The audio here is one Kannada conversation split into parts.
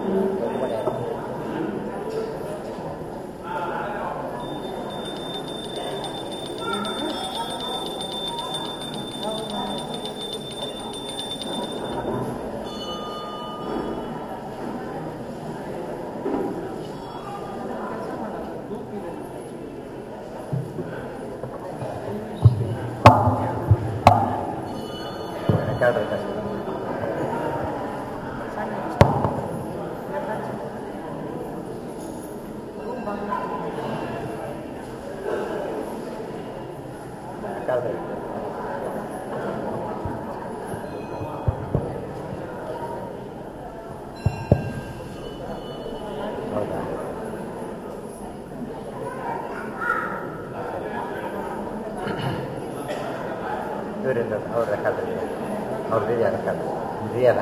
ಹೌದಾ ಇವರಿಂದ ಅವ್ರ ರೆಕಾರ್ಡ್ ಅವ್ರದ್ದು ಇದೆಯಾ ರೆಕಾರ್ಡ್ ಇದೆಯಲ್ಲ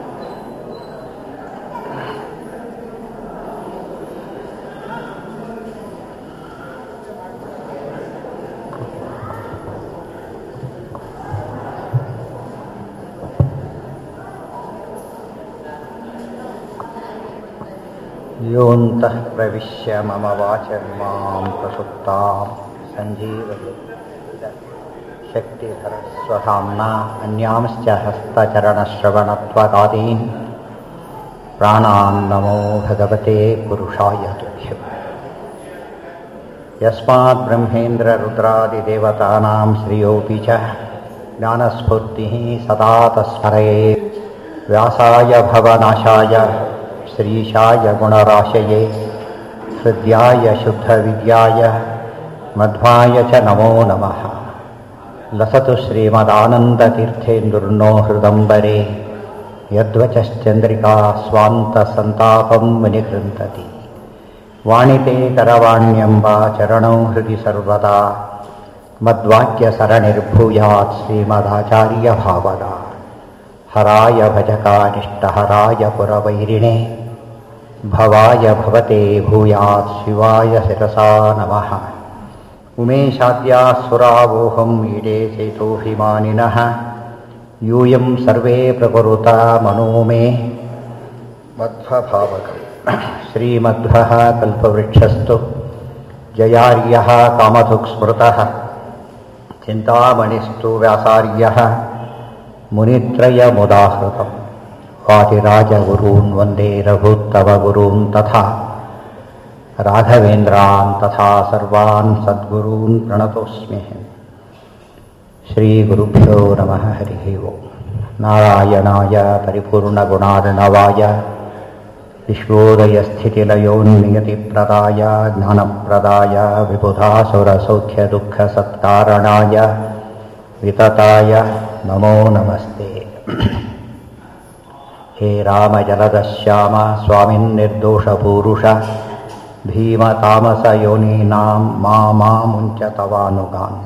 योऽन्तः प्रविश्य मम वाचर्मां प्रसुप्तां सञ्जीवय शक्तिधरस्वधाम्ना अन्यांश्च हस्तचरणश्रवणत्वगादीन् प्राणान् नमो भगवते पुरुषाय तुभ्यम् यस्मात् ब्रह्मेन्द्ररुद्रादिदेवतानां श्रियोऽपि च ज्ञानस्फूर्तिः सदा तस्मरये व्यासाय भवनाशाय श्रीशाय गुणराशये हृद्याय शुद्धविद्याय मध्वाय च नमो नमः लसतु श्रीमदानन्दतीर्थेन्दुर्नो हृदम्बरे यद्वचश्चन्द्रिका स्वान्तसन्तापं विनिकृन्तति वाणिते करवाण्यम्ब चरणौ हृदि सर्वदा मद्वाक्यसरणिर्भूयात् श्रीमदाचार्यभावदा हराय भजकानिष्टहराय पुरवैरिणे भवाय भवते भूयात् शिवाय शिरसा नमः उमेशाद्यासुरावोहम् ईडे चेतोऽभिमानिनः यूयं सर्वे प्रकुरुता मनो मे मध्वभावकम् श्रीमध्वः कल्पवृक्षस्तु जयार्यः कामधुक्स्मृतः चिन्तामणिस्तु व्यासार्यः मुनित्रयमुदाहृतम् वादिराजगुरून् वन्दे रघुत्तमगुरून् तथा राघवेन्द्रान् तथा सर्वान् सद्गुरून् प्रणतोऽस्मि श्रीगुरुभ्यो नमः हरिः ओम् नारायणाय परिपूर्णगुणार्णवाय विश्वोदयस्थितिलयोन्नियतिप्रदाय ज्ञानप्रदाय विबुधासुरसौख्यदुःखसत्कारणाय वितताय नमो नमस्ते हे रामजलदश्याम स्वामिन्निर्दोषपूरुष भीमतामसयोनीनां मा मामुञ्च तवानुगान्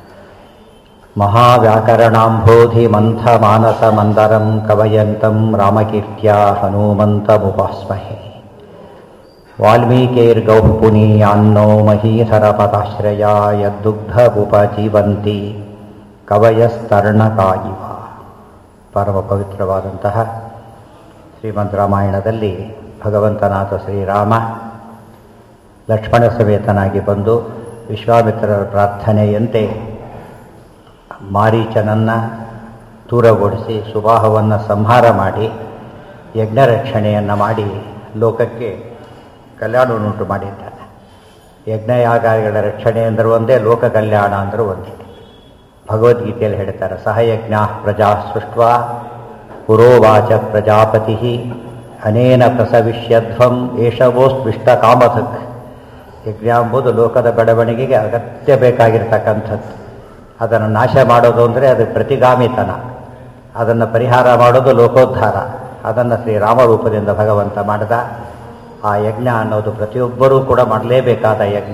महाव्याकरणाम्भोधिमन्थमानसमन्दरं कवयन्तं रामकीर्त्या हनूमन्तमुपास्महे वाल्मीकेर्गौः पुनीयान्नो महीधरपदाश्रया ಯದ್ದುಗ್ಧವುಪಜೀವಂತಿ ಕವಯಸ್ತರ್ಣಕಾಯಿವ ಪರಮ ಪವಿತ್ರವಾದಂತಹ ಶ್ರೀಮದ್ ರಾಮಾಯಣದಲ್ಲಿ ಭಗವಂತನಾಥ ಶ್ರೀರಾಮ ಲಕ್ಷ್ಮಣ ಸಮೇತನಾಗಿ ಬಂದು ವಿಶ್ವಾಮಿತ್ರರ ಪ್ರಾರ್ಥನೆಯಂತೆ ಮಾರೀಚನನ್ನು ದೂರಗೊಳಿಸಿ ಸುಬಾಹವನ್ನು ಸಂಹಾರ ಮಾಡಿ ಯಜ್ಞರಕ್ಷಣೆಯನ್ನು ಮಾಡಿ ಲೋಕಕ್ಕೆ ಕಲ್ಯಾಣವನ್ನುಂಟು ಮಾಡಿದ್ದಾನೆ ಯಜ್ಞಯಾಗಗಳ ರಕ್ಷಣೆ ಅಂದರೆ ಒಂದೇ ಲೋಕ ಕಲ್ಯಾಣ ಅಂದರೆ ಒಂದೇ ಭಗವದ್ಗೀತೆಯಲ್ಲಿ ಹೇಳ್ತಾರೆ ಸಹಯಜ್ಞ ಪ್ರಜಾ ಸೃಷ್ಟ ಪುರೋವಾಚ ಪ್ರಜಾಪತಿ ಅನೇನ ಪ್ರಸವಿಷ್ಯಧ್ವಂ ಏಷವೋಸ್ಪಿಷ್ಟ ಕಾಮಧಕ್ ಯಜ್ಞ ಎಂಬುದು ಲೋಕದ ಬೆಳವಣಿಗೆಗೆ ಅಗತ್ಯ ಬೇಕಾಗಿರ್ತಕ್ಕಂಥದ್ದು ಅದನ್ನು ನಾಶ ಮಾಡೋದು ಅಂದರೆ ಅದು ಪ್ರತಿಗಾಮಿತನ ಅದನ್ನು ಪರಿಹಾರ ಮಾಡೋದು ಲೋಕೋದ್ಧಾರ ಅದನ್ನು ಶ್ರೀರಾಮರೂಪದಿಂದ ಭಗವಂತ ಮಾಡಿದ ಆ ಯಜ್ಞ ಅನ್ನೋದು ಪ್ರತಿಯೊಬ್ಬರೂ ಕೂಡ ಮಾಡಲೇಬೇಕಾದ ಯಜ್ಞ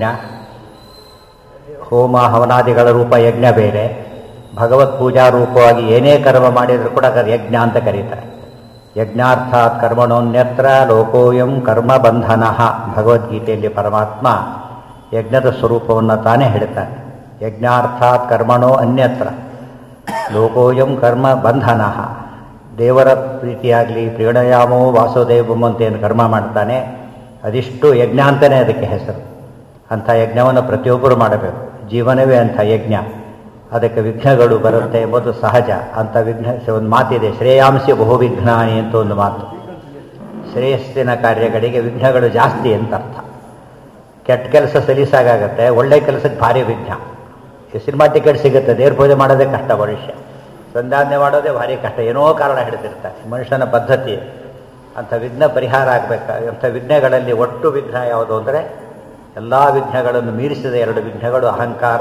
ಹೋಮ ಹವನಾದಿಗಳ ರೂಪ ಯಜ್ಞ ಬೇರೆ ಭಗವತ್ ಪೂಜಾ ರೂಪವಾಗಿ ಏನೇ ಕರ್ಮ ಮಾಡಿದರೂ ಕೂಡ ಅದರ ಯಜ್ಞ ಅಂತ ಕರೀತಾರೆ ಯಜ್ಞಾರ್ಥಾತ್ ಕರ್ಮಣೋನ್ಯತ್ರ ಲೋಕೋಯಂ ಕರ್ಮ ಬಂಧನ ಭಗವದ್ಗೀತೆಯಲ್ಲಿ ಪರಮಾತ್ಮ ಯಜ್ಞದ ಸ್ವರೂಪವನ್ನು ತಾನೇ ಹೇಳ್ತಾನೆ ಯಜ್ಞಾರ್ಥಾತ್ ಕರ್ಮಣೋ ಅನ್ಯತ್ರ ಲೋಕೋಯಂ ಕರ್ಮ ಬಂಧನ ದೇವರ ಪ್ರೀತಿಯಾಗಲಿ ಪ್ರೇಣಯಾಮೋ ವಾಸುದೇವಂ ಅಂತ ಏನು ಕರ್ಮ ಮಾಡ್ತಾನೆ ಅದಿಷ್ಟು ಯಜ್ಞ ಅಂತಲೇ ಅದಕ್ಕೆ ಹೆಸರು ಅಂಥ ಯಜ್ಞವನ್ನು ಪ್ರತಿಯೊಬ್ಬರು ಮಾಡಬೇಕು ಜೀವನವೇ ಅಂಥ ಯಜ್ಞ ಅದಕ್ಕೆ ವಿಘ್ನಗಳು ಬರುತ್ತೆ ಎಂಬುದು ಸಹಜ ಅಂಥ ವಿಘ್ನ ಒಂದು ಮಾತಿದೆ ಶ್ರೇಯಾಂಸಿ ಬಹುವಿಘ್ನಾನಿ ಅಂತ ಒಂದು ಮಾತು ಶ್ರೇಯಸ್ಸಿನ ಕಾರ್ಯಗಳಿಗೆ ವಿಘ್ನಗಳು ಜಾಸ್ತಿ ಅಂತ ಅರ್ಥ ಕೆಟ್ಟ ಕೆಲಸ ಸಲೀಸಾಗತ್ತೆ ಒಳ್ಳೆ ಕೆಲಸಕ್ಕೆ ಭಾರಿ ವಿಘ್ನ ಈ ಸಿನಿಮಾ ಟಿಕೆಟ್ ಸಿಗುತ್ತೆ ದೇವ್ರ ಪೂಜೆ ಮಾಡೋದೇ ಕಷ್ಟ ಮನುಷ್ಯ ಸಂಧಾನ್ಯ ಮಾಡೋದೇ ಭಾರಿ ಕಷ್ಟ ಏನೋ ಕಾರಣ ಹಿಡಿದಿರ್ತಾರೆ ಮನುಷ್ಯನ ಪದ್ಧತಿ ಅಂಥ ವಿಘ್ನ ಪರಿಹಾರ ಆಗಬೇಕು ಅಂಥ ವಿಘ್ನಗಳಲ್ಲಿ ಒಟ್ಟು ವಿಘ್ನ ಯಾವುದು ಅಂದರೆ ಎಲ್ಲ ವಿಘ್ನಗಳನ್ನು ಮೀರಿಸಿದ ಎರಡು ವಿಘ್ನಗಳು ಅಹಂಕಾರ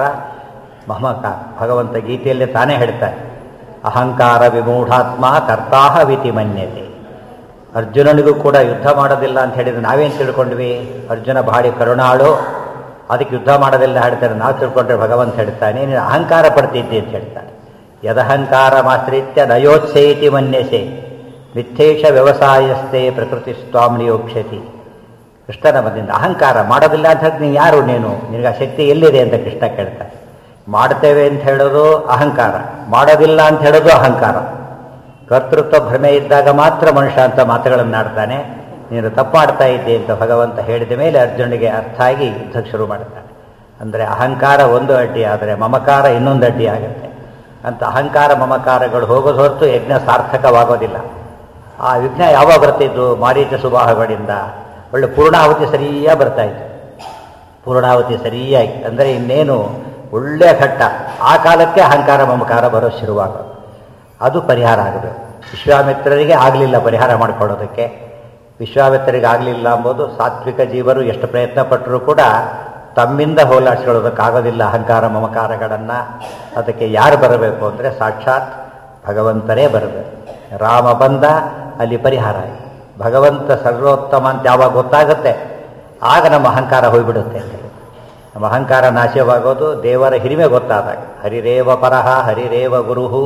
ಮಮಕಾರ ಭಗವಂತ ಗೀತೆಯಲ್ಲೇ ತಾನೇ ಹೇಳ್ತಾನೆ ಅಹಂಕಾರ ವಿಮೂಢಾತ್ಮ ಕರ್ತಾಹ ವಿತಿ ಮನ್ಯತೆ ಅರ್ಜುನನಿಗೂ ಕೂಡ ಯುದ್ಧ ಮಾಡೋದಿಲ್ಲ ಅಂತ ಹೇಳಿದ್ರೆ ನಾವೇನು ತಿಳ್ಕೊಂಡ್ವಿ ಅರ್ಜುನ ಭಾರಿ ಕರುಣಾಳು ಅದಕ್ಕೆ ಯುದ್ಧ ಮಾಡೋದಿಲ್ಲ ಹೇಳ್ತಾರೆ ನಾವು ತಿಳ್ಕೊಂಡ್ರೆ ಭಗವಂತ ಹೇಳ್ತಾನೆ ನೀನು ಅಹಂಕಾರ ಪಡ್ತಿದ್ದೆ ಅಂತ ಹೇಳ್ತಾನೆ ಯದಹಂಕಾರ ಮಾಶ್ರಿತ್ಯ ನಯೋತ್ಸೇತಿ ಮನ್ಯಸೆ ಮಿಥ್ಯೇಶ ವ್ಯವಸಾಯಸ್ಥೆ ಪ್ರಕೃತಿ ಸ್ವಾಮ್ನಿಯೋಕ್ಷತಿ ಕೃಷ್ಣನ ಬಂದಿಂದ ಅಹಂಕಾರ ಮಾಡೋದಿಲ್ಲ ಅಂತ ಹೇಳಿ ನೀನು ಯಾರು ನೀನು ನಿನಗೆ ಆ ಶಕ್ತಿ ಎಲ್ಲಿದೆ ಅಂತ ಕೃಷ್ಣ ಕೇಳ್ತಾನೆ ಮಾಡ್ತೇವೆ ಅಂತ ಹೇಳೋದು ಅಹಂಕಾರ ಮಾಡೋದಿಲ್ಲ ಅಂತ ಹೇಳೋದು ಅಹಂಕಾರ ಕರ್ತೃತ್ವ ಭ್ರಮೆ ಇದ್ದಾಗ ಮಾತ್ರ ಮನುಷ್ಯ ಅಂತ ಮಾತುಗಳನ್ನು ಆಡ್ತಾನೆ ನೀನು ತಪ್ಪು ಮಾಡ್ತಾ ಇದ್ದೆ ಅಂತ ಭಗವಂತ ಹೇಳಿದ ಮೇಲೆ ಅರ್ಜುನಿಗೆ ಅರ್ಥ ಆಗಿ ಯುದ್ಧಕ್ಕೆ ಶುರು ಮಾಡ್ತಾನೆ ಅಂದರೆ ಅಹಂಕಾರ ಒಂದು ಅಡ್ಡಿ ಆದರೆ ಮಮಕಾರ ಇನ್ನೊಂದು ಅಡ್ಡಿ ಆಗುತ್ತೆ ಅಂತ ಅಹಂಕಾರ ಮಮಕಾರಗಳು ಹೋಗೋದು ಹೊರತು ಯಜ್ಞ ಸಾರ್ಥಕವಾಗೋದಿಲ್ಲ ಆ ವಿಘ್ನ ಯಾವಾಗ ಬರ್ತಿದ್ದು ಮಾರೀಚ ಸುಬಾಹಗಳಿಂದ ಒಳ್ಳೆ ಪೂರ್ಣಾವತಿ ಸರಿಯಾಗಿ ಬರ್ತಾ ಇತ್ತು ಪೂರ್ಣಾವತಿ ಸರಿಯಾಗಿ ಅಂದರೆ ಇನ್ನೇನು ಒಳ್ಳೆಯ ಘಟ್ಟ ಆ ಕಾಲಕ್ಕೆ ಅಹಂಕಾರ ಮಮಕಾರ ಬರೋ ಶುರುವಾಗೋದು ಅದು ಪರಿಹಾರ ಆಗಬೇಕು ವಿಶ್ವಾಮಿತ್ರರಿಗೆ ಆಗಲಿಲ್ಲ ಪರಿಹಾರ ಮಾಡಿಕೊಳ್ಳೋದಕ್ಕೆ ವಿಶ್ವಾಮಿತ್ರರಿಗೆ ಆಗಲಿಲ್ಲ ಎಂಬುದು ಸಾತ್ವಿಕ ಜೀವರು ಎಷ್ಟು ಪ್ರಯತ್ನ ಪಟ್ಟರೂ ಕೂಡ ತಮ್ಮಿಂದ ಹೋಲಾಡಿಸ್ಕೊಳ್ಳೋದಕ್ಕಾಗೋದಿಲ್ಲ ಅಹಂಕಾರ ಮಮಕಾರಗಳನ್ನು ಅದಕ್ಕೆ ಯಾರು ಬರಬೇಕು ಅಂದರೆ ಸಾಕ್ಷಾತ್ ಭಗವಂತನೇ ಬರಬೇಕು ರಾಮ ಬಂದ ಅಲ್ಲಿ ಪರಿಹಾರ ಆಯಿತು ಭಗವಂತ ಸರ್ವೋತ್ತಮ ಅಂತ ಯಾವಾಗ ಗೊತ್ತಾಗುತ್ತೆ ಆಗ ನಮ್ಮ ಅಹಂಕಾರ ಹೋಗ್ಬಿಡುತ್ತೆ ಅಂತ ಹೇಳಿ ನಮ್ಮ ಅಹಂಕಾರ ನಾಶವಾಗೋದು ದೇವರ ಹಿರಿಮೆ ಗೊತ್ತಾದಾಗ ಹರಿರೇವ ಪರಹ ಹರಿರೇವ ಗುರುಹು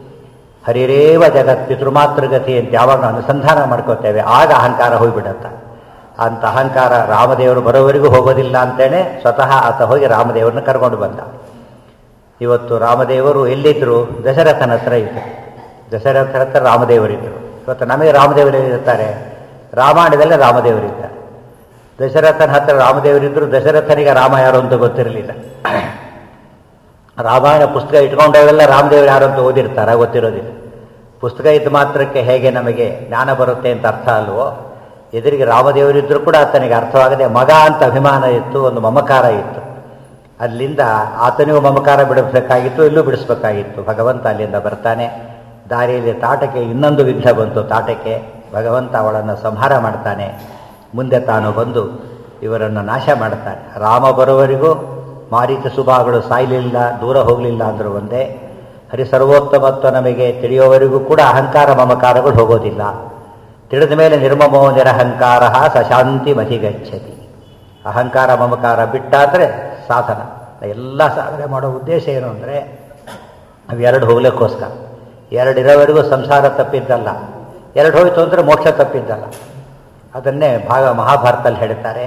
ಹರಿರೇವ ಜಗತ್ ಪಿತೃಮಾತೃಗತಿ ಅಂತ ಯಾವಾಗ ನಾವು ಅನುಸಂಧಾನ ಮಾಡ್ಕೋತೇವೆ ಆಗ ಅಹಂಕಾರ ಹೋಗ್ಬಿಡತ್ತೆ ಅಂತ ಅಹಂಕಾರ ರಾಮದೇವರು ಬರೋವರೆಗೂ ಹೋಗೋದಿಲ್ಲ ಅಂತೇನೆ ಸ್ವತಃ ಆತ ಹೋಗಿ ರಾಮದೇವರನ್ನ ಕರ್ಕೊಂಡು ಬಂದ ಇವತ್ತು ರಾಮದೇವರು ಎಲ್ಲಿದ್ದರು ದಶರಥನ ಹತ್ರ ಇದ್ದರು ದಶರಥನ ಹತ್ರ ರಾಮದೇವರಿದ್ದರು ಇವತ್ತು ನಮಗೆ ರಾಮದೇವರು ಇರ್ತಾರೆ ರಾಮಾಯಣದಲ್ಲೇ ರಾಮದೇವರಿದ್ದಾರೆ ದಶರಥನ ಹತ್ರ ರಾಮದೇವರಿದ್ದರು ದಶರಥನಿಗೆ ರಾಮ ಯಾರು ಅಂತ ಗೊತ್ತಿರಲಿಲ್ಲ ರಾಮಾಯಣ ಪುಸ್ತಕ ಇಟ್ಕೊಂಡವೆಲ್ಲ ರಾಮದೇವರು ಯಾರು ಅಂತ ಓದಿರ್ತಾರೆ ಗೊತ್ತಿರೋದಿಲ್ಲ ಪುಸ್ತಕ ಇದ್ದ ಮಾತ್ರಕ್ಕೆ ಹೇಗೆ ನಮಗೆ ಜ್ಞಾನ ಬರುತ್ತೆ ಅಂತ ಅರ್ಥ ಅಲ್ವೋ ಎದುರಿಗೆ ರಾಮದೇವರಿದ್ದರೂ ಕೂಡ ಆತನಿಗೆ ಅರ್ಥವಾಗದೆ ಮಗ ಅಂತ ಅಭಿಮಾನ ಇತ್ತು ಒಂದು ಮಮಕಾರ ಇತ್ತು ಅಲ್ಲಿಂದ ಆತನಿಗೂ ಮಮಕಾರ ಬಿಡಿಸ್ಬೇಕಾಗಿತ್ತು ಇಲ್ಲೂ ಬಿಡಿಸ್ಬೇಕಾಗಿತ್ತು ಭಗವಂತ ಅಲ್ಲಿಂದ ಬರ್ತಾನೆ ದಾರಿಯಲ್ಲಿ ತಾಟಕ್ಕೆ ಇನ್ನೊಂದು ವಿಘ್ನ ಬಂತು ತಾಟಕ್ಕೆ ಭಗವಂತ ಅವಳನ್ನು ಸಂಹಾರ ಮಾಡ್ತಾನೆ ಮುಂದೆ ತಾನು ಬಂದು ಇವರನ್ನು ನಾಶ ಮಾಡ್ತಾನೆ ರಾಮ ಬರುವವರೆಗೂ ಮಾರೀಚ ಸುಭಾಗಳು ಸಾಯಲಿಲ್ಲ ದೂರ ಹೋಗಲಿಲ್ಲ ಅಂದರೂ ಒಂದೇ ಹರಿಸರ್ವೋತ್ತಮತ್ವ ನಮಗೆ ತಿಳಿಯೋವರೆಗೂ ಕೂಡ ಅಹಂಕಾರ ಮಮಕಾರಗಳು ಹೋಗೋದಿಲ್ಲ ತಿಳಿದ ಮೇಲೆ ನಿರ್ಮಮೋ ನಿರಹಂಕಾರ ಸಶಾಂತಿ ಮಹಿಗಚ್ಚತಿ ಅಹಂಕಾರ ಮಮಕಾರ ಬಿಟ್ಟಾದರೆ ಸಾಧನ ಎಲ್ಲ ಸಾಧನೆ ಮಾಡೋ ಉದ್ದೇಶ ಏನು ಅಂದರೆ ಅವೆರಡು ಹೋಗ್ಲಿಕ್ಕೋಸ್ಕರ ಎರಡಿರೋವರೆಗೂ ಸಂಸಾರ ತಪ್ಪಿದ್ದಲ್ಲ ಎರಡು ಹೋಯಿತು ಅಂದರೆ ಮೋಕ್ಷ ತಪ್ಪಿದ್ದಲ್ಲ ಅದನ್ನೇ ಭಾಗ ಮಹಾಭಾರತದಲ್ಲಿ ಹೇಳ್ತಾರೆ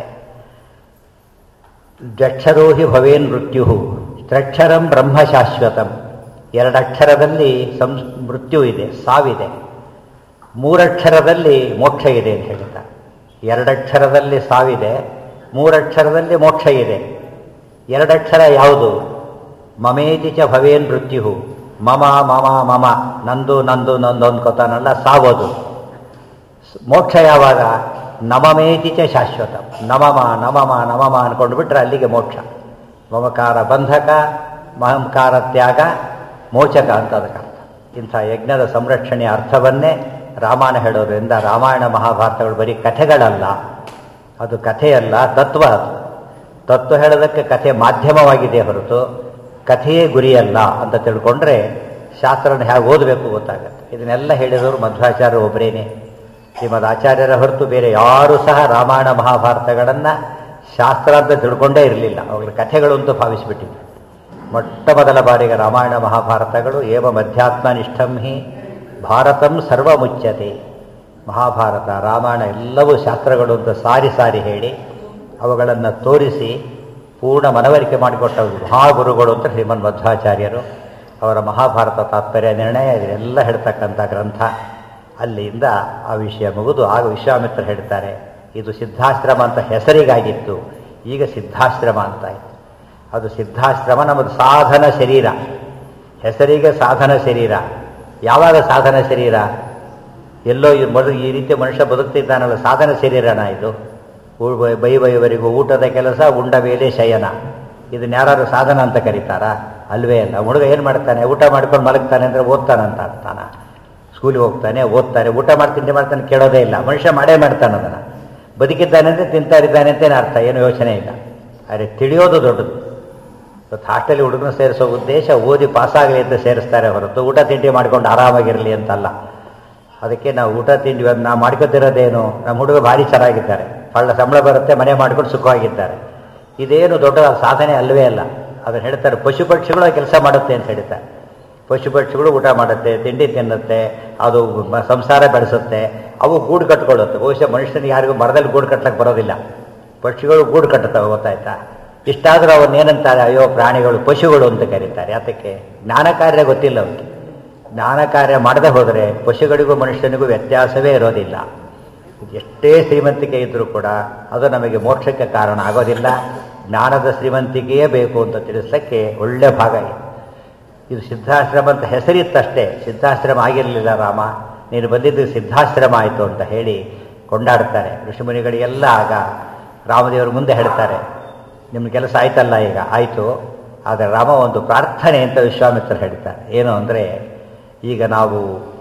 ಜಕ್ಷರೋ ಹಿ ಭವೇನ್ ಮೃತ್ಯು ತ್ರಕ್ಷರಂ ಬ್ರಹ್ಮ ಶಾಶ್ವತಂ ಎರಡಕ್ಷರದಲ್ಲಿ ಸಂ ಮೃತ್ಯು ಇದೆ ಸಾವಿದೆ ಮೂರಕ್ಷರದಲ್ಲಿ ಮೋಕ್ಷ ಇದೆ ಅಂತ ಹೇಳ್ತಾರೆ ಎರಡಕ್ಷರದಲ್ಲಿ ಸಾವಿದೆ ಮೂರಕ್ಷರದಲ್ಲಿ ಮೋಕ್ಷ ಇದೆ ಎರಡಕ್ಷರ ಯಾವುದು ಮಮೇತಿ ಚ ಭವೇನ್ ಮೃತ್ಯು ಮಮ ಮಮ ಮಮ ನಂದು ನಂದು ನಂದು ಅಂದ್ಕೋತಾನಲ್ಲ ಸಾವೋದು ಮೋಕ್ಷ ಯಾವಾಗ ನಮಮೇತಿ ಚ ಶಾಶ್ವತ ನಮಮ ನಮಮ ನಮಮ ಅಂದ್ಕೊಂಡು ಬಿಟ್ರೆ ಅಲ್ಲಿಗೆ ಮೋಕ್ಷ ಮಮಕಾರ ಬಂಧಕ ಮಹಂಕಾರ ತ್ಯಾಗ ಮೋಚಕ ಅಂತ ಅದಕ್ಕೆ ಅರ್ಥ ಇಂಥ ಯಜ್ಞದ ಸಂರಕ್ಷಣೆಯ ಅರ್ಥವನ್ನೇ ರಾಮಾಯಣ ಹೇಳೋದ್ರಿಂದ ರಾಮಾಯಣ ಮಹಾಭಾರತಗಳು ಬರೀ ಕಥೆಗಳಲ್ಲ ಅದು ಕಥೆಯಲ್ಲ ತತ್ವ ಅದು ತತ್ವ ಹೇಳೋದಕ್ಕೆ ಕಥೆ ಮಾಧ್ಯಮವಾಗಿದೆ ಹೊರತು ಕಥೆಯೇ ಗುರಿಯಲ್ಲ ಅಂತ ತಿಳ್ಕೊಂಡ್ರೆ ಶಾಸ್ತ್ರನ ಹೇಗೆ ಓದಬೇಕು ಗೊತ್ತಾಗತ್ತೆ ಇದನ್ನೆಲ್ಲ ಹೇಳಿದವರು ಮಧ್ವಾಚಾರ್ಯ ಒಬ್ಬರೇನೆ ಶ್ರೀಮದ್ ಆಚಾರ್ಯರ ಹೊರತು ಬೇರೆ ಯಾರೂ ಸಹ ರಾಮಾಯಣ ಮಹಾಭಾರತಗಳನ್ನು ಶಾಸ್ತ್ರ ಅಂತ ತಿಳ್ಕೊಂಡೇ ಇರಲಿಲ್ಲ ಅವುಗಳ ಕಥೆಗಳು ಅಂತ ಭಾವಿಸಿಬಿಟ್ಟಿದ್ರು ಮೊಟ್ಟ ಮೊದಲ ಬಾರಿಗೆ ರಾಮಾಯಣ ಮಹಾಭಾರತಗಳು ಏವ ಮಧ್ಯಾತ್ಮ ನಿಷ್ಠಂ ಹಿ ಭಾರತಂ ಸರ್ವಮುಚ್ಯತೆ ಮಹಾಭಾರತ ರಾಮಾಯಣ ಎಲ್ಲವೂ ಶಾಸ್ತ್ರಗಳು ಅಂತ ಸಾರಿ ಸಾರಿ ಹೇಳಿ ಅವುಗಳನ್ನು ತೋರಿಸಿ ಪೂರ್ಣ ಮನವರಿಕೆ ಮಾಡಿಕೊಟ್ಟ ಮಹಾಗುರುಗಳು ಅಂತ ಶ್ರೀಮನ್ ಮಧ್ವಾಚಾರ್ಯರು ಅವರ ಮಹಾಭಾರತ ತಾತ್ಪರ್ಯ ನಿರ್ಣಯ ಇದನ್ನೆಲ್ಲ ಹೇಳ್ತಕ್ಕಂಥ ಗ್ರಂಥ ಅಲ್ಲಿಂದ ಆ ವಿಷಯ ಮುಗಿದು ಆಗ ವಿಶ್ವಾಮಿತ್ರ ಹೇಳ್ತಾರೆ ಇದು ಸಿದ್ಧಾಶ್ರಮ ಅಂತ ಹೆಸರಿಗಾಗಿತ್ತು ಈಗ ಸಿದ್ಧಾಶ್ರಮ ಅಂತ ಆಯಿತು ಅದು ಸಿದ್ಧಾಶ್ರಮ ನಮ್ಮದು ಸಾಧನ ಶರೀರ ಹೆಸರಿಗೆ ಸಾಧನ ಶರೀರ ಯಾವಾಗ ಸಾಧನ ಶರೀರ ಎಲ್ಲೋ ಈ ಮೊದಲು ಈ ರೀತಿ ಮನುಷ್ಯ ಬದುಕ್ತಿದ್ದಾನಲ್ಲ ಸಾಧನ ಶರೀರನ ಇದು ಊ- ಬೈ ಬೈವರಿಗೂ ಊಟದ ಕೆಲಸ ಉಂಡ ಮೇಲೆ ಶಯನ ಇದನ್ನ ಯಾರು ಸಾಧನ ಅಂತ ಕರೀತಾರಾ ಅಲ್ವೇ ಅಲ್ಲ ಹುಡುಗ ಏನು ಮಾಡ್ತಾನೆ ಊಟ ಮಾಡ್ಕೊಂಡು ಮಲಗ್ತಾನೆ ಅಂದರೆ ಓದ್ತಾನಂತ ಅರ್ಥಾನ ಸ್ಕೂಲಿಗೆ ಹೋಗ್ತಾನೆ ಓದ್ತಾನೆ ಊಟ ಮಾಡಿ ತಿಂಡಿ ಮಾಡ್ತಾನೆ ಕೇಳೋದೇ ಇಲ್ಲ ಮನುಷ್ಯ ಮಾಡೇ ಮಾಡ್ತಾನೆ ಅದನ್ನು ಬದುಕಿದ್ದಾನೆ ಅಂದರೆ ತಿಂತಾ ಇದ್ದಾನೆ ಅಂತೇನು ಅರ್ಥ ಏನು ಯೋಚನೆ ಇಲ್ಲ ಆದರೆ ತಿಳಿಯೋದು ದೊಡ್ಡದು ಇವತ್ತು ಹಾಸ್ಟೆಲ್ ಹುಡುಗನ ಸೇರಿಸೋ ಉದ್ದೇಶ ಓದಿ ಪಾಸಾಗಲಿ ಅಂತ ಸೇರಿಸ್ತಾರೆ ಹೊರತು ಊಟ ತಿಂಡಿ ಮಾಡ್ಕೊಂಡು ಆರಾಮಾಗಿರಲಿ ಅಂತಲ್ಲ ಅದಕ್ಕೆ ನಾವು ಊಟ ತಿಂಡಿ ಇವತ್ತು ನಾವು ಮಾಡ್ಕೊತಿರೋದೇನು ನಮ್ಮ ಹುಡುಗ ಭಾರಿ ಚೆನ್ನಾಗಿದ್ದಾರೆ ಒಳ್ಳ ಸಂಬಳ ಬರುತ್ತೆ ಮನೆ ಮಾಡ್ಕೊಂಡು ಸುಖವಾಗಿದ್ದಾರೆ ಇದೇನು ದೊಡ್ಡ ಸಾಧನೆ ಅಲ್ಲವೇ ಅಲ್ಲ ಅದನ್ನು ಹೇಳ್ತಾರೆ ಪಶು ಪಕ್ಷಿಗಳು ಕೆಲಸ ಮಾಡುತ್ತೆ ಅಂತ ಹೇಳ್ತಾರೆ ಪಶು ಪಕ್ಷಿಗಳು ಊಟ ಮಾಡುತ್ತೆ ತಿಂಡಿ ತಿನ್ನುತ್ತೆ ಅದು ಮ- ಸಂಸಾರ ಬೆಳೆಸುತ್ತೆ ಅವು ಗೂಡು ಕಟ್ಕೊಳ್ಳುತ್ತೆ ಬಹುಶಃ ಮನುಷ್ಯನಿಗೆ ಯಾರಿಗೂ ಮರದಲ್ಲಿ ಗೂಡು ಕಟ್ಲಕ್ಕೆ ಬರೋದಿಲ್ಲ ಪಕ್ಷಿಗಳು ಗೂಡು ಕಟ್ಟುತ್ತವೆ ಗೊತ್ತಾಯ್ತಾ ಇಷ್ಟಾದರೂ ಅವನ್ನ ಏನಂತಾರೆ ಅಯ್ಯೋ ಪ್ರಾಣಿಗಳು ಪಶುಗಳು ಅಂತ ಕರೀತಾರೆ ಯಾತಕ್ಕೆ ಜ್ಞಾನ ಕಾರ್ಯ ಗೊತ್ತಿಲ್ಲ ಅವಕ್ಕೆ ಜ್ಞಾನ ಕಾರ್ಯ ಮಾಡದೆ ಹೋದರೆ ಪಶುಗಳಿಗೂ ಮನುಷ್ಯನಿಗೂ ವ್ಯತ್ಯಾಸವೇ ಇರೋದಿಲ್ಲ ಎಷ್ಟೇ ಶ್ರೀಮಂತಿಕೆ ಇದ್ದರೂ ಕೂಡ ಅದು ನಮಗೆ ಮೋಕ್ಷಕ್ಕೆ ಕಾರಣ ಆಗೋದಿಲ್ಲ ಜ್ಞಾನದ ಶ್ರೀಮಂತಿಕೆಯೇ ಬೇಕು ಅಂತ ತಿಳಿಸಲಿಕ್ಕೆ ಒಳ್ಳೆ ಭಾಗ ಇದೆ ಇದು ಸಿದ್ಧಾಶ್ರಮ ಅಂತ ಹೆಸರಿತ್ತಷ್ಟೇ ಸಿದ್ಧಾಶ್ರಮ ಆಗಿರಲಿಲ್ಲ ರಾಮ ನೀನು ಬಂದಿದ್ದು ಸಿದ್ಧಾಶ್ರಮ ಆಯಿತು ಅಂತ ಹೇಳಿ ಕೊಂಡಾಡ್ತಾರೆ ಋಷಿಮುನಿಗಳಿಗೆಲ್ಲ ಆಗ ರಾಮದೇವರು ಮುಂದೆ ಹೇಳ್ತಾರೆ ನಿಮ್ಮ ಕೆಲಸ ಆಯ್ತಲ್ಲ ಈಗ ಆಯಿತು ಆದರೆ ರಾಮ ಒಂದು ಪ್ರಾರ್ಥನೆ ಅಂತ ವಿಶ್ವಾಮಿತ್ರ ಹೇಳ್ತಾರೆ ಏನು ಅಂದರೆ ಈಗ ನಾವು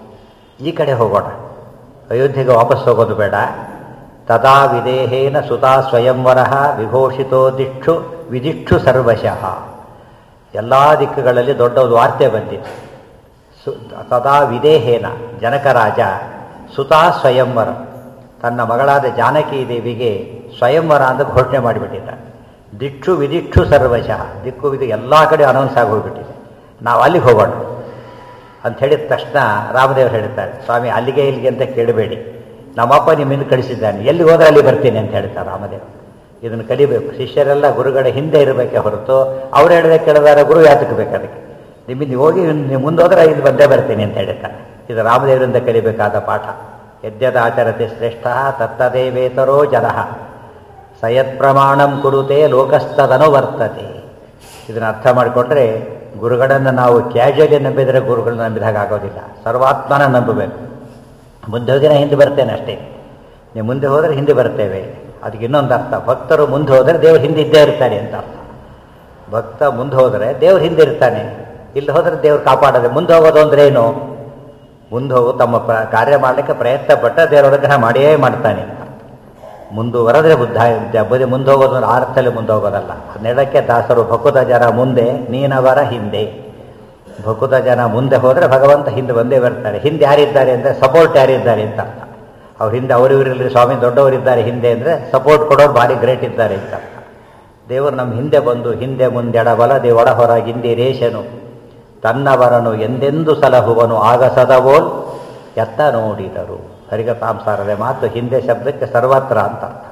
ಈ ಕಡೆ ಹೋಗೋಣ ಅಯೋಧ್ಯೆಗೆ ವಾಪಸ್ ಹೋಗೋದು ಬೇಡ ತದಾ ವಿದೇಹೇನ ಸುತಾ ಸ್ವಯಂವರ ವಿಘೋಷಿತೋ ದಿಕ್ಷು ವಿದಿಕ್ಷು ಸರ್ವಶಃ ಎಲ್ಲ ದಿಕ್ಕುಗಳಲ್ಲಿ ದೊಡ್ಡ ಒಂದು ವಾರ್ತೆ ಬಂದಿತ್ತು ಸು ತದಾ ವಿದೇಹೇನ ಜನಕರಾಜ ಸುತಾ ಸ್ವಯಂವರ ತನ್ನ ಮಗಳಾದ ಜಾನಕಿ ದೇವಿಗೆ ಸ್ವಯಂವರ ಅಂತ ಘೋಷಣೆ ಮಾಡಿಬಿಟ್ಟಿದ್ದ ದಿಕ್ಷು ವಿದಿಕ್ಷು ಸರ್ವಶಃ ದಿಕ್ಕು ವಿಧಿ ಎಲ್ಲ ಕಡೆ ಅನೌನ್ಸ್ ಆಗಿ ಹೋಗ್ಬಿಟ್ಟಿದೆ ನಾವು ಅಲ್ಲಿಗೆ ಹೋಗೋಣ ಅಂತ ಹೇಳಿದ ತಕ್ಷಣ ರಾಮದೇವರು ಹೇಳ್ತಾರೆ ಸ್ವಾಮಿ ಅಲ್ಲಿಗೆ ಇಲ್ಲಿಗೆ ಅಂತ ಕೇಳಬೇಡಿ ನಮ್ಮಪ್ಪ ನಿಮ್ಮಿಂದ ಕಳಿಸಿದ್ದಾನೆ ಎಲ್ಲಿ ಹೋದ್ರೆ ಅಲ್ಲಿ ಬರ್ತೀನಿ ಅಂತ ಹೇಳ್ತಾರೆ ರಾಮದೇವರು ಇದನ್ನು ಕಲಿಬೇಕು ಶಿಷ್ಯರೆಲ್ಲ ಗುರುಗಳ ಹಿಂದೆ ಇರಬೇಕೆ ಹೊರತು ಅವ್ರು ಹೇಳಿದ ಕೇಳಿದಾರ ಗುರು ಯಾತಕ್ಕೆ ಬೇಕು ಅದಕ್ಕೆ ನಿಮ್ಮಿಂದ ನೀವು ಹೋಗಿ ನೀವು ಮುಂದೆ ಹೋದ್ರೆ ಇಲ್ಲಿ ಬಂದೇ ಬರ್ತೀನಿ ಅಂತ ಹೇಳ್ತಾರೆ ಇದು ರಾಮದೇವರಿಂದ ಕಲಿಬೇಕಾದ ಪಾಠ ಯದ್ಯದ ಆಚರತೆ ಶ್ರೇಷ್ಠ ತತ್ತದೇವೇತರೋ ಜನಃ ಸಯತ್ ಪ್ರಮಾಣಂ ಕುರುತೆ ಲೋಕಸ್ತದನು ವರ್ತತೆ ಇದನ್ನು ಅರ್ಥ ಮಾಡಿಕೊಂಡ್ರೆ ಗುರುಗಳನ್ನು ನಾವು ಕ್ಯಾಜುವಲಿ ನಂಬಿದರೆ ಗುರುಗಳನ್ನ ನಂಬಿದಾಗ ಆಗೋದಿಲ್ಲ ಸರ್ವಾತ್ಮನ ನಂಬಬೇಕು ಮುಂದೆ ಹೋಗಿನ ಹಿಂದೆ ಬರ್ತೇನೆ ಅಷ್ಟೇ ನೀವು ಮುಂದೆ ಹೋದರೆ ಹಿಂದೆ ಬರ್ತೇವೆ ಅದಕ್ಕೆ ಇನ್ನೊಂದು ಅರ್ಥ ಭಕ್ತರು ಮುಂದೆ ಹೋದರೆ ದೇವ್ರು ಹಿಂದೆ ಇದ್ದೇ ಇರ್ತಾನೆ ಅಂತ ಅರ್ಥ ಭಕ್ತ ಮುಂದೆ ಹೋದರೆ ದೇವ್ರು ಹಿಂದೆ ಇರ್ತಾನೆ ಇಲ್ಲಿ ಹೋದರೆ ದೇವ್ರು ಕಾಪಾಡೋದೆ ಮುಂದೆ ಹೋಗೋದು ಅಂದ್ರೆ ಏನು ಮುಂದೆ ಹೋಗೋ ತಮ್ಮ ಪ್ರ ಕಾರ್ಯ ಮಾಡಲಿಕ್ಕೆ ಪ್ರಯತ್ನ ಪಟ್ಟ ದೇವರ ಅನುಗ್ರಹ ಮಾಡಿಯೇ ಮಾಡ್ತಾನೆ ಅಂತ ಮುಂದುವರೆದ್ರೆ ಬುದ್ಧ ಬುದ್ಧಿ ಮುಂದೆ ಹೋಗೋದು ಅಂದ್ರೆ ಆ ಅರ್ಥದಲ್ಲಿ ಮುಂದೆ ಹೋಗೋದಲ್ಲ ನೆಡಕ್ಕೆ ದಾಸರು ಭಕುತ ಜನ ಮುಂದೆ ನೀನವರ ಹಿಂದೆ ಭಕುತ ಜನ ಮುಂದೆ ಹೋದರೆ ಭಗವಂತ ಹಿಂದೆ ಬಂದೇ ಬರ್ತಾರೆ ಹಿಂದೆ ಯಾರಿದ್ದಾರೆ ಅಂದರೆ ಸಪೋರ್ಟ್ ಯಾರಿದ್ದಾರೆ ಅಂತ ಅರ್ಥ ಅವ್ರ ಹಿಂದೆ ಅವರು ಇವರಲ್ಲಿ ಸ್ವಾಮಿ ದೊಡ್ಡವರಿದ್ದಾರೆ ಹಿಂದೆ ಅಂದರೆ ಸಪೋರ್ಟ್ ಕೊಡೋರು ಭಾರಿ ಗ್ರೇಟ್ ಇದ್ದಾರೆ ಅಂತ ಅರ್ಥ ದೇವರು ನಮ್ಮ ಹಿಂದೆ ಬಂದು ಹಿಂದೆ ಮುಂದೆಡ ಬಲದೆ ಒಳ ಹೊರ ಹಿಂದೆ ರೇಷನು ತನ್ನವರನು ಎಂದೆಂದು ಸಲಹುವನು ಆಗ ಸದವೋಲ್ ಎತ್ತ ನೋಡಿದರು ಹರಿಗತಾಂಸಾರದೆ ಮಾತು ಹಿಂದೆ ಶಬ್ದಕ್ಕೆ ಸರ್ವತ್ರ ಅಂತ ಅರ್ಥ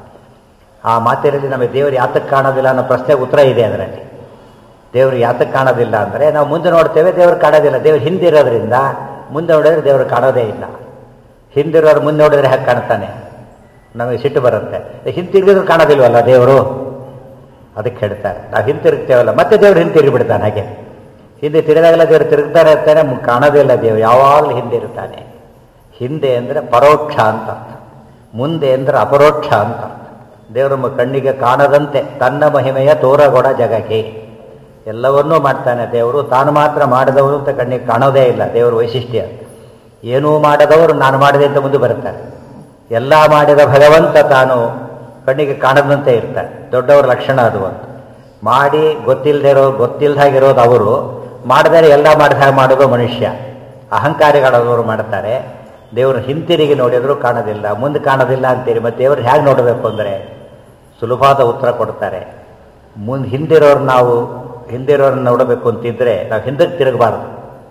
ಆ ಮಾತಿನಲ್ಲಿ ನಮಗೆ ದೇವರು ಯಾತಕ್ಕೆ ಕಾಣೋದಿಲ್ಲ ಅನ್ನೋ ಪ್ರಶ್ನೆಗೆ ಉತ್ತರ ಇದೆ ಅದರಲ್ಲಿ ದೇವರು ಯಾತಕ್ಕೆ ಕಾಣೋದಿಲ್ಲ ಅಂದರೆ ನಾವು ಮುಂದೆ ನೋಡ್ತೇವೆ ದೇವರು ಕಾಣೋದಿಲ್ಲ ದೇವರು ಹಿಂದಿರೋದ್ರಿಂದ ಮುಂದೆ ನೋಡಿದ್ರೆ ದೇವರು ಕಾಣೋದೇ ಇಲ್ಲ ಹಿಂದಿರೋರು ಮುಂದೆ ನೋಡಿದ್ರೆ ಹೇಗೆ ಕಾಣ್ತಾನೆ ನಮಗೆ ಸಿಟ್ಟು ಬರುತ್ತೆ ಹಿಂತಿರುಗಿದ್ರು ಕಾಣೋದಿಲ್ವಲ್ಲ ದೇವರು ಅದಕ್ಕೆ ಹೇಳ್ತಾರೆ ನಾವು ಹಿಂತಿರುಗ್ತೇವಲ್ಲ ಮತ್ತೆ ದೇವರು ಹಿಂತಿರುಗಿ ಬಿಡ್ತಾನೆ ಹಾಗೆ ಹಿಂದೆ ತಿರುಗಾಗಲ್ಲ ದೇವರು ತಿರುಗ್ತಾರೆ ಇರ್ತಾನೆ ಮು- ಕಾಣೋದೇ ಇಲ್ಲ ದೇವರು ಯಾವಾಗಲೂ ಹಿಂದೆ ಇರ್ತಾನೆ ಹಿಂದೆ ಅಂದರೆ ಪರೋಕ್ಷ ಅಂತ ಅರ್ಥ ಮುಂದೆ ಅಂದರೆ ಅಪರೋಕ್ಷ ಅಂತ ಅರ್ಥ ದೇವರು ನಮ್ಮ ಕಣ್ಣಿಗೆ ಕಾಣದಂತೆ ತನ್ನ ಮಹಿಮೆಯ ತೋರಗೊಡ ಜಗಕ್ಕೆ ಎಲ್ಲವನ್ನೂ ಮಾಡ್ತಾನೆ ದೇವರು ತಾನು ಮಾತ್ರ ಮಾಡಿದವರು ಅಂತ ಕಣ್ಣಿಗೆ ಕಾಣೋದೇ ಇಲ್ಲ ದೇವರ ವೈಶಿಷ್ಟ್ಯ ಏನೂ ಮಾಡದವರು ನಾನು ಮಾಡಿದೆ ಅಂತ ಮುಂದೆ ಬರ್ತಾರೆ ಎಲ್ಲ ಮಾಡಿದ ಭಗವಂತ ತಾನು ಕಣ್ಣಿಗೆ ಕಾಣದಂತೆ ಇರ್ತಾರೆ ದೊಡ್ಡವರ ಲಕ್ಷಣ ಅದು ಅಂತ ಮಾಡಿ ಗೊತ್ತಿಲ್ಲದೆ ಇರೋ ಗೊತ್ತಿಲ್ಲದಾಗಿರೋದು ಅವರು ಮಾಡಿದರೆ ಎಲ್ಲ ಮಾಡಿದ ಹಾಗೆ ಮಾಡೋದು ಮನುಷ್ಯ ಅಹಂಕಾರಿಗಳವರು ಮಾಡ್ತಾರೆ ದೇವರು ಹಿಂತಿರುಗಿ ನೋಡಿದ್ರು ಕಾಣೋದಿಲ್ಲ ಮುಂದೆ ಕಾಣೋದಿಲ್ಲ ಅಂತೀರಿ ಮತ್ತೆ ದೇವರು ಹೇಗೆ ನೋಡಬೇಕು ಅಂದರೆ ಸುಲಭವಾದ ಉತ್ತರ ಕೊಡ್ತಾರೆ ಮುಂದೆ ಹಿಂದಿರೋರು ನಾವು ಹಿಂದಿರೋರನ್ನ ನೋಡಬೇಕು ಅಂತಿದ್ರೆ ನಾವು ಹಿಂದಕ್ಕೆ ತಿರುಗಬಾರ್ದು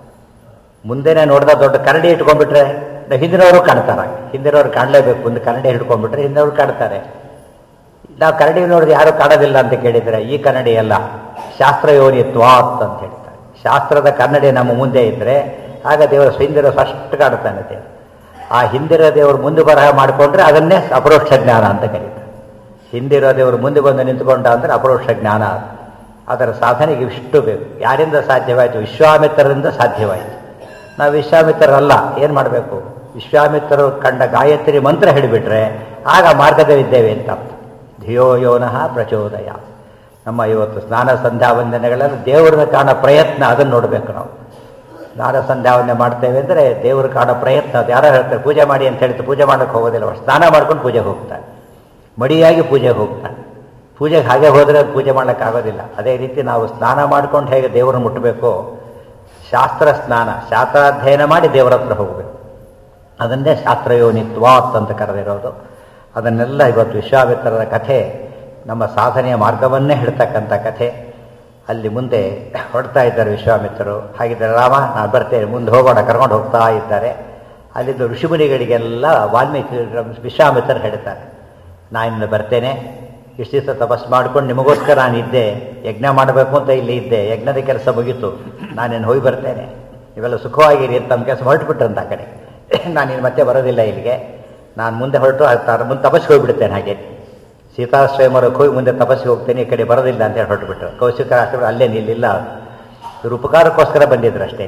ಮುಂದೆನೇ ನೋಡಿದ ದೊಡ್ಡ ಕರಡಿ ಇಟ್ಕೊಂಡ್ಬಿಟ್ರೆ ನಾವು ಹಿಂದಿನವರು ಕಾಣ್ತಾರೆ ಹಿಂದಿನವ್ರು ಕಾಣಲೇಬೇಕು ಮುಂದೆ ಕನ್ನಡಿ ಹಿಡ್ಕೊಂಡ್ಬಿಟ್ರೆ ಹಿಂದಿನವ್ರು ಕಾಣ್ತಾರೆ ನಾವು ಕನ್ನಡಿ ನೋಡಿದ್ರೆ ಯಾರು ಕಾಣೋದಿಲ್ಲ ಅಂತ ಕೇಳಿದರೆ ಈ ಕನ್ನಡಿ ಅಲ್ಲ ಶಾಸ್ತ್ರ ಯೋನಿತ್ವಾತ್ ಅಂತ ಹೇಳ್ತಾರೆ ಶಾಸ್ತ್ರದ ಕನ್ನಡಿ ನಮ್ಮ ಮುಂದೆ ಇದ್ದರೆ ಆಗ ದೇವರ ಹಿಂದಿರೋ ಫಸ್ಟ್ ಕಾಣ್ತಾನೆ ದೇವರು ಆ ಹಿಂದಿರೋ ದೇವರು ಮುಂದೆ ಬರಹ ಮಾಡಿಕೊಂಡ್ರೆ ಅದನ್ನೇ ಅಪರೋಕ್ಷ ಜ್ಞಾನ ಅಂತ ಕರೀತಾರೆ ಹಿಂದಿರೋ ದೇವರು ಮುಂದೆ ಬಂದು ನಿಂತ್ಕೊಂಡ ಅಂದರೆ ಅಪರೋಕ್ಷ ಜ್ಞಾನ ಅದು ಅದರ ಸಾಧನೆಗೆ ಇಷ್ಟು ಬೇಕು ಯಾರಿಂದ ಸಾಧ್ಯವಾಯಿತು ವಿಶ್ವಾಮಿತ್ರರಿಂದ ಸಾಧ್ಯವಾಯಿತು ನಾವು ವಿಶ್ವಾಮಿತ್ರರಲ್ಲ ಏನು ಮಾಡಬೇಕು ವಿಶ್ವಾಮಿತ್ರರು ಕಂಡ ಗಾಯತ್ರಿ ಮಂತ್ರ ಹೇಳಿಬಿಟ್ರೆ ಆಗ ಮಾರ್ಗದಲ್ಲಿದ್ದೇವೆ ಅಂತ ಅರ್ಥ ಧಿಯೋ ಯೋನಃ ಪ್ರಚೋದಯ ನಮ್ಮ ಇವತ್ತು ಸ್ನಾನ ಸಂಧ್ಯಾ ವಂದನೆಗಳಲ್ಲಿ ದೇವರನ್ನ ಕಾಣೋ ಪ್ರಯತ್ನ ಅದನ್ನು ನೋಡಬೇಕು ನಾವು ಸ್ನಾನ ಸಂಧ್ಯಾ ವಂದನೆ ಮಾಡ್ತೇವೆ ಅಂದರೆ ದೇವರು ಕಾಣೋ ಪ್ರಯತ್ನ ಅದು ಯಾರೋ ಹೇಳ್ತಾರೆ ಪೂಜೆ ಮಾಡಿ ಅಂತ ಹೇಳ್ತಾರೆ ಪೂಜೆ ಮಾಡೋಕ್ಕೆ ಹೋಗೋದಿಲ್ಲ ಅವ್ರು ಸ್ನಾನ ಮಾಡ್ಕೊಂಡು ಪೂಜೆಗೆ ಹೋಗ್ತಾರೆ ಮಡಿಯಾಗಿ ಪೂಜೆಗೆ ಹೋಗ್ತಾನೆ ಪೂಜೆಗೆ ಹಾಗೆ ಹೋದರೆ ಪೂಜೆ ಮಾಡೋಕ್ಕಾಗೋದಿಲ್ಲ ಅದೇ ರೀತಿ ನಾವು ಸ್ನಾನ ಮಾಡ್ಕೊಂಡು ಹೇಗೆ ದೇವರನ್ನು ಮುಟ್ಟಬೇಕು ಶಾಸ್ತ್ರ ಸ್ನಾನ ಶಾಸ್ತ್ರಾಧ್ಯಯನ ಮಾಡಿ ದೇವರ ಹತ್ರ ಹೋಗಬೇಕು ಅದನ್ನೇ ಶಾಸ್ತ್ರಯೋನಿತ್ವಾತ್ ಅಂತ ಕರೆದಿರೋದು ಅದನ್ನೆಲ್ಲ ಇವತ್ತು ವಿಶ್ವಾಮಿತ್ರರ ಕಥೆ ನಮ್ಮ ಸಾಧನೆಯ ಮಾರ್ಗವನ್ನೇ ಹೇಳ್ತಕ್ಕಂಥ ಕಥೆ ಅಲ್ಲಿ ಮುಂದೆ ಹೊರಡ್ತಾ ಇದ್ದಾರೆ ವಿಶ್ವಾಮಿತ್ರರು ಹಾಗಿದ್ದರೆ ರಾಮ ನಾನು ಬರ್ತೇನೆ ಮುಂದೆ ಹೋಗೋಣ ಕರ್ಕೊಂಡು ಹೋಗ್ತಾ ಇದ್ದಾರೆ ಅಲ್ಲಿದ್ದು ಋಷಿಮುನಿಗಳಿಗೆಲ್ಲ ವಾಲ್ಮೀಕಿ ವಿಶ್ವಾಮಿತ್ರರು ಹೇಳ್ತಾರೆ ನಾನಿಂದ ಬರ್ತೇನೆ ಇಷ್ಟು ದಿವಸ ತಪಸ್ ಮಾಡ್ಕೊಂಡು ನಿಮಗೋಸ್ಕರ ನಾನು ಇದ್ದೆ ಯಜ್ಞ ಮಾಡಬೇಕು ಅಂತ ಇಲ್ಲಿ ಇದ್ದೆ ಯಜ್ಞದ ಕೆಲಸ ಮುಗೀತು ನಾನೇನು ಹೋಗಿ ಬರ್ತೇನೆ ಇವೆಲ್ಲ ಸುಖವಾಗಿರಿ ಅಂತ ನಮ್ಮ ಕೆಲಸ ಹೊರಟುಬಿಟ್ರಂತ ಆ ಕಡೆ ನಾನಿನ್ನು ಮತ್ತೆ ಬರೋದಿಲ್ಲ ಇಲ್ಲಿಗೆ ನಾನು ಮುಂದೆ ಹೊರಟು ತ- ಮುಂದೆ ತಪಸ್ಸಿಗೆ ಹೋಗಿಬಿಡ್ತೇನೆ ಹಾಗೆ ಸೀತಾಶ್ರಯಮರಕ್ಕೆ ಹೋಗಿ ಮುಂದೆ ತಪಸ್ಸಿಗೆ ಹೋಗ್ತೇನೆ ಈ ಕಡೆ ಬರೋದಿಲ್ಲ ಅಂತ ಹೇಳಿ ಹೊರಟುಬಿಟ್ರು ಕೌಶಿಕ ರಾಷ್ಟ್ರ ಅಲ್ಲೇ ನಿಲ್ಲಿಲ್ಲ ಇವರು ಉಪಕಾರಕ್ಕೋಸ್ಕರ ಬಂದಿದ್ರು ಅಷ್ಟೇ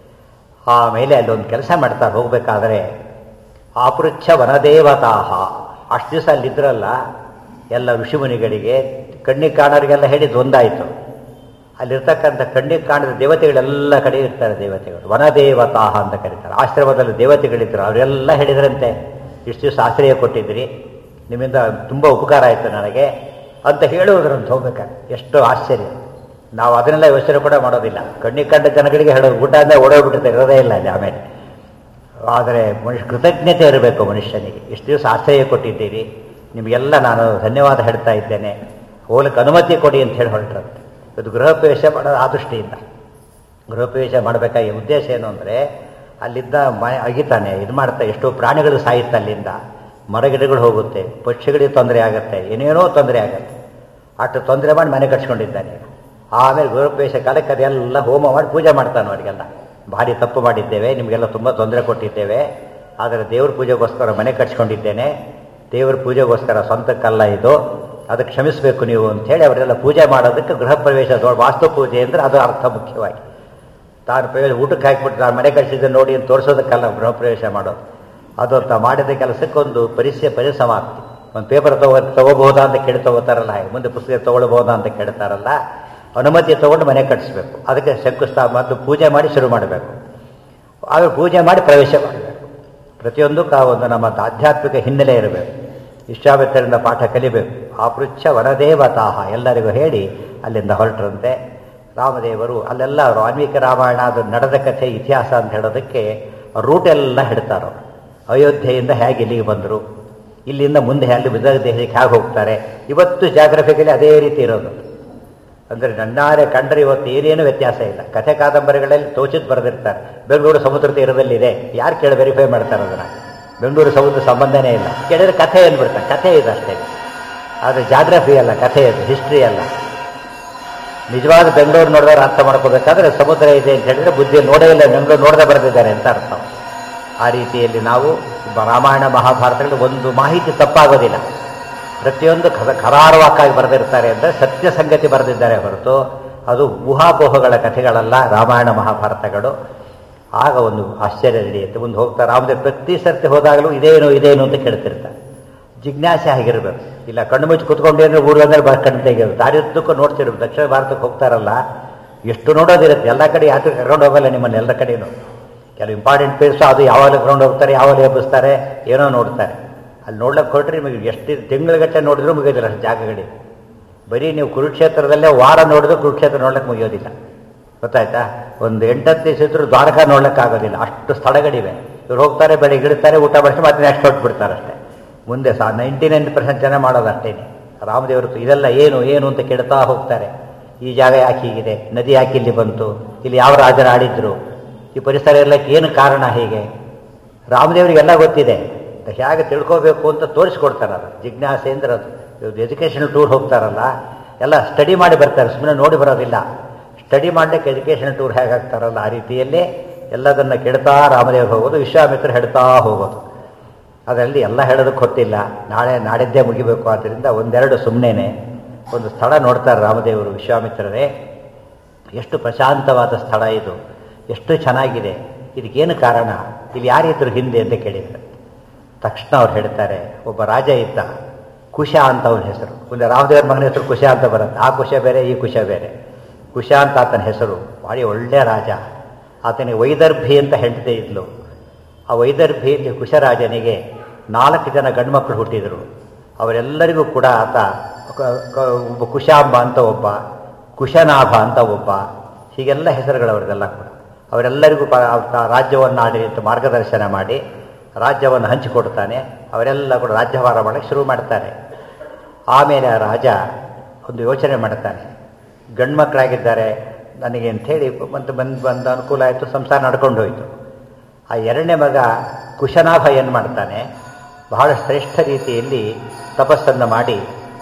ಆಮೇಲೆ ಅಲ್ಲಿ ಒಂದು ಕೆಲಸ ಮಾಡ್ತಾರೆ ಹೋಗಬೇಕಾದ್ರೆ ಆಪೃಚ್ಛ ವನದೇವತಾಹ ಅಷ್ಟು ದಿವಸ ಅಲ್ಲಿದ್ರಲ್ಲ ಎಲ್ಲ ಋಷಿಮುನಿಗಳಿಗೆ ಕಣ್ಣಿಗೆ ಕಾಣೋರಿಗೆಲ್ಲ ಹೇಳಿದ್ದು ಒಂದಾಯಿತು ಅಲ್ಲಿರ್ತಕ್ಕಂಥ ಕಣ್ಣಿಗೆ ಕಾಣದ ದೇವತೆಗಳೆಲ್ಲ ಕಡೆ ಇರ್ತಾರೆ ದೇವತೆಗಳು ವನದೇವತಾಹ ಅಂತ ಕರೀತಾರೆ ಆಶ್ರಮದಲ್ಲಿ ದೇವತೆಗಳಿದ್ರು ಅವರೆಲ್ಲ ಹೇಳಿದ್ರಂತೆ ಇಷ್ಟು ದಿವಸ ಆಶ್ರಯ ಕೊಟ್ಟಿದ್ರಿ ನಿಮ್ಮಿಂದ ತುಂಬ ಉಪಕಾರ ಆಯಿತು ನನಗೆ ಅಂತ ಹೇಳುವುದ್ರಂತ ಹೋಗ್ಬೇಕಾದ್ರೆ ಎಷ್ಟು ಆಶ್ಚರ್ಯ ನಾವು ಅದನ್ನೆಲ್ಲ ಯೋಚನೆ ಕೂಡ ಮಾಡೋದಿಲ್ಲ ಕಣ್ಣಿಗೆ ಕಂಡ ಜನಗಳಿಗೆ ಹೇಳೋದು ಊಟ ಅಂದರೆ ಓಡೋಗ್ಬಿಟ್ಟಿರ್ತಾರೆ ಇರೋದೇ ಇಲ್ಲ ಅಲ್ಲಿ ಆಮೇಲೆ ಆದರೆ ಮನುಷ್ಯ ಕೃತಜ್ಞತೆ ಇರಬೇಕು ಮನುಷ್ಯನಿಗೆ ಇಷ್ಟು ದಿವಸ ಆಶ್ರಯ ಕೊಟ್ಟಿದ್ದೀರಿ ನಿಮಗೆಲ್ಲ ನಾನು ಧನ್ಯವಾದ ಹೇಳ್ತಾ ಇದ್ದೇನೆ ಹೋಗ್ಲಿಕ್ಕೆ ಅನುಮತಿ ಕೊಡಿ ಅಂತ ಹೇಳಿ ಹೊರಟ್ರಂತೆ ಇದು ಗೃಹ ಪ್ರವೇಶ ಮಾಡೋದು ಆ ದೃಷ್ಟಿಯಿಂದ ಗೃಹ ಪ್ರವೇಶ ಮಾಡಬೇಕಾಗಿ ಉದ್ದೇಶ ಏನು ಅಂದರೆ ಅಲ್ಲಿದ್ದ ಮನೆ ಅಗಿತಾನೆ ಇದು ಮಾಡ್ತಾ ಎಷ್ಟೋ ಪ್ರಾಣಿಗಳು ಸಾಯುತ್ತೆ ಅಲ್ಲಿಂದ ಮರಗಿಡಗಳು ಹೋಗುತ್ತೆ ಪಕ್ಷಿಗಳಿಗೆ ತೊಂದರೆ ಆಗುತ್ತೆ ಏನೇನೋ ತೊಂದರೆ ಆಗುತ್ತೆ ಅಷ್ಟು ತೊಂದರೆ ಮಾಡಿ ಮನೆ ಕಟ್ಸ್ಕೊಂಡಿದ್ದಾನೆ ಆಮೇಲೆ ಗೃಹ ಪ್ರವೇಶ ಕಾಲಕ್ಕೆ ಅದೆಲ್ಲ ಹೋಮ ಮಾಡಿ ಪೂಜೆ ಮಾಡ್ತಾನೆ ಅವರಿಗೆಲ್ಲ ಭಾರಿ ತಪ್ಪು ಮಾಡಿದ್ದೇವೆ ನಿಮಗೆಲ್ಲ ತುಂಬ ತೊಂದರೆ ಕೊಟ್ಟಿದ್ದೇವೆ ಆದರೆ ದೇವ್ರ ಪೂಜೆಗೋಸ್ಕರ ಮನೆ ಕಟ್ಸ್ಕೊಂಡಿದ್ದೇನೆ ದೇವ್ರ ಪೂಜೆಗೋಸ್ಕರ ಸ್ವಂತಕ್ಕಲ್ಲ ಇದು ಅದಕ್ಕೆ ಕ್ಷಮಿಸಬೇಕು ನೀವು ಅಂಥೇಳಿ ಅವರೆಲ್ಲ ಪೂಜೆ ಮಾಡೋದಕ್ಕೆ ಗೃಹ ಪ್ರವೇಶ ದೊಡ್ಡ ವಾಸ್ತು ಪೂಜೆ ಅಂದರೆ ಅದು ಅರ್ಥ ಮುಖ್ಯವಾಗಿ ತಾನು ಪ್ರವೇಶ ಊಟಕ್ಕೆ ಹಾಕಿಬಿಟ್ಟು ನಾನು ಮನೆ ಕಳಿಸಿದ್ದೆ ನೋಡಿ ಅಂತ ತೋರಿಸೋದಕ್ಕಲ್ಲ ಗೃಹ ಪ್ರವೇಶ ಮಾಡೋದು ಅದು ಅಂತ ಮಾಡಿದ ಕೆಲಸಕ್ಕೊಂದು ಪರಿಚಯ ಪರಿಸಮಾಪ್ತಿ ಒಂದು ಪೇಪರ್ ತಗೋ ತಗೋಬಹುದಾ ಅಂತ ಕೇಳಿ ತಗೋತಾರಲ್ಲ ಹಾಗೆ ಮುಂದೆ ಪುಸ್ತಕ ತಗೊಳ್ಬಹುದಾ ಅಂತ ಕೇಳ್ತಾರಲ್ಲ ಅನುಮತಿ ತಗೊಂಡು ಮನೆ ಕಟ್ಟಿಸ್ಬೇಕು ಅದಕ್ಕೆ ಶಂಕುಸ್ಥಾಪ ಮತ್ತು ಪೂಜೆ ಮಾಡಿ ಶುರು ಮಾಡಬೇಕು ಆಮೇಲೆ ಪೂಜೆ ಮಾಡಿ ಪ್ರವೇಶ ಮಾಡಬೇಕು ಪ್ರತಿಯೊಂದಕ್ಕೂ ಆ ಒಂದು ನಮ್ಮ ಆಧ್ಯಾತ್ಮಿಕ ಹಿನ್ನೆಲೆ ಇರಬೇಕು ವಿಶ್ವಾಮಿತ್ರರಿಂದ ಪಾಠ ಕಲಿಬೇಕು ಆಪೃಚ್ಛ ವನದೇವತಾಹ ಎಲ್ಲರಿಗೂ ಹೇಳಿ ಅಲ್ಲಿಂದ ಹೊರಟ್ರಂತೆ ರಾಮದೇವರು ಅಲ್ಲೆಲ್ಲ ವಾಲ್ಮೀಕಿ ರಾಮಾಯಣ ಅದು ನಡೆದ ಕಥೆ ಇತಿಹಾಸ ಅಂತ ಹೇಳೋದಕ್ಕೆ ರೂಟ್ ಎಲ್ಲ ಹೇಳ್ತಾರೆ ಅಯೋಧ್ಯೆಯಿಂದ ಹೇಗೆ ಇಲ್ಲಿಗೆ ಬಂದರು ಇಲ್ಲಿಂದ ಮುಂದೆ ಅಲ್ಲಿ ವಿದರ್ಭ ದೇಶಕ್ಕೆ ಹೇಗೆ ಹೋಗ್ತಾರೆ ಇವತ್ತು ಜಾಗ್ರಫಿಕಲಿ ಅದೇ ರೀತಿ ಇರೋದು ಅಂದರೆ ನನ್ನಾರೆ ಕಂಡ್ರೆ ಇವತ್ತು ಏನೇನು ವ್ಯತ್ಯಾಸ ಇಲ್ಲ ಕಥೆ ಕಾದಂಬರಿಗಳಲ್ಲಿ ತೋಚಿದ್ ಬರೆದಿರ್ತಾರೆ ಬೆಂಗಳೂರು ಸಮುದ್ರ ತೀರದಲ್ಲಿದೆ ಯಾರು ಕೇಳಿ ವೆರಿಫೈ ಮಾಡ್ತಾರೆ ಅದನ್ನು ಬೆಂಗಳೂರು ಸಮುದ್ರ ಸಂಬಂಧನೇ ಇಲ್ಲ ಕೇಳಿದ್ರೆ ಕಥೆ ಏನ್ಬಿಡ್ತಾರೆ ಕಥೆ ಇದೆ ಅಷ್ಟೇ ಆದರೆ ಜಾಗ್ರಫಿ ಅಲ್ಲ ಕಥೆ ಅದು ಹಿಸ್ಟ್ರಿ ಅಲ್ಲ ನಿಜವಾದ ಬೆಂಗಳೂರು ನೋಡಿದವ್ರು ಅರ್ಥ ಮಾಡ್ಕೋಬೇಕಾದ್ರೆ ಸಮುದ್ರ ಇದೆ ಅಂತ ಹೇಳಿದ್ರೆ ಬುದ್ಧಿ ನೋಡೇ ಇಲ್ಲ ಬೆಂಗಳೂರು ನೋಡದೆ ಬರೆದಿದ್ದಾರೆ ಅಂತ ಅರ್ಥ ಆ ರೀತಿಯಲ್ಲಿ ನಾವು ರಾಮಾಯಣ ಮಹಾಭಾರತಗಳು ಒಂದು ಮಾಹಿತಿ ತಪ್ಪಾಗೋದಿಲ್ಲ ಪ್ರತಿಯೊಂದು ಖ ಖರಾರವಾಕ್ಕಾಗಿ ಬರೆದಿರ್ತಾರೆ ಅಂದರೆ ಸತ್ಯ ಸಂಗತಿ ಬರೆದಿದ್ದಾರೆ ಹೊರತು ಅದು ಊಹಾಪೋಹಗಳ ಕಥೆಗಳಲ್ಲ ರಾಮಾಯಣ ಮಹಾಭಾರತಗಳು ಆಗ ಒಂದು ಆಶ್ಚರ್ಯ ನಡೆಯುತ್ತೆ ಮುಂದೆ ಹೋಗ್ತಾ ರಾಮದೇವ್ ಪ್ರತಿ ಸರ್ತಿ ಹೋದಾಗಲೂ ಇದೇನು ಇದೇನು ಅಂತ ಕೇಳ್ತಿರ್ತಾರೆ ಜಿಜ್ಞಾಸೆ ಆಗಿರಬೇಕು ಇಲ್ಲ ಕಣ್ಣು ಮುಚ್ಚಿ ಕುತ್ಕೊಂಡೆ ಅಂದ್ರೆ ಊರು ಅಂದ್ರೆ ಬ ಕಣ್ಣು ತೆಗೆಯೋದು ದಾರಿ ಉದ್ದಕ್ಕೂ ನೋಡ್ತಿರ್ಬೇಕು ದಕ್ಷಿಣ ಭಾರತಕ್ಕೆ ಹೋಗ್ತಾರಲ್ಲ ಎಷ್ಟು ನೋಡೋದಿರುತ್ತೆ ಎಲ್ಲ ಕಡೆ ಯಾತ್ರೆ ಕರ್ಕೊಂಡು ಹೋಗಲ್ಲ ನಿಮ್ಮನ್ನು ಎಲ್ಲ ಕಡೆಯೂ ಕೆಲವು ಇಂಪಾರ್ಟೆಂಟ್ ಪ್ಲೇಸ್ ಅದು ಯಾವಾಗ ಕರ್ಕೊಂಡು ಹೋಗ್ತಾರೆ ಯಾವಾಗ ಎಬ್ಬಿಸ್ತಾರೆ ಏನೋ ನೋಡ್ತಾರೆ ಅಲ್ಲಿ ನೋಡ್ಲಿಕ್ಕೆ ಹೊರಟ್ರೆ ನಿಮಗೆ ಎಷ್ಟು ತಿಂಗಳಗಟ್ಟೆ ನೋಡಿದ್ರೂ ಮುಗಿಯೋದಿಲ್ಲ ಅಷ್ಟು ಜಾಗಗಳಿಗೆ ಬರೀ ನೀವು ಕುರುಕ್ಷೇತ್ರದಲ್ಲೇ ವಾರ ನೋಡಿದ್ರು ಕುರುಕ್ಷೇತ್ರ ನೋಡ್ಲಿಕ್ಕೆ ಮುಗಿಯೋದಿಲ್ಲ ಗೊತ್ತಾಯ್ತಾ ಒಂದು ಎಂಟತ್ತು ದಿವಸ ಇದ್ರೂ ದ್ವಾರಕಾ ನೋಡ್ಲಿಕ್ಕೆ ಆಗೋದಿಲ್ಲ ಅಷ್ಟು ಸ್ಥಳಗಳಿವೆ ಇವ್ರು ಹೋಗ್ತಾರೆ ಬೆಳಿಗ್ಗೆ ಇಡ್ತಾರೆ ಊಟ ಮಾಡಿಸಿ ಮತ್ತೆ ನೆಕ್ಸ್ಟ್ ಹೊರಟ್ಬಿಡ್ತಾರೆ ಅಷ್ಟೇ ಮುಂದೆ ಸಹ ನೈಂಟಿ ನೈನ್ ಪರ್ಸೆಂಟ್ ಜನ ಮಾಡೋದು ಅಷ್ಟೇನೆ ರಾಮದೇವರು ಇದೆಲ್ಲ ಏನು ಏನು ಅಂತ ಕೇಳ್ತಾ ಹೋಗ್ತಾರೆ ಈ ಜಾಗ ಯಾಕೆ ಹೀಗಿದೆ ನದಿ ಯಾಕೆ ಇಲ್ಲಿ ಬಂತು ಇಲ್ಲಿ ಯಾವ ರಾಜರು ಆಡಿದ್ರು ಈ ಪರಿಸರ ಇರಲಿಕ್ಕೆ ಏನು ಕಾರಣ ಹೀಗೆ ರಾಮದೇವರಿಗೆಲ್ಲ ಗೊತ್ತಿದೆ ಹೇಗೆ ತಿಳ್ಕೋಬೇಕು ಅಂತ ತೋರಿಸ್ಕೊಡ್ತಾರೆ ಅದು ಜಿಜ್ಞಾಸೆ ಅಂದ್ರೆ ಅದು ಎಜುಕೇಷನಲ್ ಟೂರ್ ಹೋಗ್ತಾರಲ್ಲ ಎಲ್ಲ ಸ್ಟಡಿ ಮಾಡಿ ಬರ್ತಾರೆ ಸುಮ್ಮನೆ ನೋಡಿ ಬರೋದಿಲ್ಲ ಸ್ಟಡಿ ಮಾಡಲಿಕ್ಕೆ ಎಜುಕೇಷನ್ ಟೂರ್ ಹೇಗಾಗ್ತಾರಲ್ಲ ಆ ರೀತಿಯಲ್ಲೇ ಎಲ್ಲದನ್ನು ಕೆಡ್ತಾ ರಾಮದೇವರು ಹೋಗೋದು ವಿಶ್ವಾಮಿತ್ರ ಹೆಡ್ತಾ ಹೋಗೋದು ಅದರಲ್ಲಿ ಎಲ್ಲ ಹೇಳೋದಕ್ಕೆ ಗೊತ್ತಿಲ್ಲ ನಾಳೆ ನಾಡಿದ್ದೇ ಮುಗಿಬೇಕು ಆದ್ದರಿಂದ ಒಂದೆರಡು ಸುಮ್ಮನೆ ಒಂದು ಸ್ಥಳ ನೋಡ್ತಾರೆ ರಾಮದೇವರು ವಿಶ್ವಾಮಿತ್ರರೇ ಎಷ್ಟು ಪ್ರಶಾಂತವಾದ ಸ್ಥಳ ಇದು ಎಷ್ಟು ಚೆನ್ನಾಗಿದೆ ಇದಕ್ಕೇನು ಕಾರಣ ಇಲ್ಲಿ ಯಾರಿದ್ರು ಹಿಂದೆ ಅಂತ ಕೇಳಿದರು ತಕ್ಷಣ ಅವ್ರು ಹೇಳ್ತಾರೆ ಒಬ್ಬ ರಾಜ ಇದ್ದ ಕುಶ ಅಂತ ಅವನ ಹೆಸರು ಮುಂದೆ ರಾಮದೇವ್ರ ಮಗನ ಹೆಸರು ಕುಶ ಅಂತ ಬರುತ್ತೆ ಆ ಕುಶ ಬೇರೆ ಈ ಕುಶ ಬೇರೆ ಕುಶ ಅಂತ ಆತನ ಹೆಸರು ಭಾರಿ ಒಳ್ಳೆಯ ರಾಜ ಆತನಿಗೆ ವೈದರ್ಭಿ ಅಂತ ಹೆಂಡತಿ ಇದ್ಲು ಆ ವೈದರ್ಭಿಯಲ್ಲಿ ಕುಶರಾಜನಿಗೆ ನಾಲ್ಕು ಜನ ಗಂಡ್ಮಕ್ಳು ಹುಟ್ಟಿದರು ಅವರೆಲ್ಲರಿಗೂ ಕೂಡ ಆತ ಕ- ಕ- ಒಬ್ಬ ಕುಶಾಂಬ ಅಂತ ಒಬ್ಬ ಕುಶನಾಭ ಅಂತ ಒಬ್ಬ ಹೀಗೆಲ್ಲ ಹೆಸರುಗಳು ಅವರಿಗೆಲ್ಲ ಕೂಡ ಅವರೆಲ್ಲರಿಗೂ ಪ ಆತ ರಾಜ್ಯವನ್ನು ಆಡಿ ಅಂತ ಮಾರ್ಗದರ್ಶನ ಮಾಡಿ ರಾಜ್ಯವನ್ನು ಹಂಚಿಕೊಡ್ತಾನೆ ಅವರೆಲ್ಲ ಕೂಡ ರಾಜ್ಯಭಾರ ಮಾಡೋಕ್ಕೆ ಶುರು ಮಾಡ್ತಾರೆ ಆಮೇಲೆ ಆ ರಾಜ ಒಂದು ಯೋಚನೆ ಮಾಡ್ತಾನೆ ಗಂಡ್ಮಕ್ಳಾಗಿದ್ದಾರೆ ನನಗೆ ಅಂಥೇಳಿ ಮತ್ತೆ ಬಂದು ಬಂದ ಅನುಕೂಲ ಆಯಿತು ಸಂಸಾರ ನಡ್ಕೊಂಡು ಹೋಯಿತು ಆ ಎರಡನೇ ಮಗ ಕುಶನಾಭ ಏನು ಮಾಡ್ತಾನೆ ಬಹಳ ಶ್ರೇಷ್ಠ ರೀತಿಯಲ್ಲಿ ತಪಸ್ಸನ್ನು ಮಾಡಿ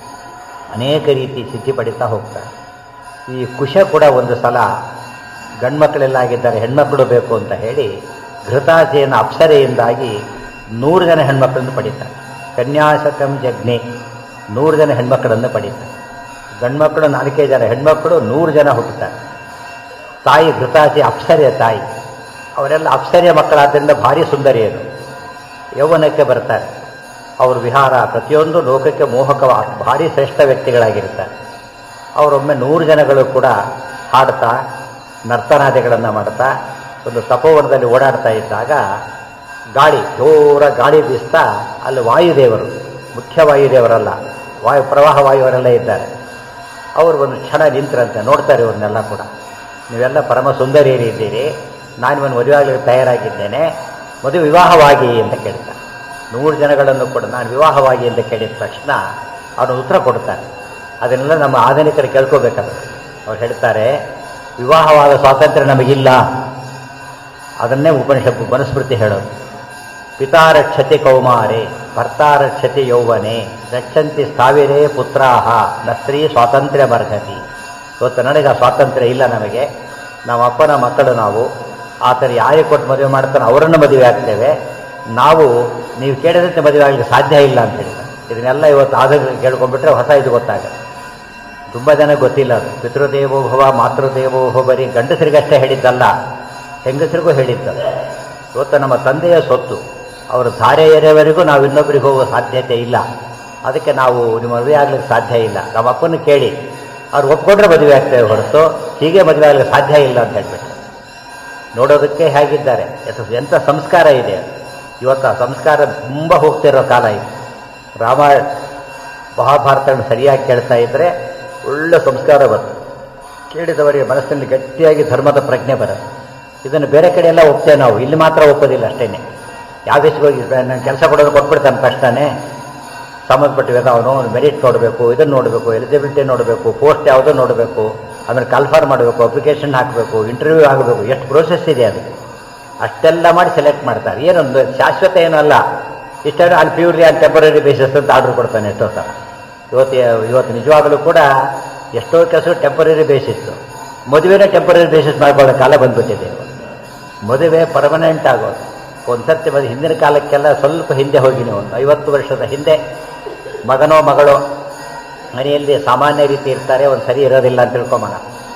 ಅನೇಕ ರೀತಿ ಸಿದ್ಧಿ ಪಡಿತಾ ಹೋಗ್ತಾರೆ ಈ ಕುಶ ಕೂಡ ಒಂದು ಸಲ ಗಂಡ್ಮಕ್ಳೆಲ್ಲ ಆಗಿದ್ದಾರೆ ಹೆಣ್ಮಕ್ಳು ಬೇಕು ಅಂತ ಹೇಳಿ ಘೃತಾಸೆಯನ್ನು ಅಪ್ಸರೆಯಿಂದಾಗಿ ನೂರು ಜನ ಹೆಣ್ಮಕ್ಳನ್ನು ಪಡೀತಾರೆ ಕನ್ಯಾಶಕಂ ಜಗ್ನಿ ನೂರು ಜನ ಹೆಣ್ಮಕ್ಳನ್ನು ಪಡೀತಾರೆ ಗಂಡ್ಮಕ್ಳು ನಾಲ್ಕೇ ಜನ ಹೆಣ್ಮಕ್ಳು ನೂರು ಜನ ಹುಟ್ಟುತ್ತಾರೆ ತಾಯಿ ಘೃತಾಸಿ ಅಪ್ಸರೆಯ ತಾಯಿ ಅವರೆಲ್ಲ ಅಪ್ಸರೆಯ ಮಕ್ಕಳಾದ್ದರಿಂದ ಭಾರಿ ಸುಂದರಿಯರು ಯೌವನಕ್ಕೆ ಬರ್ತಾರೆ ಅವ್ರ ವಿಹಾರ ಪ್ರತಿಯೊಂದು ಲೋಕಕ್ಕೆ ಮೋಹಕ ಭಾರಿ ಶ್ರೇಷ್ಠ ವ್ಯಕ್ತಿಗಳಾಗಿರ್ತಾರೆ ಅವರೊಮ್ಮೆ ನೂರು ಜನಗಳು ಕೂಡ ಹಾಡ್ತಾ ನರ್ತನಾದಿಗಳನ್ನು ಮಾಡ್ತಾ ಒಂದು ತಪೋವನದಲ್ಲಿ ಓಡಾಡ್ತಾ ಇದ್ದಾಗ ಗಾಳಿ ಜೋರ ಗಾಳಿ ಬೀಸ್ತಾ ಅಲ್ಲಿ ವಾಯುದೇವರು ಮುಖ್ಯ ವಾಯುದೇವರಲ್ಲ ವಾಯು ಪ್ರವಾಹ ವಾಯುವರೆಲ್ಲ ಇದ್ದಾರೆ ಅವರು ಒಂದು ಕ್ಷಣ ನಿಂತರಂತೆ ನೋಡ್ತಾರೆ ಇವ್ರನ್ನೆಲ್ಲ ಕೂಡ ನೀವೆಲ್ಲ ಪರಮ ಸುಂದರಿಯರಿದ್ದೀರಿ ನಾನು ಇವನು ಮದುವೆಯಾಗಲಿಕ್ಕೆ ತಯಾರಾಗಿದ್ದೇನೆ ಮದುವೆ ವಿವಾಹವಾಗಿ ಅಂತ ಕೇಳ್ತಾನೆ ನೂರು ಜನಗಳನ್ನು ಕೂಡ ನಾನು ವಿವಾಹವಾಗಿ ಅಂತ ಕೇಳಿದ ತಕ್ಷಣ ಅವನು ಉತ್ತರ ಕೊಡ್ತಾನೆ ಅದನ್ನೆಲ್ಲ ನಮ್ಮ ಆಧುನಿಕರು ಕೇಳ್ಕೋಬೇಕಾದ್ರೆ ಅವ್ರು ಹೇಳ್ತಾರೆ ವಿವಾಹವಾದ ಸ್ವಾತಂತ್ರ್ಯ ನಮಗಿಲ್ಲ ಅದನ್ನೇ ಉಪನಿಷತ್ತು ಮನುಸ್ಮೃತಿ ಹೇಳೋದು ಪಿತಾರಕ್ಷತೆ ಕೌಮಾರೆ ಭರ್ತಾರಕ್ಷತೆ ಯೌವನೆ ರಕ್ಷಂತಿ ಸ್ಥಾವಿರೇ ಪುತ್ರಾಹ ನ ಸ್ತ್ರೀ ಸ್ವಾತಂತ್ರ್ಯ ಬರ್ಹತಿ ಇವತ್ತು ನನಗೆ ಆ ಸ್ವಾತಂತ್ರ್ಯ ಇಲ್ಲ ನಮಗೆ ನಮ್ಮ ಅಪ್ಪನ ಮಕ್ಕಳು ನಾವು ಆತನ ಯಾರಿಗೆ ಕೊಟ್ಟು ಮದುವೆ ಮಾಡ್ತಾನೆ ಅವರನ್ನು ಮದುವೆ ಆಗ್ತೇವೆ ನಾವು ನೀವು ಕೇಳಿದಂತೆ ಮದುವೆ ಆಗಲಿಕ್ಕೆ ಸಾಧ್ಯ ಇಲ್ಲ ಅಂತ ಹೇಳ್ತಾರೆ ಇದನ್ನೆಲ್ಲ ಇವತ್ತು ಆಧುನಿಕ ಕೇಳ್ಕೊಂಡ್ಬಿಟ್ರೆ ಹೊಸ ಇದು ಗೊತ್ತಾಗುತ್ತೆ ತುಂಬ ಜನ ಗೊತ್ತಿಲ್ಲ ಅದು ಪಿತೃದೇವೋ ಭವ ಮಾತೃದೇವೋ ಭವ ಬರೀ ಗಂಡಸರಿಗಷ್ಟೇ ಹೇಳಿದ್ದಲ್ಲ ಹೆಂಗಸರಿಗೂ ಹೇಳಿದ್ದು ಇವತ್ತು ನಮ್ಮ ತಂದೆಯ ಸೊತ್ತು ಅವರು ಧಾರೆ ಏರಿಯವರೆಗೂ ನಾವು ಇನ್ನೊಬ್ಬರಿಗೆ ಹೋಗುವ ಸಾಧ್ಯತೆ ಇಲ್ಲ ಅದಕ್ಕೆ ನಾವು ನಿಮ್ಮ ಮದುವೆ ಆಗ್ಲಿಕ್ಕೆ ಸಾಧ್ಯ ಇಲ್ಲ ನಮ್ಮ ಅಪ್ಪನ ಕೇಳಿ ಅವ್ರು ಒಪ್ಕೊಂಡ್ರೆ ಮದುವೆ ಆಗ್ತೇವೆ ಹೊರತು ಹೀಗೆ ಮದುವೆ ಆಗ್ಲಿಕ್ಕೆ ಸಾಧ್ಯ ಇಲ್ಲ ಅಂತ ಹೇಳ್ಬಿಟ್ಟು ನೋಡೋದಕ್ಕೆ ಹೇಗಿದ್ದಾರೆ ಎಷ್ಟು ಎಂಥ ಸಂಸ್ಕಾರ ಇದೆ ಇವತ್ತು ಆ ಸಂಸ್ಕಾರ ತುಂಬ ಹೋಗ್ತಿರೋ ಕಾಲ ಇದು ರಾಮ ಮಹಾಭಾರತವನ್ನು ಸರಿಯಾಗಿ ಕೇಳ್ತಾ ಇದ್ದರೆ ಒಳ್ಳೆ ಸಂಸ್ಕಾರ ಬರುತ್ತೆ ಕೇಳಿದವರಿಗೆ ಮನಸ್ಸಿನಲ್ಲಿ ಗಟ್ಟಿಯಾಗಿ ಧರ್ಮದ ಪ್ರಜ್ಞೆ ಬರುತ್ತೆ ಇದನ್ನು ಬೇರೆ ಕಡೆ ಎಲ್ಲ ಒಪ್ತೇವೆ ನಾವು ಇಲ್ಲಿ ಮಾತ್ರ ಒಪ್ಪೋದಿಲ್ಲ ಅಷ್ಟೇ ಯಾವ ದೇಶಕ್ಕೆ ಹೋಗಿ ನಾನು ಕೆಲಸ ಕೊಡೋದು ಕೊಟ್ಬಿಡ್ತಾನೆ ತಕ್ಷಣನೇ ಸಂಬಂಧಪಟ್ಟ ವೇದ ಅವನು ಮೆರಿಟ್ ನೋಡಬೇಕು ಇದನ್ನು ನೋಡಬೇಕು ಎಲಿಜಿಬಿಲಿಟಿ ನೋಡಬೇಕು ಪೋಸ್ಟ್ ಯಾವುದೋ ನೋಡಬೇಕು ಆಮೇಲೆ ಕನ್ಫರ್ಮ್ ಮಾಡಬೇಕು ಅಪ್ಲಿಕೇಶನ್ ಹಾಕಬೇಕು ಇಂಟರ್ವ್ಯೂ ಆಗಬೇಕು ಎಷ್ಟು ಪ್ರೋಸೆಸ್ ಇದೆ ಅದು ಅಷ್ಟೆಲ್ಲ ಮಾಡಿ ಸೆಲೆಕ್ಟ್ ಮಾಡ್ತಾರೆ ಏನೊಂದು ಶಾಶ್ವತ ಏನೂ ಅಲ್ಲ ಇಷ್ಟೇ ಅಲ್ಲಿ ಪ್ಯೂರ್ಲಿ ಆನ್ ಟೆಂಪರರಿ ಬೇಸಿಸ್ ಅಂತ ಆರ್ಡರ್ ಕೊಡ್ತಾನೆ ಎಷ್ಟೋ ಸಲ ಇವತ್ತು ಇವತ್ತು ನಿಜವಾಗಲೂ ಕೂಡ ಎಷ್ಟೋ ಕೆಲಸ ಟೆಂಪರರಿ ಬೇಸಿಸ್ಸು ಮದುವೆನೇ ಟೆಂಪರರಿ ಬೇಸಿಸ್ ಮಾಡ್ಕೊಳ್ಳೋ ಕಾಲ ಬಂದ್ಬಿಟ್ಟಿದೆ ಮದುವೆ ಪರ್ಮನೆಂಟ್ ಆಗೋದು ಒಂದು ಸರ್ತಿ ಮದುವೆ ಹಿಂದಿನ ಕಾಲಕ್ಕೆಲ್ಲ ಸ್ವಲ್ಪ ಹಿಂದೆ ಹೋಗಿ ನೀವು ಒಂದು ಐವತ್ತು ವರ್ಷದ ಹಿಂದೆ ಮಗನೋ ಮಗಳೋ ಮನೆಯಲ್ಲಿ ಸಾಮಾನ್ಯ ರೀತಿ ಇರ್ತಾರೆ ಒಂದು ಸರಿ ಇರೋದಿಲ್ಲ ಅಂತ ತಿಳ್ಕೊಂಬೋಣ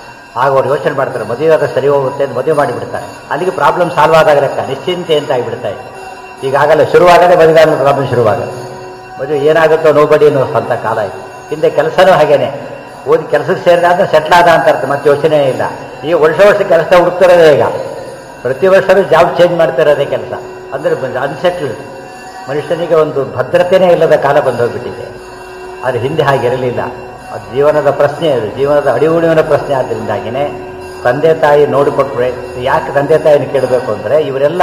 ಆಗ ಅವ್ರು ಯೋಚನೆ ಮಾಡ್ತಾರೆ ಮದುವೆ ಆಗ ಸರಿ ಹೋಗುತ್ತೆ ಅಂತ ಮದುವೆ ಮಾಡಿಬಿಡ್ತಾರೆ ಅಲ್ಲಿಗೆ ಪ್ರಾಬ್ಲಮ್ ಸಾಲ್ವ್ ಆದಾಗ ಲೆಕ್ಕ ನಿಶ್ಚಿಂತೆ ಅಂತ ಆಗಿಬಿಡ್ತಾ ಇದೆ ಈಗಾಗಲೇ ಶುರುವಾಗಲೇ ಮದುವೆ ಆದ ಪ್ರಾಬ್ಲಮ್ ಶುರುವಾಗಲ್ಲ ಮದುವೆ ಏನಾಗುತ್ತೋ ನೋಬಡಿ ಅನ್ನೋ ಅಂತ ಕಾಲ ಇದೆ ಹಿಂದೆ ಕೆಲಸನೂ ಹಾಗೇನೆ ಓದಿ ಕೆಲಸಕ್ಕೆ ಸೇರಿದಾದ್ರೆ ಸೆಟ್ಲ್ ಆದ ಅಂತ ಅರ್ಥ ಮತ್ತೆ ಯೋಚನೆ ಇಲ್ಲ ಈಗ ವರ್ಷ ವರ್ಷ ಕೆಲಸ ಹುಡುಕ್ತಿರೋದೇ ಈಗ ಪ್ರತಿ ವರ್ಷವೂ ಜಾಬ್ ಚೇಂಜ್ ಮಾಡ್ತಿರೋದೇ ಕೆಲಸ ಅಂದರೆ ಅನ್ಸೆಟ್ಲ್ಡ್ ಮನುಷ್ಯನಿಗೆ ಒಂದು ಭದ್ರತೆಯೇ ಇಲ್ಲದ ಕಾಲ ಬಂದೋಗ್ಬಿಟ್ಟಿದೆ ಆದರೆ ಹಿಂದೆ ಹಾಗಿರಲಿಲ್ಲ ಅದು ಜೀವನದ ಪ್ರಶ್ನೆ ಅದು ಜೀವನದ ಅಡಿಗುಣಿವಿನ ಪ್ರಶ್ನೆ ಆದ್ದರಿಂದಾಗಿಯೇ ತಂದೆ ತಾಯಿ ನೋಡಿಕೊಟ್ರೆ ಯಾಕೆ ತಂದೆ ತಾಯಿನ ಕೇಳಬೇಕು ಅಂದರೆ ಇವರೆಲ್ಲ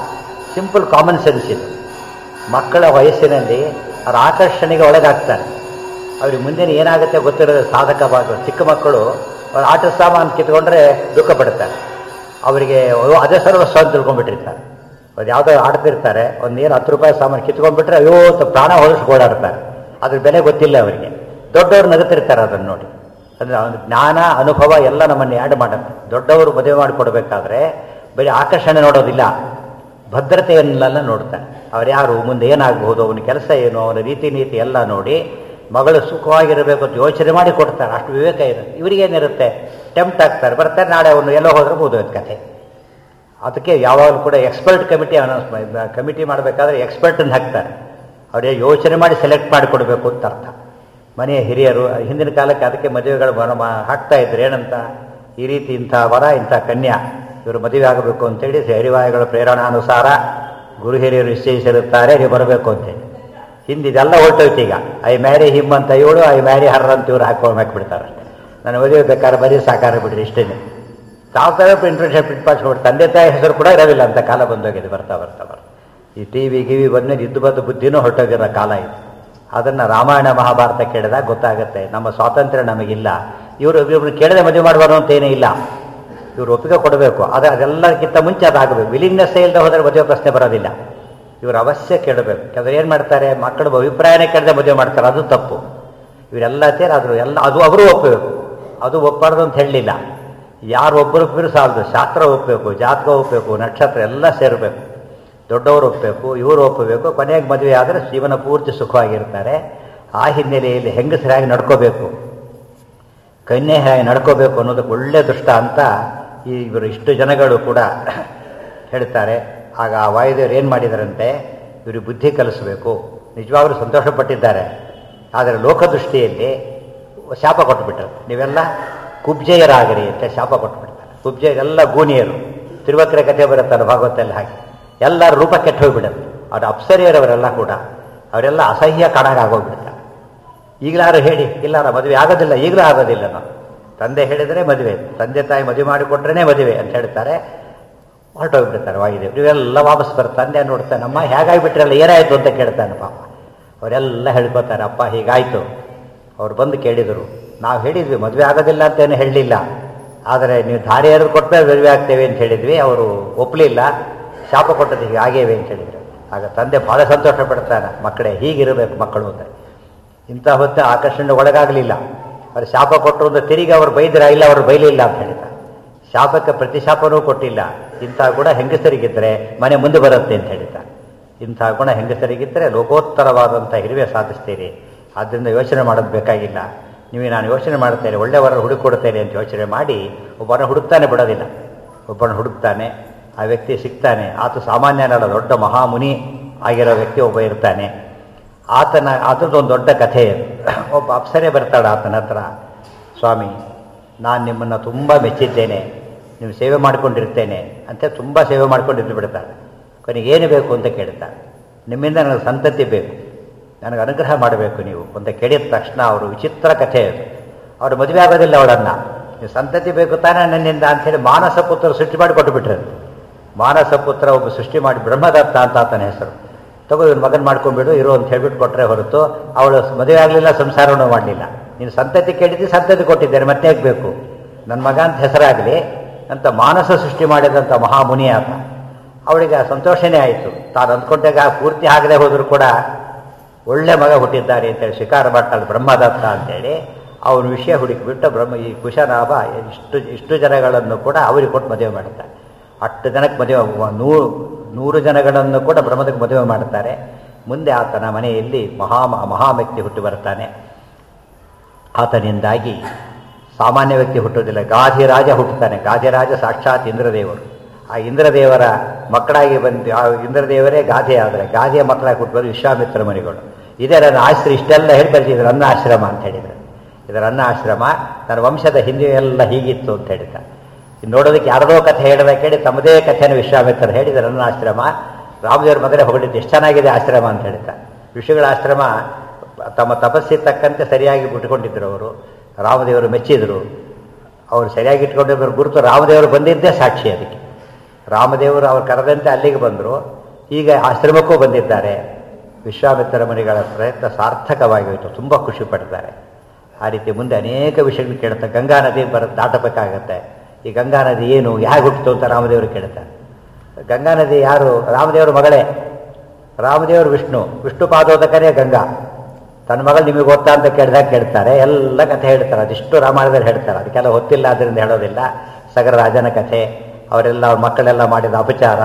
ಸಿಂಪಲ್ ಕಾಮನ್ ಸೆನ್ಸ್ ಇದು ಮಕ್ಕಳ ವಯಸ್ಸಿನಲ್ಲಿ ಅವ್ರ ಆಕರ್ಷಣೆಗೆ ಒಳಗಾಗ್ತಾರೆ ಅವ್ರಿಗೆ ಮುಂದಿನ ಏನಾಗುತ್ತೆ ಗೊತ್ತಿರೋದು ಸಾಧಕ ಭಾಗ ಚಿಕ್ಕ ಮಕ್ಕಳು ಅವ್ರ ಆಟ ಸಾಮಾನು ಕಿತ್ಕೊಂಡ್ರೆ ದುಃಖ ಪಡ್ತಾರೆ ಅವರಿಗೆ ಅದೇ ಸರ್ವಸ್ವ ಅಂತ ತಿಳ್ಕೊಂಡ್ಬಿಟ್ಟಿರ್ತಾರೆ ಅದು ಯಾವುದೋ ಆಡ್ತಿರ್ತಾರೆ ಒಂದು ಏನು ಹತ್ತು ರೂಪಾಯಿ ಸಾಮಾನು ಕಿತ್ಕೊಂಡ್ಬಿಟ್ರೆ ಅಯ್ಯೋ ಅಂತ ಪ್ರಾಣ ಹೊಲಿಸಿ ಓಡಾಡ್ತಾರೆ ಅದ್ರ ಬೆಲೆ ಗೊತ್ತಿಲ್ಲ ಅವರಿಗೆ ದೊಡ್ಡವರು ನಗುತ್ತಿರ್ತಾರೆ ಅದನ್ನು ನೋಡಿ ಅಂದರೆ ಅವನ ಜ್ಞಾನ ಅನುಭವ ಎಲ್ಲ ನಮ್ಮನ್ನು ಆ್ಯಡ್ ಮಾಡುತ್ತೆ ದೊಡ್ಡವರು ಮದುವೆ ಮಾಡಿಕೊಡ್ಬೇಕಾದ್ರೆ ಬರೀ ಆಕರ್ಷಣೆ ನೋಡೋದಿಲ್ಲ ಭದ್ರತೆಯನ್ನೆಲ್ಲ ನೋಡ್ತಾನೆ ಅವ್ರು ಯಾರು ಮುಂದೆ ಏನಾಗಬಹುದು ಅವನ ಕೆಲಸ ಏನು ಅವನ ರೀತಿ ನೀತಿ ಎಲ್ಲ ನೋಡಿ ಮಗಳು ಸುಖವಾಗಿರಬೇಕು ಅಂತ ಯೋಚನೆ ಮಾಡಿ ಕೊಡ್ತಾರೆ ಅಷ್ಟು ವಿವೇಕ ಇದೆ ಇವರಿಗೇನಿರುತ್ತೆ ಟೆಂಪ್ಟ್ ಆಗ್ತಾರೆ ಬರ್ತಾರೆ ನಾಳೆ ಅವನು ಎಲ್ಲೋ ಹೋದ್ರೆ ಮುಗಿದೋಯ್ತು ಕಥೆ ಅದಕ್ಕೆ ಯಾವಾಗಲೂ ಕೂಡ ಎಕ್ಸ್ಪರ್ಟ್ ಕಮಿಟಿ ಅನೌನ್ಸ್ ಕಮಿಟಿ ಮಾಡಬೇಕಾದ್ರೆ ಎಕ್ಸ್ಪರ್ಟನ್ನು ಹಾಕ್ತಾರೆ ಅವರೇ ಯೋಚನೆ ಮಾಡಿ ಸೆಲೆಕ್ಟ್ ಮಾಡಿ ಕೊಡಬೇಕು ಅಂತ ಅರ್ಥ ಮನೆಯ ಹಿರಿಯರು ಹಿಂದಿನ ಕಾಲಕ್ಕೆ ಅದಕ್ಕೆ ಮದುವೆಗಳು ಮನ- ಮಾ- ಹಾಕ್ತಾ ಇದ್ರು ಏನಂತ ಈ ರೀತಿ ಇಂಥ ವರ ಇಂಥ ಕನ್ಯಾ ಇವರು ಮದುವೆ ಆಗಬೇಕು ಅಂತೇಳಿ ಹರಿವಾಯುಗಳ ಪ್ರೇರಣಾನುಸಾರ ಗುರು ಹಿರಿಯರು ನಿಶ್ಚಯಿಸಿರುತ್ತಾರೆ ನೀವು ಬರಬೇಕು ಅಂತೇಳಿ ಹಿಂದೆ ಇದೆಲ್ಲ ಹೊರಟೋಯ್ತು ಈಗ ಐ ಮ್ಯಾರಿ ಹಿಮ್ ಅಂತ ಇವಳು ಐ ಮ್ಯಾರಿ ಹರ್ ಅಂತ ಇವ್ರು ಹಾಕೊಂಡು ಹಾಕಿಬಿಡ್ತಾರೆ ನನ್ನ ಮದುವೆ ಬೇಕಾದ್ರೆ ಬರೀ ಸಾಕಾರ ಬಿಡ್ರಿ ಇಷ್ಟೇ ತಾವು ತಾವೇ ಇಂಟ್ರೆಸ್ಟ್ ಪ್ರಿಂಟ್ ಪಾಸ್ಬಿಟ್ಟು ತಂದೆ ತಾಯಿ ಹೆಸರು ಕೂಡ ಇರೋದಿಲ್ಲ ಅಂತ ಕಾಲ ಬಂದೋಗಿದೆ ಬರ್ತಾ ಬರ್ತಾ ಬರ್ತಾ ಈ ಟಿ ವಿ ಗಿವಿ ಬಂದ್ಮೇಲೆ ಇದ್ದು ಬಂದು ಬುದ್ಧಿನೂ ಹೊರಟೋಗಿರೋ ಕಾಲ ಇದು ಅದನ್ನು ರಾಮಾಯಣ ಮಹಾಭಾರತ ಕೇಳಿದಾಗ ಗೊತ್ತಾಗುತ್ತೆ ನಮ್ಮ ಸ್ವಾತಂತ್ರ್ಯ ನಮಗಿಲ್ಲ ಇವರು ಇವ್ರನ್ನ ಕೇಳದೆ ಮದುವೆ ಮಾಡಬಾರ್ದು ಅಂತ ಏನೂ ಇಲ್ಲ ಇವರು ಒಪ್ಪಿಗೆ ಕೊಡಬೇಕು ಆದರೆ ಅದೆಲ್ಲಕ್ಕಿಂತ ಮುಂಚೆ ಅದಾಗಬೇಕು ವಿಲಿಂಗ್ನೆಸ್ ಇಲ್ಲದೆ ಹೋದರೆ ಮದುವೆ ಪ್ರಶ್ನೆ ಬರೋದಿಲ್ಲ ಇವರು ಅವಶ್ಯ ಕೇಳಬೇಕು ಯಾಕಂದ್ರೆ ಏನು ಮಾಡ್ತಾರೆ ಮಕ್ಕಳು ಅಭಿಪ್ರಾಯನೇ ಕೇಳದೆ ಮದುವೆ ಮಾಡ್ತಾರೆ ಅದು ತಪ್ಪು ಇವರೆಲ್ಲ ಸೇರಿ ಆದರೂ ಎಲ್ಲ ಅದು ಅವರು ಒಪ್ಪಬೇಕು ಅದು ಒಪ್ಪಬಾರ್ದು ಅಂತ ಹೇಳಲಿಲ್ಲ ಯಾರು ಒಬ್ಬರೊಬ್ಬರು ಸಾಲದು ಶಾಸ್ತ್ರ ಒಪ್ಪಬೇಕು ಜಾತಕ ಒಪ್ಪಬೇಕು ನಕ್ಷತ್ರ ಎಲ್ಲ ಸೇರಬೇಕು ದೊಡ್ಡವರು ಒಪ್ಪಬೇಕು ಇವರು ಒಪ್ಪಬೇಕು ಕೊನೆಗೆ ಮದುವೆ ಆದರೆ ಜೀವನ ಪೂರ್ತಿ ಸುಖವಾಗಿರ್ತಾರೆ ಆ ಹಿನ್ನೆಲೆಯಲ್ಲಿ ಹೆಂಗಸರಾಗಿ ನಡ್ಕೋಬೇಕು ಕನ್ಯೆ ಹೇಗೆ ನಡ್ಕೋಬೇಕು ಅನ್ನೋದಕ್ಕೆ ಒಳ್ಳೆ ದೃಷ್ಟ ಅಂತ ಈ ಇವರು ಇಷ್ಟು ಜನಗಳು ಕೂಡ ಹೇಳ್ತಾರೆ ಆಗ ಆ ವಾಯುದೇವರು ಏನು ಮಾಡಿದಾರಂತೆ ಇವರು ಬುದ್ಧಿ ಕಲಿಸಬೇಕು ನಿಜವಾಗ್ಲೂ ಸಂತೋಷಪಟ್ಟಿದ್ದಾರೆ ಆದರೆ ಲೋಕದೃಷ್ಟಿಯಲ್ಲಿ ಶಾಪ ಕೊಟ್ಬಿಟ್ರು ನೀವೆಲ್ಲ ಕುಬ್ಜೆಯರಾಗಿರಿ ಅಂತ ಶಾಪ ಕೊಟ್ಬಿಡ್ತಾರೆ ಕುಬ್ಜೆಯರೆಲ್ಲ ಗೂನಿಯರು ತಿರುವಕ್ರೆ ಕಥೆ ಬರುತ್ತಲ್ಲ ಭಾಗವತಲ್ಲಿ ಹಾಗೆ ಎಲ್ಲರ ರೂಪ ಕೆಟ್ಟು ಹೋಗ್ಬಿಡುತ್ತೆ ಅವ್ರು ಅಪ್ಸರಿಯರವರೆಲ್ಲ ಕೂಡ ಅವರೆಲ್ಲ ಅಸಹ್ಯ ಕಾಣಾಗೋಗ್ಬಿಡ್ತಾರೆ ಈಗಲಾರು ಹೇಳಿ ಇಲ್ಲ ನಾ ಮದುವೆ ಆಗೋದಿಲ್ಲ ಈಗಲೂ ಆಗೋದಿಲ್ಲ ನಾವು ತಂದೆ ಹೇಳಿದರೆ ಮದುವೆ ತಂದೆ ತಾಯಿ ಮದುವೆ ಮಾಡಿಕೊಟ್ರೇ ಮದುವೆ ಅಂತ ಹೇಳ್ತಾರೆ ಹೊರಟೋಗ್ಬಿಡ್ತಾರೆ ವಾಯುದೇವ್ ಇವೆಲ್ಲ ವಾಪಸ್ ಬರ್ತಾರೆ ತಂದೆ ನೋಡ್ತಾನೆ ಅಮ್ಮ ಹೇಗಾಗಿಬಿಟ್ರಲ್ಲ ಏನಾಯಿತು ಅಂತ ಕೇಳ್ತಾನೆ ಪಾಪ ಅವರೆಲ್ಲ ಹೇಳ್ಕೊತಾರೆ ಅಪ್ಪ ಹೀಗಾಯಿತು ಅವ್ರು ಬಂದು ಕೇಳಿದರು ನಾವು ಹೇಳಿದ್ವಿ ಮದುವೆ ಆಗೋದಿಲ್ಲ ಅಂತೇನು ಹೇಳಲಿಲ್ಲ ಆದರೆ ನೀವು ದಾರಿ ಎರೆದು ಕೊಟ್ಟರೆ ಮದುವೆ ಆಗ್ತೇವೆ ಅಂತ ಹೇಳಿದ್ವಿ ಅವರು ಒಪ್ಪಲಿಲ್ಲ ಶಾಪ ಕೊಟ್ಟದ್ದು ಹೀಗೆ ಆಗೇವೆ ಅಂತ ಹೇಳಿದ್ರು ಆಗ ತಂದೆ ಭಾಳ ಸಂತೋಷ ಪಡ್ತಾನೆ ಮಕ್ಕಳೇ ಹೀಗಿರಬೇಕು ಮಕ್ಕಳು ಅಂತ ಇಂಥ ಹೊತ್ತು ಆಕರ್ಷಣೆ ಒಳಗಾಗಲಿಲ್ಲ ಅವ್ರು ಶಾಪ ಕೊಟ್ಟರು ಅಂತ ತಿರುಗಿ ಅವ್ರು ಬೈದ್ರ ಇಲ್ಲ ಅವರು ಬೈಲಿಲ್ಲ ಅಂತ ಹೇಳಿದ ಶಾಪಕ್ಕೆ ಪ್ರತಿಶಾಪನೂ ಕೊಟ್ಟಿಲ್ಲ ಇಂಥ ಗುಣ ಹೆಂಗಸರಿಗಿದ್ದರೆ ಮನೆ ಮುಂದೆ ಬರುತ್ತೆ ಅಂತ ಹೇಳಿದ ಇಂಥ ಗುಣ ಹೆಂಗಸರಿಗಿದ್ದರೆ ಲೋಕೋತ್ತರವಾದಂಥ ಹಿರಿವೆ ಸಾಧಿಸ್ತೀರಿ ಆದ್ದರಿಂದ ಯೋಚನೆ ಮಾಡೋದು ಬೇಕಾಗಿಲ್ಲ ನೀವು ನಾನು ಯೋಚನೆ ಮಾಡ್ತೇನೆ ಒಳ್ಳೆಯವರ ಹುಡುಕೊಡ್ತೇನೆ ಅಂತ ಯೋಚನೆ ಮಾಡಿ ಒಬ್ಬನ ಹುಡುಕ್ತಾನೆ ಬಿಡೋದಿಲ್ಲ ಒಬ್ಬನ ಹುಡುಕ್ತಾನೆ ಆ ವ್ಯಕ್ತಿ ಸಿಗ್ತಾನೆ ಆತ ಸಾಮಾನ್ಯನಲ್ಲ ದೊಡ್ಡ ಮಹಾಮುನಿ ಆಗಿರೋ ವ್ಯಕ್ತಿ ಒಬ್ಬ ಇರ್ತಾನೆ ಆತನ ಆತನದ್ದು ಒಂದು ದೊಡ್ಡ ಕಥೆ ಇದು ಒಬ್ಬ ಅಪ್ಸರೆ ಬರ್ತಾಳೆ ಆತನ ಹತ್ರ ಸ್ವಾಮಿ ನಾನು ನಿಮ್ಮನ್ನು ತುಂಬ ಮೆಚ್ಚಿದ್ದೇನೆ ನೀವು ಸೇವೆ ಮಾಡ್ಕೊಂಡಿರ್ತೇನೆ ಅಂತ ತುಂಬ ಸೇವೆ ಮಾಡ್ಕೊಂಡಿದ್ದು ಬಿಡ್ತಾಳೆ ಕೊನೆಗೆ ಏನು ಬೇಕು ಅಂತ ಕೇಳ್ತಾಳೆ ನಿಮ್ಮಿಂದ ನನಗೆ ಸಂತತಿ ಬೇಕು ನನಗೆ ಅನುಗ್ರಹ ಮಾಡಬೇಕು ನೀವು ಅಂತ ಕೇಳಿದ ತಕ್ಷಣ ಅವರು ವಿಚಿತ್ರ ಕಥೆ ಅದು ಅವರು ಮದುವೆ ಆಗೋದಿಲ್ಲ ಅವಳನ್ನು ನೀವು ಸಂತತಿ ಬೇಕು ತಾನೇ ನನ್ನಿಂದ ಅಂಥೇಳಿ ಮಾನಸ ಪುತ್ರ ಸೃಷ್ಟಿ ಮಾಡಿ ಕೊಟ್ಟುಬಿಟ್ರು ಮಾನಸ ಪುತ್ರ ಒಬ್ಬ ಸೃಷ್ಟಿ ಮಾಡಿ ಬ್ರಹ್ಮದತ್ತ ಅಂತ ಆತನ ಹೆಸರು ತಗೋ ಇವನು ಮಗನ್ ಮಾಡ್ಕೊಂಡ್ಬಿಡು ಇರು ಅಂತ ಹೇಳ್ಬಿಟ್ಟು ಕೊಟ್ಟರೆ ಹೊರತು ಅವಳು ಮದುವೆ ಆಗಲಿಲ್ಲ ಸಂಸಾರನೂ ಮಾಡಲಿಲ್ಲ ನೀನು ಸಂತತಿ ಕೇಳಿದ್ದು ಸಂತತಿ ಕೊಟ್ಟಿದ್ದೇನೆ ಮತ್ತೆ ಯಾಕೆ ಬೇಕು ನನ್ನ ಮಗ ಅಂತ ಹೆಸರಾಗಲಿ ಅಂತ ಮಾನಸ ಸೃಷ್ಟಿ ಮಾಡಿದಂಥ ಮಹಾಮುನಿ ಆತ ಅವಳಿಗೆ ಸಂತೋಷನೇ ಆಯಿತು ತಾನು ಅಂದ್ಕೊಂಡಾಗ ಪೂರ್ತಿ ಆಗದೆ ಹೋದರೂ ಕೂಡ ಒಳ್ಳೆ ಮಗ ಹುಟ್ಟಿದ್ದಾರೆ ಅಂತೇಳಿ ಶಿಕಾರ ಮಾಡ್ತಾಳೆ ಬ್ರಹ್ಮದತ್ತ ಅಂತೇಳಿ ಅವನ ವಿಷಯ ಹುಡುಕಿಬಿಟ್ಟು ಬ್ರಹ್ಮ ಈ ಕುಶನಾಭ ಇಷ್ಟು ಇಷ್ಟು ಜನಗಳನ್ನು ಕೂಡ ಅವರಿಗೆ ಕೊಟ್ಟು ಮದುವೆ ಮಾಡುತ್ತಾರೆ ಅಷ್ಟು ಜನಕ್ಕೆ ಮದುವೆ ನೂರು ನೂರು ಜನಗಳನ್ನು ಕೂಡ ಬ್ರಹ್ಮದಕ್ಕೆ ಮದುವೆ ಮಾಡುತ್ತಾರೆ ಮುಂದೆ ಆತನ ಮನೆಯಲ್ಲಿ ಮಹಾ ಮಹಾವ್ಯಕ್ತಿ ಹುಟ್ಟು ಬರ್ತಾನೆ ಆತನಿಂದಾಗಿ ಸಾಮಾನ್ಯ ವ್ಯಕ್ತಿ ಹುಟ್ಟುವುದಿಲ್ಲ ಗಾಧಿರಾಜ ಹುಟ್ಟುತ್ತಾನೆ ಗಾಧಿರಾಜ ಸಾಕ್ಷಾತ್ ಇಂದ್ರದೇವರು ಆ ಇಂದ್ರದೇವರ ಮಕ್ಕಳಾಗಿ ಬಂದು ಆ ಇಂದ್ರದೇವರೇ ಗಾಧೆ ಆದರೆ ಗಾಧೆಯ ಮಕ್ಕಳಾಗಿ ಹುಟ್ಟುವುದು ವಿಶ್ವಾಮಿತ್ರ ಮರಿಗಳು ಇದೇ ನನ್ನ ಆಶ್ರಮ ಇಷ್ಟೆಲ್ಲ ಹೇಳಿ ಬರ್ತಿದ್ರು ನನ್ನ ಆಶ್ರಮ ಅಂತ ಹೇಳಿದರು ಇದರ ನನ್ನ ಆಶ್ರಮ ನನ್ನ ವಂಶದ ಹಿಂದೆ ಎಲ್ಲ ಹೀಗಿತ್ತು ಅಂತ ಹೇಳಿದ ನೋಡೋದಕ್ಕೆ ಯಾರದೋ ಕಥೆ ಹೇಳಿದ ಕೇಳಿ ತಮ್ಮದೇ ಕಥೆಯನ್ನು ವಿಶ್ವಾಮಿತ್ರ ಹೇಳಿದ ನನ್ನ ಆಶ್ರಮ ರಾಮದೇವ್ರ ಮಗನೇ ಹೊಗಳಿದ್ದು ಎಷ್ಟು ಚೆನ್ನಾಗಿದೆ ಆಶ್ರಮ ಅಂತ ಹೇಳಿದ ಋಷಿಗಳ ಆಶ್ರಮ ತಮ್ಮ ತಪಸ್ಸಿಗೆ ತಕ್ಕಂತೆ ಸರಿಯಾಗಿ ಬಿಟ್ಕೊಂಡಿದ್ರು ಅವರು ರಾಮದೇವರು ಮೆಚ್ಚಿದರು ಅವರು ಸರಿಯಾಗಿ ಇಟ್ಕೊಂಡಿದ್ರು ಗುರುತು ರಾಮದೇವರು ಬಂದಿದ್ದೇ ಸಾಕ್ಷಿ ಅದಕ್ಕೆ ರಾಮದೇವರು ಅವ್ರು ಕರೆದಂತೆ ಅಲ್ಲಿಗೆ ಬಂದರು ಈಗ ಆಶ್ರಮಕ್ಕೂ ಬಂದಿದ್ದಾರೆ ವಿಶ್ವಾಮಿತ್ರ ಮನಿಗಳ ಪ್ರಯತ್ನ ಸಾರ್ಥಕವಾಗಿ ಹೋಯಿತು ತುಂಬ ಖುಷಿ ಪಡ್ತಾರೆ ಆ ರೀತಿ ಮುಂದೆ ಅನೇಕ ವಿಷಯಗಳು ಕೇಳ್ತಾರೆ ಗಂಗಾ ನದಿ ಬರ ದಾಟಬೇಕಾಗತ್ತೆ ಈ ಗಂಗಾ ನದಿ ಏನು ಹೇಗೆ ಹುಟ್ಟಿತು ಅಂತ ರಾಮದೇವರು ಕೇಳ್ತಾರೆ ಗಂಗಾ ನದಿ ಯಾರು ರಾಮದೇವರ ಮಗಳೇ ರಾಮದೇವರು ವಿಷ್ಣು ವಿಷ್ಣು ಪಾದೋದಕನೇ ಗಂಗಾ ತನ್ನ ಮಗಳು ನಿಮಗೆ ಗೊತ್ತಾ ಅಂತ ಕೇಳಿದಾಗ ಕೇಳ್ತಾರೆ ಎಲ್ಲ ಕಥೆ ಹೇಳ್ತಾರೆ ಅದಿಷ್ಟು ರಾಮಾಯಣದಲ್ಲಿ ಹೇಳ್ತಾರೆ ಅದಕ್ಕೆಲ್ಲ ಗೊತ್ತಿಲ್ಲ ಅದರಿಂದ ಹೇಳೋದಿಲ್ಲ ಸಗರ ರಾಜನ ಕಥೆ ಅವರೆಲ್ಲ ಅವ್ರ ಮಕ್ಕಳೆಲ್ಲ ಮಾಡಿದ ಅಪಚಾರ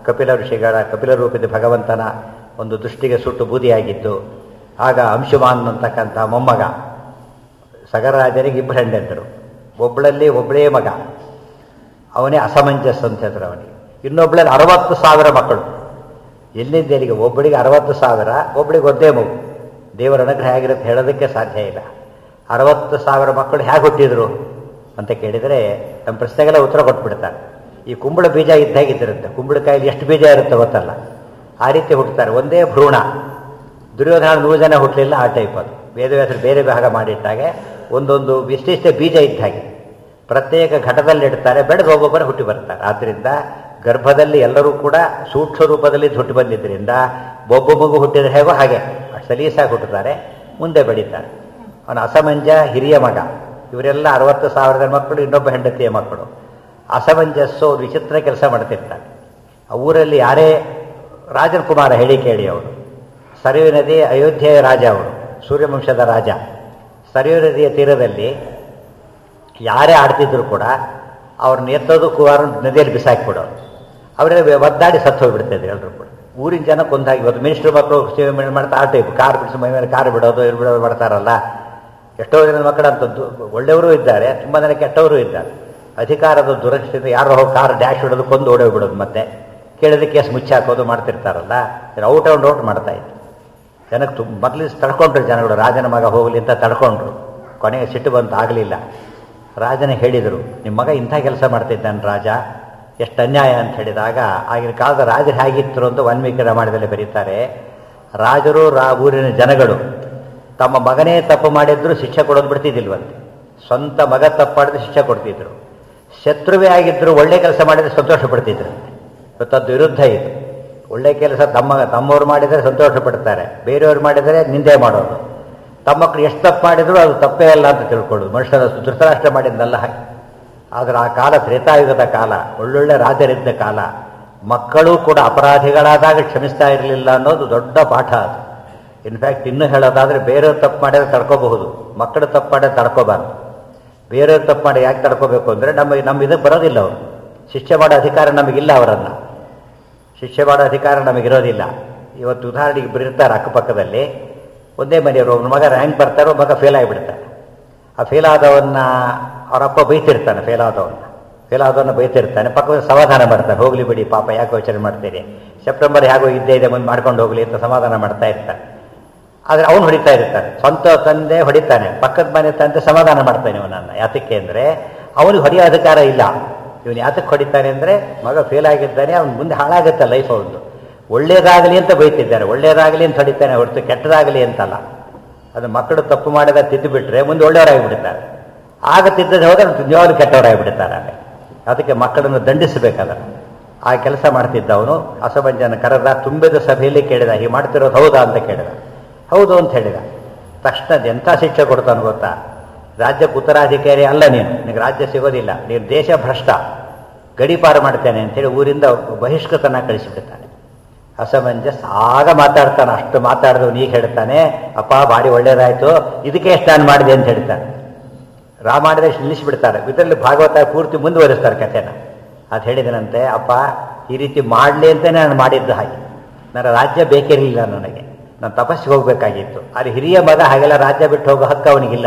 ಕಪಿಲ ಋಷಿಗಳ ಕಪಿಲ ರೂಪದ ಭಗವಂತನ ಒಂದು ದೃಷ್ಟಿಗೆ ಸುಟ್ಟು ಬೂದಿಯಾಗಿದ್ದು ಆಗ ಅಂಶುಮಾನ್ ಅಂತಕ್ಕಂಥ ಮೊಮ್ಮಗ ಸಗರರಾಜನಿಗೆ ಇಬ್ಬರು ಹೆಂಡಂತರು ಒಬ್ಬಳಲ್ಲಿ ಒಬ್ಬಳೇ ಮಗ ಅವನೇ ಅಸಮಂಜಸ್ ಅಂತ ಹೇಳ್ತಾರೆ ಅವನಿಗೆ ಇನ್ನೊಬ್ಬಳಲ್ಲಿ ಅರವತ್ತು ಸಾವಿರ ಮಕ್ಕಳು ಎಲ್ಲಿಂದ ಎಲ್ಲಿಗೆ ಒಬ್ಬಳಿಗೆ ಅರವತ್ತು ಸಾವಿರ ಒಬ್ಬಳಿಗೆ ಒಂದೇ ಮಗು ದೇವರ ಅನುಗ್ರಹ ಆಗಿರುತ್ತೆ ಹೇಳೋದಕ್ಕೆ ಸಾಧ್ಯ ಇಲ್ಲ ಅರವತ್ತು ಸಾವಿರ ಮಕ್ಕಳು ಹೇಗೆ ಹುಟ್ಟಿದ್ರು ಅಂತ ಕೇಳಿದರೆ ನಮ್ಮ ಪ್ರಶ್ನೆಗೆಲ್ಲ ಉತ್ತರ ಕೊಟ್ಬಿಡ್ತಾರೆ ಈ ಕುಂಬಳ ಬೀಜ ಇದ್ದಾಗಿದ್ದಿರುತ್ತೆ ಕುಂಬಳಕಾಯಲ್ಲಿ ಎಷ್ಟು ಬೀಜ ಇರುತ್ತೆ ಗೊತ್ತಲ್ಲ ಆ ರೀತಿ ಹುಟ್ಟುತ್ತಾರೆ ಒಂದೇ ಭ್ರೂಣ ದುರ್ಯೋಧನ ನೂರು ಜನ ಹುಟ್ಟಲಿಲ್ಲ ಆ ಟೈಪ್ ಅದು ವೇದವ್ಯಾಸರು ಬೇರೆ ಭಾಗ ಮಾಡಿಟ್ಟಾಗೆ ಒಂದೊಂದು ಇಷ್ಟಿಷ್ಟೇ ಬೀಜ ಇದ್ದ ಹಾಗೆ ಪ್ರತ್ಯೇಕ ಘಟದಲ್ಲಿ ಇಡ್ತಾರೆ ಬೆಳೆದು ಒಬ್ಬೊಬ್ಬರು ಹುಟ್ಟಿ ಬರ್ತಾರೆ ಆದ್ದರಿಂದ ಗರ್ಭದಲ್ಲಿ ಎಲ್ಲರೂ ಕೂಡ ಸೂಕ್ಷ್ಮ ರೂಪದಲ್ಲಿ ಹುಟ್ಟಿ ಬಂದಿದ್ದರಿಂದ ಒಬ್ಬ ಮಗು ಹುಟ್ಟಿದ್ರೆ ಹೇಗೋ ಹಾಗೆ ಸಲೀಸಾಗಿ ಹುಟ್ಟುತ್ತಾರೆ ಮುಂದೆ ಬೆಳೀತಾರೆ ಅವನ ಅಸಮಂಜ ಹಿರಿಯ ಮಗ ಇವರೆಲ್ಲ ಅರವತ್ತು ಸಾವಿರದ ಮಕ್ಕಳು ಇನ್ನೊಬ್ಬ ಹೆಂಡತಿಯ ಮಕ್ಕಳು ಅಸಮಂಜಸ್ಸು ಅವ್ರು ವಿಚಿತ್ರ ಕೆಲಸ ಮಾಡ್ತಿರ್ತಾರೆ ಆ ಊರಲ್ಲಿ ಯಾರೇ ರಾಜನ್ ಕುಮಾರ ಹೇಳಿ ಕೇಳಿ ಅವರು ಸರಿಯು ನದಿ ಅಯೋಧ್ಯೆಯ ರಾಜ ಅವರು ಸೂರ್ಯವಂಶದ ರಾಜ ಸರಿಯು ನದಿಯ ತೀರದಲ್ಲಿ ಯಾರೇ ಆಡ್ತಿದ್ರು ಕೂಡ ಅವ್ರನ್ನ ಎತ್ತೋದು ಕುವಾರ ನದಿಯಲ್ಲಿ ಬಿಸಾಕಿಬಿಡೋರು ಅವರೆಲ್ಲ ಒದ್ದಾಡಿ ಸತ್ತು ಹೋಗ್ಬಿಡ್ತಿದ್ರು ಎಲ್ಲರೂ ಕೂಡ ಊರಿನ ಜನ ಕೊಂದಾಗಿ ಇವತ್ತು ಮಿನಿಸ್ಟರ್ ಮಕ್ಕಳು ಸೇವೆ ಮಾಡ್ತಾ ಆ ಟೈಪ್ ಕಾರ್ ಬಿಡಿಸಿ ಮೈ ಮೇಲೆ ಕಾರ್ ಬಿಡೋದು ಇಲ್ಲಿ ಬಿಡೋದು ಮಾಡ್ತಾರಲ್ಲ ಎಷ್ಟೋ ಜನ ಮಕ್ಕಳಂಥದ್ದು ಒಳ್ಳೆಯವರು ಇದ್ದಾರೆ ತುಂಬ ಜನ ಕೆಟ್ಟವರು ಇದ್ದಾರೆ ಅಧಿಕಾರದ ದುರಕ್ಷತೆಯಿಂದ ಯಾರೋ ಹೋಗಿ ಕಾರ್ ಡ್ಯಾಶ್ ಬಿಡೋದು ಕೊಂದು ಓಡೋಗ್ಬಿಡೋದು ಮತ್ತೆ ಕೇಳಿದ್ರೆ ಕೇಸ್ ಮುಚ್ಚಾಕೋದು ಮಾಡ್ತಿರ್ತಾರಲ್ಲ ಔಟ್ ಔಟ್ ಔಟ್ ಮಾಡ್ತಾ ಇತ್ತು ಜನಕ್ಕೆ ತುಂಬ ಮೊದಲು ತಡ್ಕೊಂಡ್ರು ಜನಗಳು ರಾಜನ ಮಗ ಹೋಗಲಿ ಅಂತ ತಡ್ಕೊಂಡ್ರು ಕೊನೆಗೆ ಸಿಟ್ಟು ಬಂತು ಆಗಲಿಲ್ಲ ರಾಜನ ಹೇಳಿದರು ನಿಮ್ಮ ಮಗ ಇಂಥ ಕೆಲಸ ಮಾಡ್ತಿದ್ದಾನೆ ರಾಜ ಎಷ್ಟು ಅನ್ಯಾಯ ಅಂತ ಹೇಳಿದಾಗ ಆಗಿನ ಕಾಲದ ರಾಜರು ಹೇಗಿತ್ತರು ಅಂತ ವಾಲ್ಮೀಕಿ ರಾಮಾಯಣದಲ್ಲಿ ಬರೀತಾರೆ ರಾಜರು ರಾ ಊರಿನ ಜನಗಳು ತಮ್ಮ ಮಗನೇ ತಪ್ಪು ಮಾಡಿದ್ರು ಶಿಕ್ಷೆ ಕೊಡೋದು ಬಿಡ್ತಿದ್ದಿಲ್ವಂತೆ ಸ್ವಂತ ಮಗ ತಪ್ಪು ಮಾಡಿದ್ರೆ ಶಿಕ್ಷೆ ಕೊಡ್ತಿದ್ರು ಶತ್ರುವೇ ಆಗಿದ್ರು ಒಳ್ಳೆ ಕೆಲಸ ಮಾಡಿದ್ರೆ ಸಂತೋಷ ಪಡ್ತಿದ್ರು ಇವತ್ತದ್ದು ವಿರುದ್ಧ ಇದು ಒಳ್ಳೆ ಕೆಲಸ ತಮ್ಮ ತಮ್ಮವ್ರು ಮಾಡಿದರೆ ಸಂತೋಷ ಪಡ್ತಾರೆ ಬೇರೆಯವ್ರು ಮಾಡಿದರೆ ನಿಂದೆ ಮಾಡೋದು ತಮ್ಮ ಮಕ್ಕಳು ಎಷ್ಟು ತಪ್ಪು ಮಾಡಿದ್ರು ಅದು ತಪ್ಪೇ ಅಲ್ಲ ಅಂತ ತಿಳ್ಕೊಳ್ಳೋದು ಮನುಷ್ಯನ ಧೃತರಾಷ್ಟ್ರ ಮಾಡಿದ್ದಲ್ಲ ಹಾಗೆ ಆದರೆ ಆ ಕಾಲ ತ್ರೇತಾಯುಗದ ಕಾಲ ಒಳ್ಳೊಳ್ಳೆ ರಾಜರಿದ್ದ ಕಾಲ ಮಕ್ಕಳು ಕೂಡ ಅಪರಾಧಿಗಳಾದಾಗ ಕ್ಷಮಿಸ್ತಾ ಇರಲಿಲ್ಲ ಅನ್ನೋದು ದೊಡ್ಡ ಪಾಠ ಅದು ಇನ್ಫ್ಯಾಕ್ಟ್ ಇನ್ನೂ ಹೇಳೋದಾದರೆ ಬೇರೆಯವ್ರು ತಪ್ಪು ಮಾಡಿದ್ರೆ ತಡ್ಕೋಬಹುದು ಮಕ್ಕಳು ತಪ್ಪು ಮಾಡಿದ್ರೆ ತಡ್ಕೋಬಾರ್ದು ಬೇರೆಯವ್ರು ತಪ್ಪು ಮಾಡಿ ಯಾಕೆ ತಡ್ಕೋಬೇಕು ಅಂದರೆ ನಮ್ಮ ನಮ್ಮ ಇದಕ್ಕೆ ಬರೋದಿಲ್ಲ ಅವರು ಶಿಕ್ಷೆ ಮಾಡೋ ಅಧಿಕಾರ ನಮಗಿಲ್ಲ ಅವರನ್ನು ಶಿಕ್ಷೆ ಮಾಡೋ ಅಧಿಕಾರ ನಮಗಿರೋದಿಲ್ಲ ಇವತ್ತು ಉದಾಹರಣೆಗೆ ಇಬ್ಬರು ಇರ್ತಾರೆ ಅಕ್ಕಪಕ್ಕದಲ್ಲಿ ಒಂದೇ ಮನೆಯವರು ಒಬ್ಬನ ಮಗ ರ್ಯಾಂಕ್ ಬರ್ತಾರೆ ಒಬ್ಬ ಮಗ ಫೇಲ್ ಆಗಿಬಿಡ್ತಾರೆ ಆ ಫೇಲ್ ಆದವನ್ನ ಅವರಪ್ಪ ಬೈತಿರ್ತಾನೆ ಫೇಲ್ ಆದವನ್ನ ಫೇಲ್ ಆದವನ್ನ ಬೈತಿರ್ತಾನೆ ಪಕ್ಕದಲ್ಲಿ ಸಮಾಧಾನ ಮಾಡ್ತಾನೆ ಹೋಗ್ಲಿ ಬಿಡಿ ಪಾಪ ಯಾಕೆ ಯೋಚನೆ ಮಾಡ್ತೀರಿ ಸೆಪ್ಟೆಂಬರ್ ಹೇಗೋ ಇದ್ದೇ ಇದೆ ಮುಂದೆ ಮಾಡ್ಕೊಂಡು ಹೋಗ್ಲಿ ಅಂತ ಸಮಾಧಾನ ಮಾಡ್ತಾ ಇರ್ತಾನೆ ಆದರೆ ಅವನು ಹೊಡಿತಾ ಇರ್ತಾನೆ ಸ್ವಂತ ತಂದೆ ಹೊಡಿತಾನೆ ಪಕ್ಕದ ಮನೆ ತಂದೆ ಸಮಾಧಾನ ಮಾಡ್ತಾನೆ ಇವನನ್ನು ಯಾತಕ್ಕೆ ಅಂದರೆ ಅವನಿಗೆ ಹೊಡೆಯೋ ಅಧಿಕಾರ ಇಲ್ಲ ಇವನು ಯಾತಕ್ಕೆ ಹೊಡಿತಾನೆ ಅಂದರೆ ಮಗ ಫೇಲ್ ಆಗಿದ್ದಾನೆ ಅವ್ನು ಮುಂದೆ ಹಾಳಾಗುತ್ತೆ ಲೈಫ್ ಅವನು ಒಳ್ಳೇದಾಗಲಿ ಅಂತ ಬೈತಿದ್ದಾರೆ ಒಳ್ಳೇದಾಗಲಿ ಅಂತ ಹೊಡಿತಾನೆ ಹೊರತು ಕೆಟ್ಟದಾಗಲಿ ಅಂತಲ್ಲ ಅದು ಮಕ್ಕಳು ತಪ್ಪು ಮಾಡಿದ ತಿದ್ದು ಬಿಟ್ಟರೆ ಮುಂದೆ ಒಳ್ಳೆಯವರಾಗಿಬಿಡ್ತಾರೆ ಆಗ ತಿದ್ದದೆ ಹೋದರೆ ನಿಜವಾಗ್ಲೂ ಕೆಟ್ಟವರಾಗಿಬಿಡ್ತಾರೆ ಅಲ್ಲಿ ಅದಕ್ಕೆ ಮಕ್ಕಳನ್ನು ದಂಡಿಸಬೇಕಾದ್ರೆ ಆ ಕೆಲಸ ಮಾಡ್ತಿದ್ದವನು ಅಸಮಂಜನ ಕರೆದ ತುಂಬಿದ ಸಭೆಯಲ್ಲಿ ಕೇಳಿದ ಹೀಗೆ ಮಾಡ್ತಿರೋದು ಹೌದಾ ಅಂತ ಕೇಳಿದ ಹೌದು ಅಂತ ಹೇಳಿದ ತಕ್ಷಣ ಎಂಥ ಶಿಕ್ಷೆ ಕೊಡ್ತಾನೆ ಗೊತ್ತಾ ರಾಜ್ಯಕ್ಕೆ ಉತ್ತರಾಧಿಕಾರಿ ಅಲ್ಲ ನೀನು ನಿನಗೆ ರಾಜ್ಯ ಸಿಗೋದಿಲ್ಲ ನೀನು ದೇಶ ಭ್ರಷ್ಟ ಗಡಿಪಾರು ಮಾಡ್ತೇನೆ ಅಂತೇಳಿ ಊರಿಂದ ಬಹಿಷ್ಕೃತನ ಕಳಿಸಿಬಿಡ್ತಾನೆ ಅಸಮಂಜಸ್ ಆಗ ಮಾತಾಡ್ತಾನೆ ಅಷ್ಟು ಮಾತಾಡಿದವನು ಈಗ ಹೇಳ್ತಾನೆ ಅಪ್ಪ ಭಾರಿ ಒಳ್ಳೇದಾಯ್ತು ಇದಕ್ಕೆ ಎಷ್ಟು ನಾನು ಮಾಡಿದೆ ಅಂತ ಹೇಳ್ತಾನೆ ರಾಮಾಯಣದ ನಿಲ್ಲಿಸಿಬಿಡ್ತಾರೆ ಇದರಲ್ಲಿ ಭಾಗವತ ಪೂರ್ತಿ ಮುಂದುವರಿಸ್ತಾರೆ ಕಥೆನ ಅದು ಹೇಳಿದನಂತೆ ಅಪ್ಪ ಈ ರೀತಿ ಮಾಡಲಿ ಅಂತಲೇ ನಾನು ಮಾಡಿದ್ದು ಹಾಗೆ ನನ್ನ ರಾಜ್ಯ ಬೇಕಿರಲಿಲ್ಲ ನನಗೆ ನಾನು ತಪಸ್ಸಿಗೆ ಹೋಗಬೇಕಾಗಿತ್ತು ಅಲ್ಲಿ ಹಿರಿಯ ಮಗ ಹಾಗೆಲ್ಲ ರಾಜ್ಯ ಬಿಟ್ಟು ಹೋಗೋ ಹಕ್ಕು ಅವನಿಗಿಲ್ಲ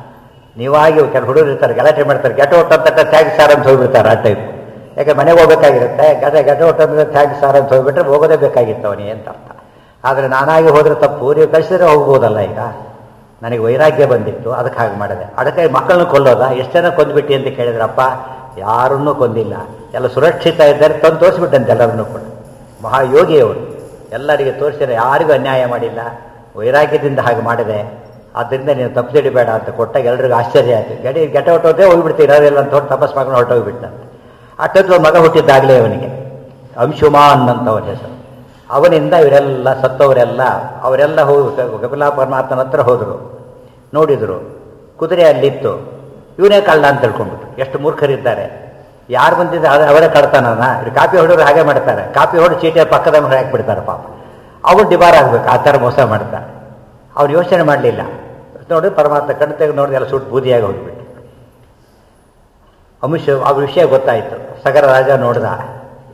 ನೀವಾಗಿ ಕೆಲವು ಹುಡುಗರು ಇರ್ತಾರೆ ಗಲಾಟೆ ಮಾಡ್ತಾರೆ ಗೆಟ ಒಟ್ಟಂತ ಥ್ಯಾಂಕ್ಸ್ ಸಾರ್ ಅಂತ ಹೋಗ್ಬಿಡ್ತಾರೆ ಆ ಟೈಪ್ ಯಾಕೆ ಮನೆಗೆ ಹೋಗ್ಬೇಕಾಗಿರುತ್ತೆ ಗದೆ ಗದೆ ಒಟ್ಟಂದ್ರೆ ಥ್ಯಾಂಕ್ಸ್ ಸಾರ್ ಅಂತ ಹೋಗ್ಬಿಟ್ರೆ ಹೋಗೋದೇ ಬೇಕಾಗಿತ್ತು ಅವನಿಗೆ ಅಂತ ಅರ್ಥ ಆದರೆ ನಾನಾಗಿ ಹೋದ್ರೆ ತಪ್ಪು ನೀವು ಕಳಿಸಿದ್ರೆ ಹೋಗ್ಬೋದಲ್ಲ ಈಗ ನನಗೆ ವೈರಾಗ್ಯ ಬಂದಿತ್ತು ಅದಕ್ಕೆ ಹಾಗೆ ಮಾಡಿದೆ ಅದಕ್ಕೆ ಮಕ್ಕಳನ್ನು ಕೊಲ್ಲೋದ ಎಷ್ಟು ಜನ ಕೊಂದ್ಬಿಟ್ಟಿ ಅಂತ ಕೇಳಿದ್ರಪ್ಪ ಯಾರನ್ನೂ ಕೊಂದಿಲ್ಲ ಎಲ್ಲ ಸುರಕ್ಷಿತ ಇದ್ದಾರೆ ತಂದು ತೋರಿಸ್ಬಿಟ್ಟಂತೆ ಎಲ್ಲರನ್ನೂ ಕೂಡ ಮಹಾಯೋಗಿ ಅವರು ಎಲ್ಲರಿಗೆ ತೋರಿಸಿದ್ರೆ ಯಾರಿಗೂ ಅನ್ಯಾಯ ಮಾಡಿಲ್ಲ ವೈರಾಗ್ಯದಿಂದ ಹಾಗೆ ಮಾಡಿದೆ ಆದ್ದರಿಂದ ನೀನು ತಪ್ಪು ಬೇಡ ಅಂತ ಕೊಟ್ಟಾಗ ಎಲ್ರಿಗೂ ಆಶ್ಚರ್ಯ ಆಯಿತು ಗಡಿ ಗೆಟ ಹೊಟ್ಟೋದೇ ಹೋಗ್ಬಿಡ್ತೀರಿ ಇರೋದಿಲ್ಲ ಅಂತ ಹೊಟ್ಟು ತಪಸ್ ಮಾಡ್ಕೊಂಡು ಹೊರಟೋಗ್ಬಿಟ್ಟಂತೆ ಅಷ್ಟೊತ್ತು ಮಗ ಹುಟ್ಟಿದ್ದಾಗಲೇ ಅವನಿಗೆ ಅಂಶುಮಾನ್ ಅಂತ ಅವನ ಹೆಸರು ಅವನಿಂದ ಇವರೆಲ್ಲ ಸತ್ತವರೆಲ್ಲ ಅವರೆಲ್ಲ ಹೋಗಿ ಕಪಿಲಾ ಪರಮಾತ್ಮನ ಹತ್ರ ಹೋದರು ನೋಡಿದರು ಕುದುರೆ ಅಲ್ಲಿತ್ತು ಇವನೇ ಕಳ್ಳ ಅಂತ ತಿಳ್ಕೊಂಡ್ಬಿಟ್ರು ಎಷ್ಟು ಮೂರ್ಖರಿದ್ದಾರೆ ಯಾರು ಬಂದಿದ್ದ ಅದೇ ಅವರೇ ಕಳ್ತಾನನ ಇದು ಕಾಪಿ ಹೊಡೋರು ಹಾಗೆ ಮಾಡ್ತಾರೆ ಕಾಪಿ ಹೊಡೆದು ಚೀಟಿಯ ಪಕ್ಕದ ಮನೆ ಹಾಕಿಬಿಡ್ತಾರೆ ಪಾಪ ಅವ್ರು ಡಿಬಾರ್ ಆಗ್ಬೇಕು ಆ ಥರ ಮೋಸ ಮಾಡ್ತಾರೆ ಅವ್ರು ಯೋಚನೆ ಮಾಡಲಿಲ್ಲ ನೋಡಿ ಪರಮಾತ್ಮ ಕಣ್ಣು ತೆಗೆದು ನೋಡಿದ್ರೆ ಎಲ್ಲ ಸುಟ್ಟು ಬೂದಿಯಾಗಿ ಹೋಗ್ಬಿಟ್ಟು ಅಂಶ ಆ ವಿಷಯ ಗೊತ್ತಾಯಿತು ಸಗರ ರಾಜ ನೋಡ್ದ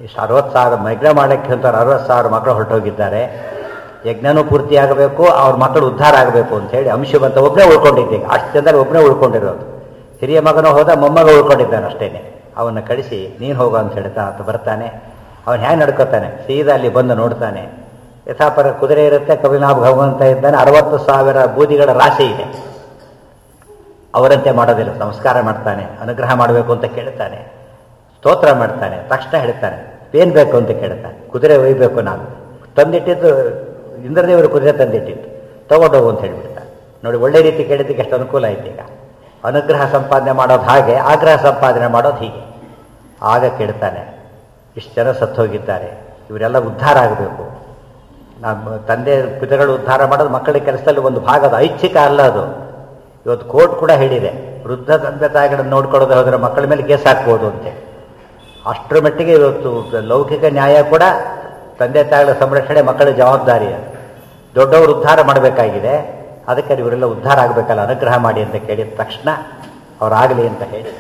ಇಷ್ಟು ಅರವತ್ತು ಸಾವಿರ ಯಜ್ಞ ಮಾಡಲಿಕ್ಕೆ ಅಂತ ಅರವತ್ತು ಸಾವಿರ ಮಕ್ಕಳು ಹೊರಟೋಗಿದ್ದಾರೆ ಯಜ್ಞನೂ ಪೂರ್ತಿಯಾಗಬೇಕು ಅವ್ರ ಮಕ್ಕಳು ಉದ್ಧಾರ ಆಗಬೇಕು ಅಂತ ಹೇಳಿ ಅಂಶವಂತ ಒಬ್ಬನೇ ಉಳ್ಕೊಂಡಿದ್ದೆ ಅಷ್ಟು ಜನದಲ್ಲಿ ಒಬ್ಬನೇ ಉಳ್ಕೊಂಡಿರೋದು ಹಿರಿಯ ಮಗನೂ ಹೋದ ಮೊಮ್ಮಗ ಉಳ್ಕೊಂಡಿದ್ದಾನೆ ಅಷ್ಟೇನೆ ಅವನ್ನ ಕಳಿಸಿ ನೀನು ಹೋಗು ಅಂತ ಹೇಳ್ತಾ ಅಂತ ಬರ್ತಾನೆ ಅವನು ಹೇಗೆ ನಡ್ಕೋತಾನೆ ಸೀದಾ ಅಲ್ಲಿ ಬಂದು ನೋಡ್ತಾನೆ ಯಥಾಪರ ಕುದುರೆ ಇರುತ್ತೆ ಕವಿನಾಭ ಭಗವಂತ ಇದ್ದಾನೆ ಅರವತ್ತು ಸಾವಿರ ಬೂದಿಗಳ ರಾಶಿ ಇದೆ ಅವರಂತೆ ಮಾಡೋದಿಲ್ಲ ಸಂಸ್ಕಾರ ಮಾಡ್ತಾನೆ ಅನುಗ್ರಹ ಮಾಡಬೇಕು ಅಂತ ಕೇಳ್ತಾನೆ ಸ್ತೋತ್ರ ಮಾಡ್ತಾನೆ ತಕ್ಷಣ ಹೇಳ್ತಾನೆ ಏನ್ ಬೇಕು ಅಂತ ಕೇಳ್ತಾನೆ ಕುದುರೆ ಒಯ್ಬೇಕು ನಾನು ತಂದಿಟ್ಟಿದ್ದು ಇಂದ್ರದೇವರು ಕುದುರೆ ತಂದಿಟ್ಟಿದ್ದು ತಗೊಂಡೋಗು ಅಂತ ಹೇಳ್ಬಿಡ್ತಾನೆ ನೋಡಿ ಒಳ್ಳೆ ರೀತಿ ಕೇಳಿದ್ದಕ್ಕೆ ಎಷ್ಟು ಅನುಕೂಲ ಆಯ್ತು ಈಗ ಅನುಗ್ರಹ ಸಂಪಾದನೆ ಮಾಡೋದು ಹಾಗೆ ಆಗ್ರಹ ಸಂಪಾದನೆ ಮಾಡೋದು ಹೀಗೆ ಆಗ ಕೇಳ್ತಾನೆ ಇಷ್ಟು ಜನ ಸತ್ತೋಗಿದ್ದಾರೆ ಇವರೆಲ್ಲ ಉದ್ಧಾರ ಆಗಬೇಕು ನಮ್ಮ ತಂದೆ ಪಿತಗಳು ಉದ್ಧಾರ ಮಾಡೋದು ಮಕ್ಕಳ ಕೆಲಸದಲ್ಲಿ ಒಂದು ಭಾಗದ ಐಚ್ಛಿಕ ಅಲ್ಲ ಅದು ಇವತ್ತು ಕೋರ್ಟ್ ಕೂಡ ಹೇಳಿದೆ ವೃದ್ಧ ತಂದೆ ತಾಯಿಗಳನ್ನು ನೋಡ್ಕೊಳ್ಳೋದು ಹೋದರೆ ಮಕ್ಕಳ ಮೇಲೆ ಕೇಸ್ ಹಾಕ್ಬೋದು ಅಂತೆ ಅಷ್ಟರ ಮಟ್ಟಿಗೆ ಇವತ್ತು ಲೌಕಿಕ ನ್ಯಾಯ ಕೂಡ ತಂದೆ ತಾಯಿಗಳ ಸಂರಕ್ಷಣೆ ಮಕ್ಕಳ ಜವಾಬ್ದಾರಿ ಅದು ದೊಡ್ಡವರು ಉದ್ಧಾರ ಮಾಡಬೇಕಾಗಿದೆ ಅದಕ್ಕೆ ಇವರೆಲ್ಲ ಉದ್ಧಾರ ಆಗಬೇಕಲ್ಲ ಅನುಗ್ರಹ ಮಾಡಿ ಅಂತ ಕೇಳಿದ ತಕ್ಷಣ ಅವರಾಗಲಿ ಅಂತ ಹೇಳಿ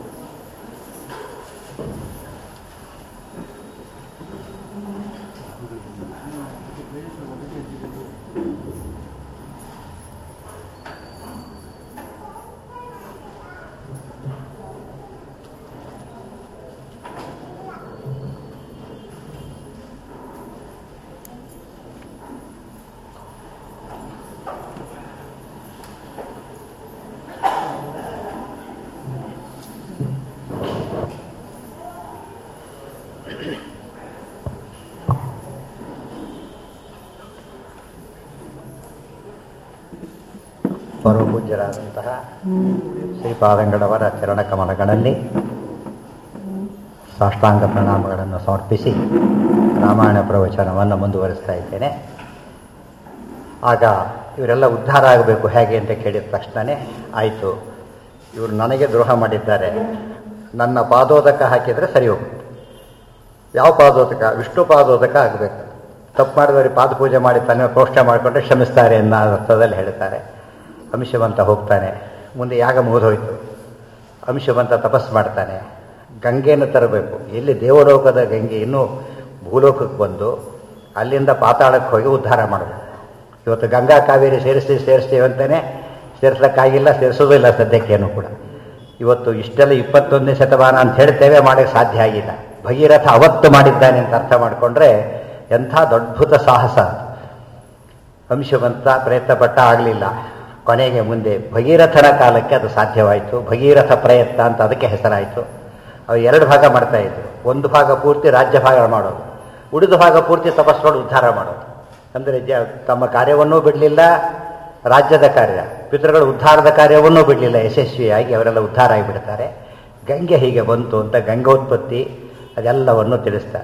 ಪರಮಪೂಜ್ಯರಾದಂತಹ ಶ್ರೀಪಾದಂಗಳವರ ಚರಣಕಮಲಗಳಲ್ಲಿ ಸಾಷ್ಟಾಂಗ ಪ್ರಣಾಮಗಳನ್ನು ಸಮರ್ಪಿಸಿ ರಾಮಾಯಣ ಪ್ರವಚನವನ್ನು ಮುಂದುವರಿಸ್ತಾ ಇದ್ದೇನೆ ಆಗ ಇವರೆಲ್ಲ ಉದ್ಧಾರ ಆಗಬೇಕು ಹೇಗೆ ಅಂತ ಕೇಳಿದ ತಕ್ಷಣವೇ ಆಯಿತು ಇವರು ನನಗೆ ದ್ರೋಹ ಮಾಡಿದ್ದಾರೆ ನನ್ನ ಪಾದೋದಕ ಹಾಕಿದರೆ ಸರಿ ಹೋಗುತ್ತೆ ಯಾವ ಪಾದೋದಕ ವಿಷ್ಣು ಪಾದೋದಕ ಆಗಬೇಕು ತಪ್ಪು ಮಾಡಿದವರಿಗೆ ಪಾದ ಪೂಜೆ ಮಾಡಿ ತನ್ನ ಪ್ರೋಷ್ಠ ಮಾಡಿಕೊಂಡ್ರೆ ಕ್ಷಮಿಸ್ತಾರೆ ಅನ್ನೋ ಅರ್ಥದಲ್ಲಿ ಹೇಳ್ತಾರೆ ಅಂಶವಂತ ಹೋಗ್ತಾನೆ ಮುಂದೆ ಯಾಗ ಮುಗಿದೋಯ್ತು ಅಂಶವಂತ ತಪಸ್ಸು ಮಾಡ್ತಾನೆ ಗಂಗೆಯನ್ನು ತರಬೇಕು ಎಲ್ಲಿ ದೇವಲೋಕದ ಗಂಗೆ ಇನ್ನೂ ಭೂಲೋಕಕ್ಕೆ ಬಂದು ಅಲ್ಲಿಂದ ಪಾತಾಳಕ್ಕೆ ಹೋಗಿ ಉದ್ಧಾರ ಮಾಡಬೇಕು ಇವತ್ತು ಗಂಗಾ ಕಾವೇರಿ ಸೇರಿಸಿ ಸೇರಿಸ್ತೀವಿ ಅಂತಾನೆ ಸೇರಿಸ್ಲಿಕ್ಕಾಗಿಲ್ಲ ಸೇರಿಸೋದಿಲ್ಲ ಸದ್ಯಕ್ಕೇನು ಕೂಡ ಇವತ್ತು ಇಷ್ಟೆಲ್ಲ ಇಪ್ಪತ್ತೊಂದನೇ ಶತಮಾನ ಅಂತ ಹೇಳ್ತೇವೆ ಮಾಡೋಕ್ಕೆ ಸಾಧ್ಯ ಆಗಿಲ್ಲ ಭಗೀರಥ ಅವತ್ತು ಮಾಡಿದ್ದಾನೆ ಅಂತ ಅರ್ಥ ಮಾಡಿಕೊಂಡ್ರೆ ಎಂಥ ಅದ್ಭುತ ಸಾಹಸ ಅಂಶವಂತ ಪ್ರಯತ್ನ ಪಟ್ಟ ಆಗಲಿಲ್ಲ ಕೊನೆಗೆ ಮುಂದೆ ಭಗೀರಥನ ಕಾಲಕ್ಕೆ ಅದು ಸಾಧ್ಯವಾಯಿತು ಭಗೀರಥ ಪ್ರಯತ್ನ ಅಂತ ಅದಕ್ಕೆ ಹೆಸರಾಯಿತು ಅವು ಎರಡು ಭಾಗ ಮಾಡ್ತಾ ಇದ್ರು ಒಂದು ಭಾಗ ಪೂರ್ತಿ ರಾಜ್ಯ ಭಾಗ ಮಾಡೋದು ಉಳಿದ ಭಾಗ ಪೂರ್ತಿ ತಪಸ್ಸೋಡು ಉದ್ಧಾರ ಮಾಡೋದು ಅಂದರೆ ಜ ತಮ್ಮ ಕಾರ್ಯವನ್ನೂ ಬಿಡಲಿಲ್ಲ ರಾಜ್ಯದ ಕಾರ್ಯ ಪಿತೃಗಳ ಉದ್ಧಾರದ ಕಾರ್ಯವನ್ನೂ ಬಿಡಲಿಲ್ಲ ಯಶಸ್ವಿಯಾಗಿ ಅವರೆಲ್ಲ ಉದ್ಧಾರ ಆಗಿಬಿಡ್ತಾರೆ ಗಂಗೆ ಹೀಗೆ ಬಂತು ಅಂತ ಗಂಗೋತ್ಪತ್ತಿ ಅದೆಲ್ಲವನ್ನು ತಿಳಿಸ್ತಾರೆ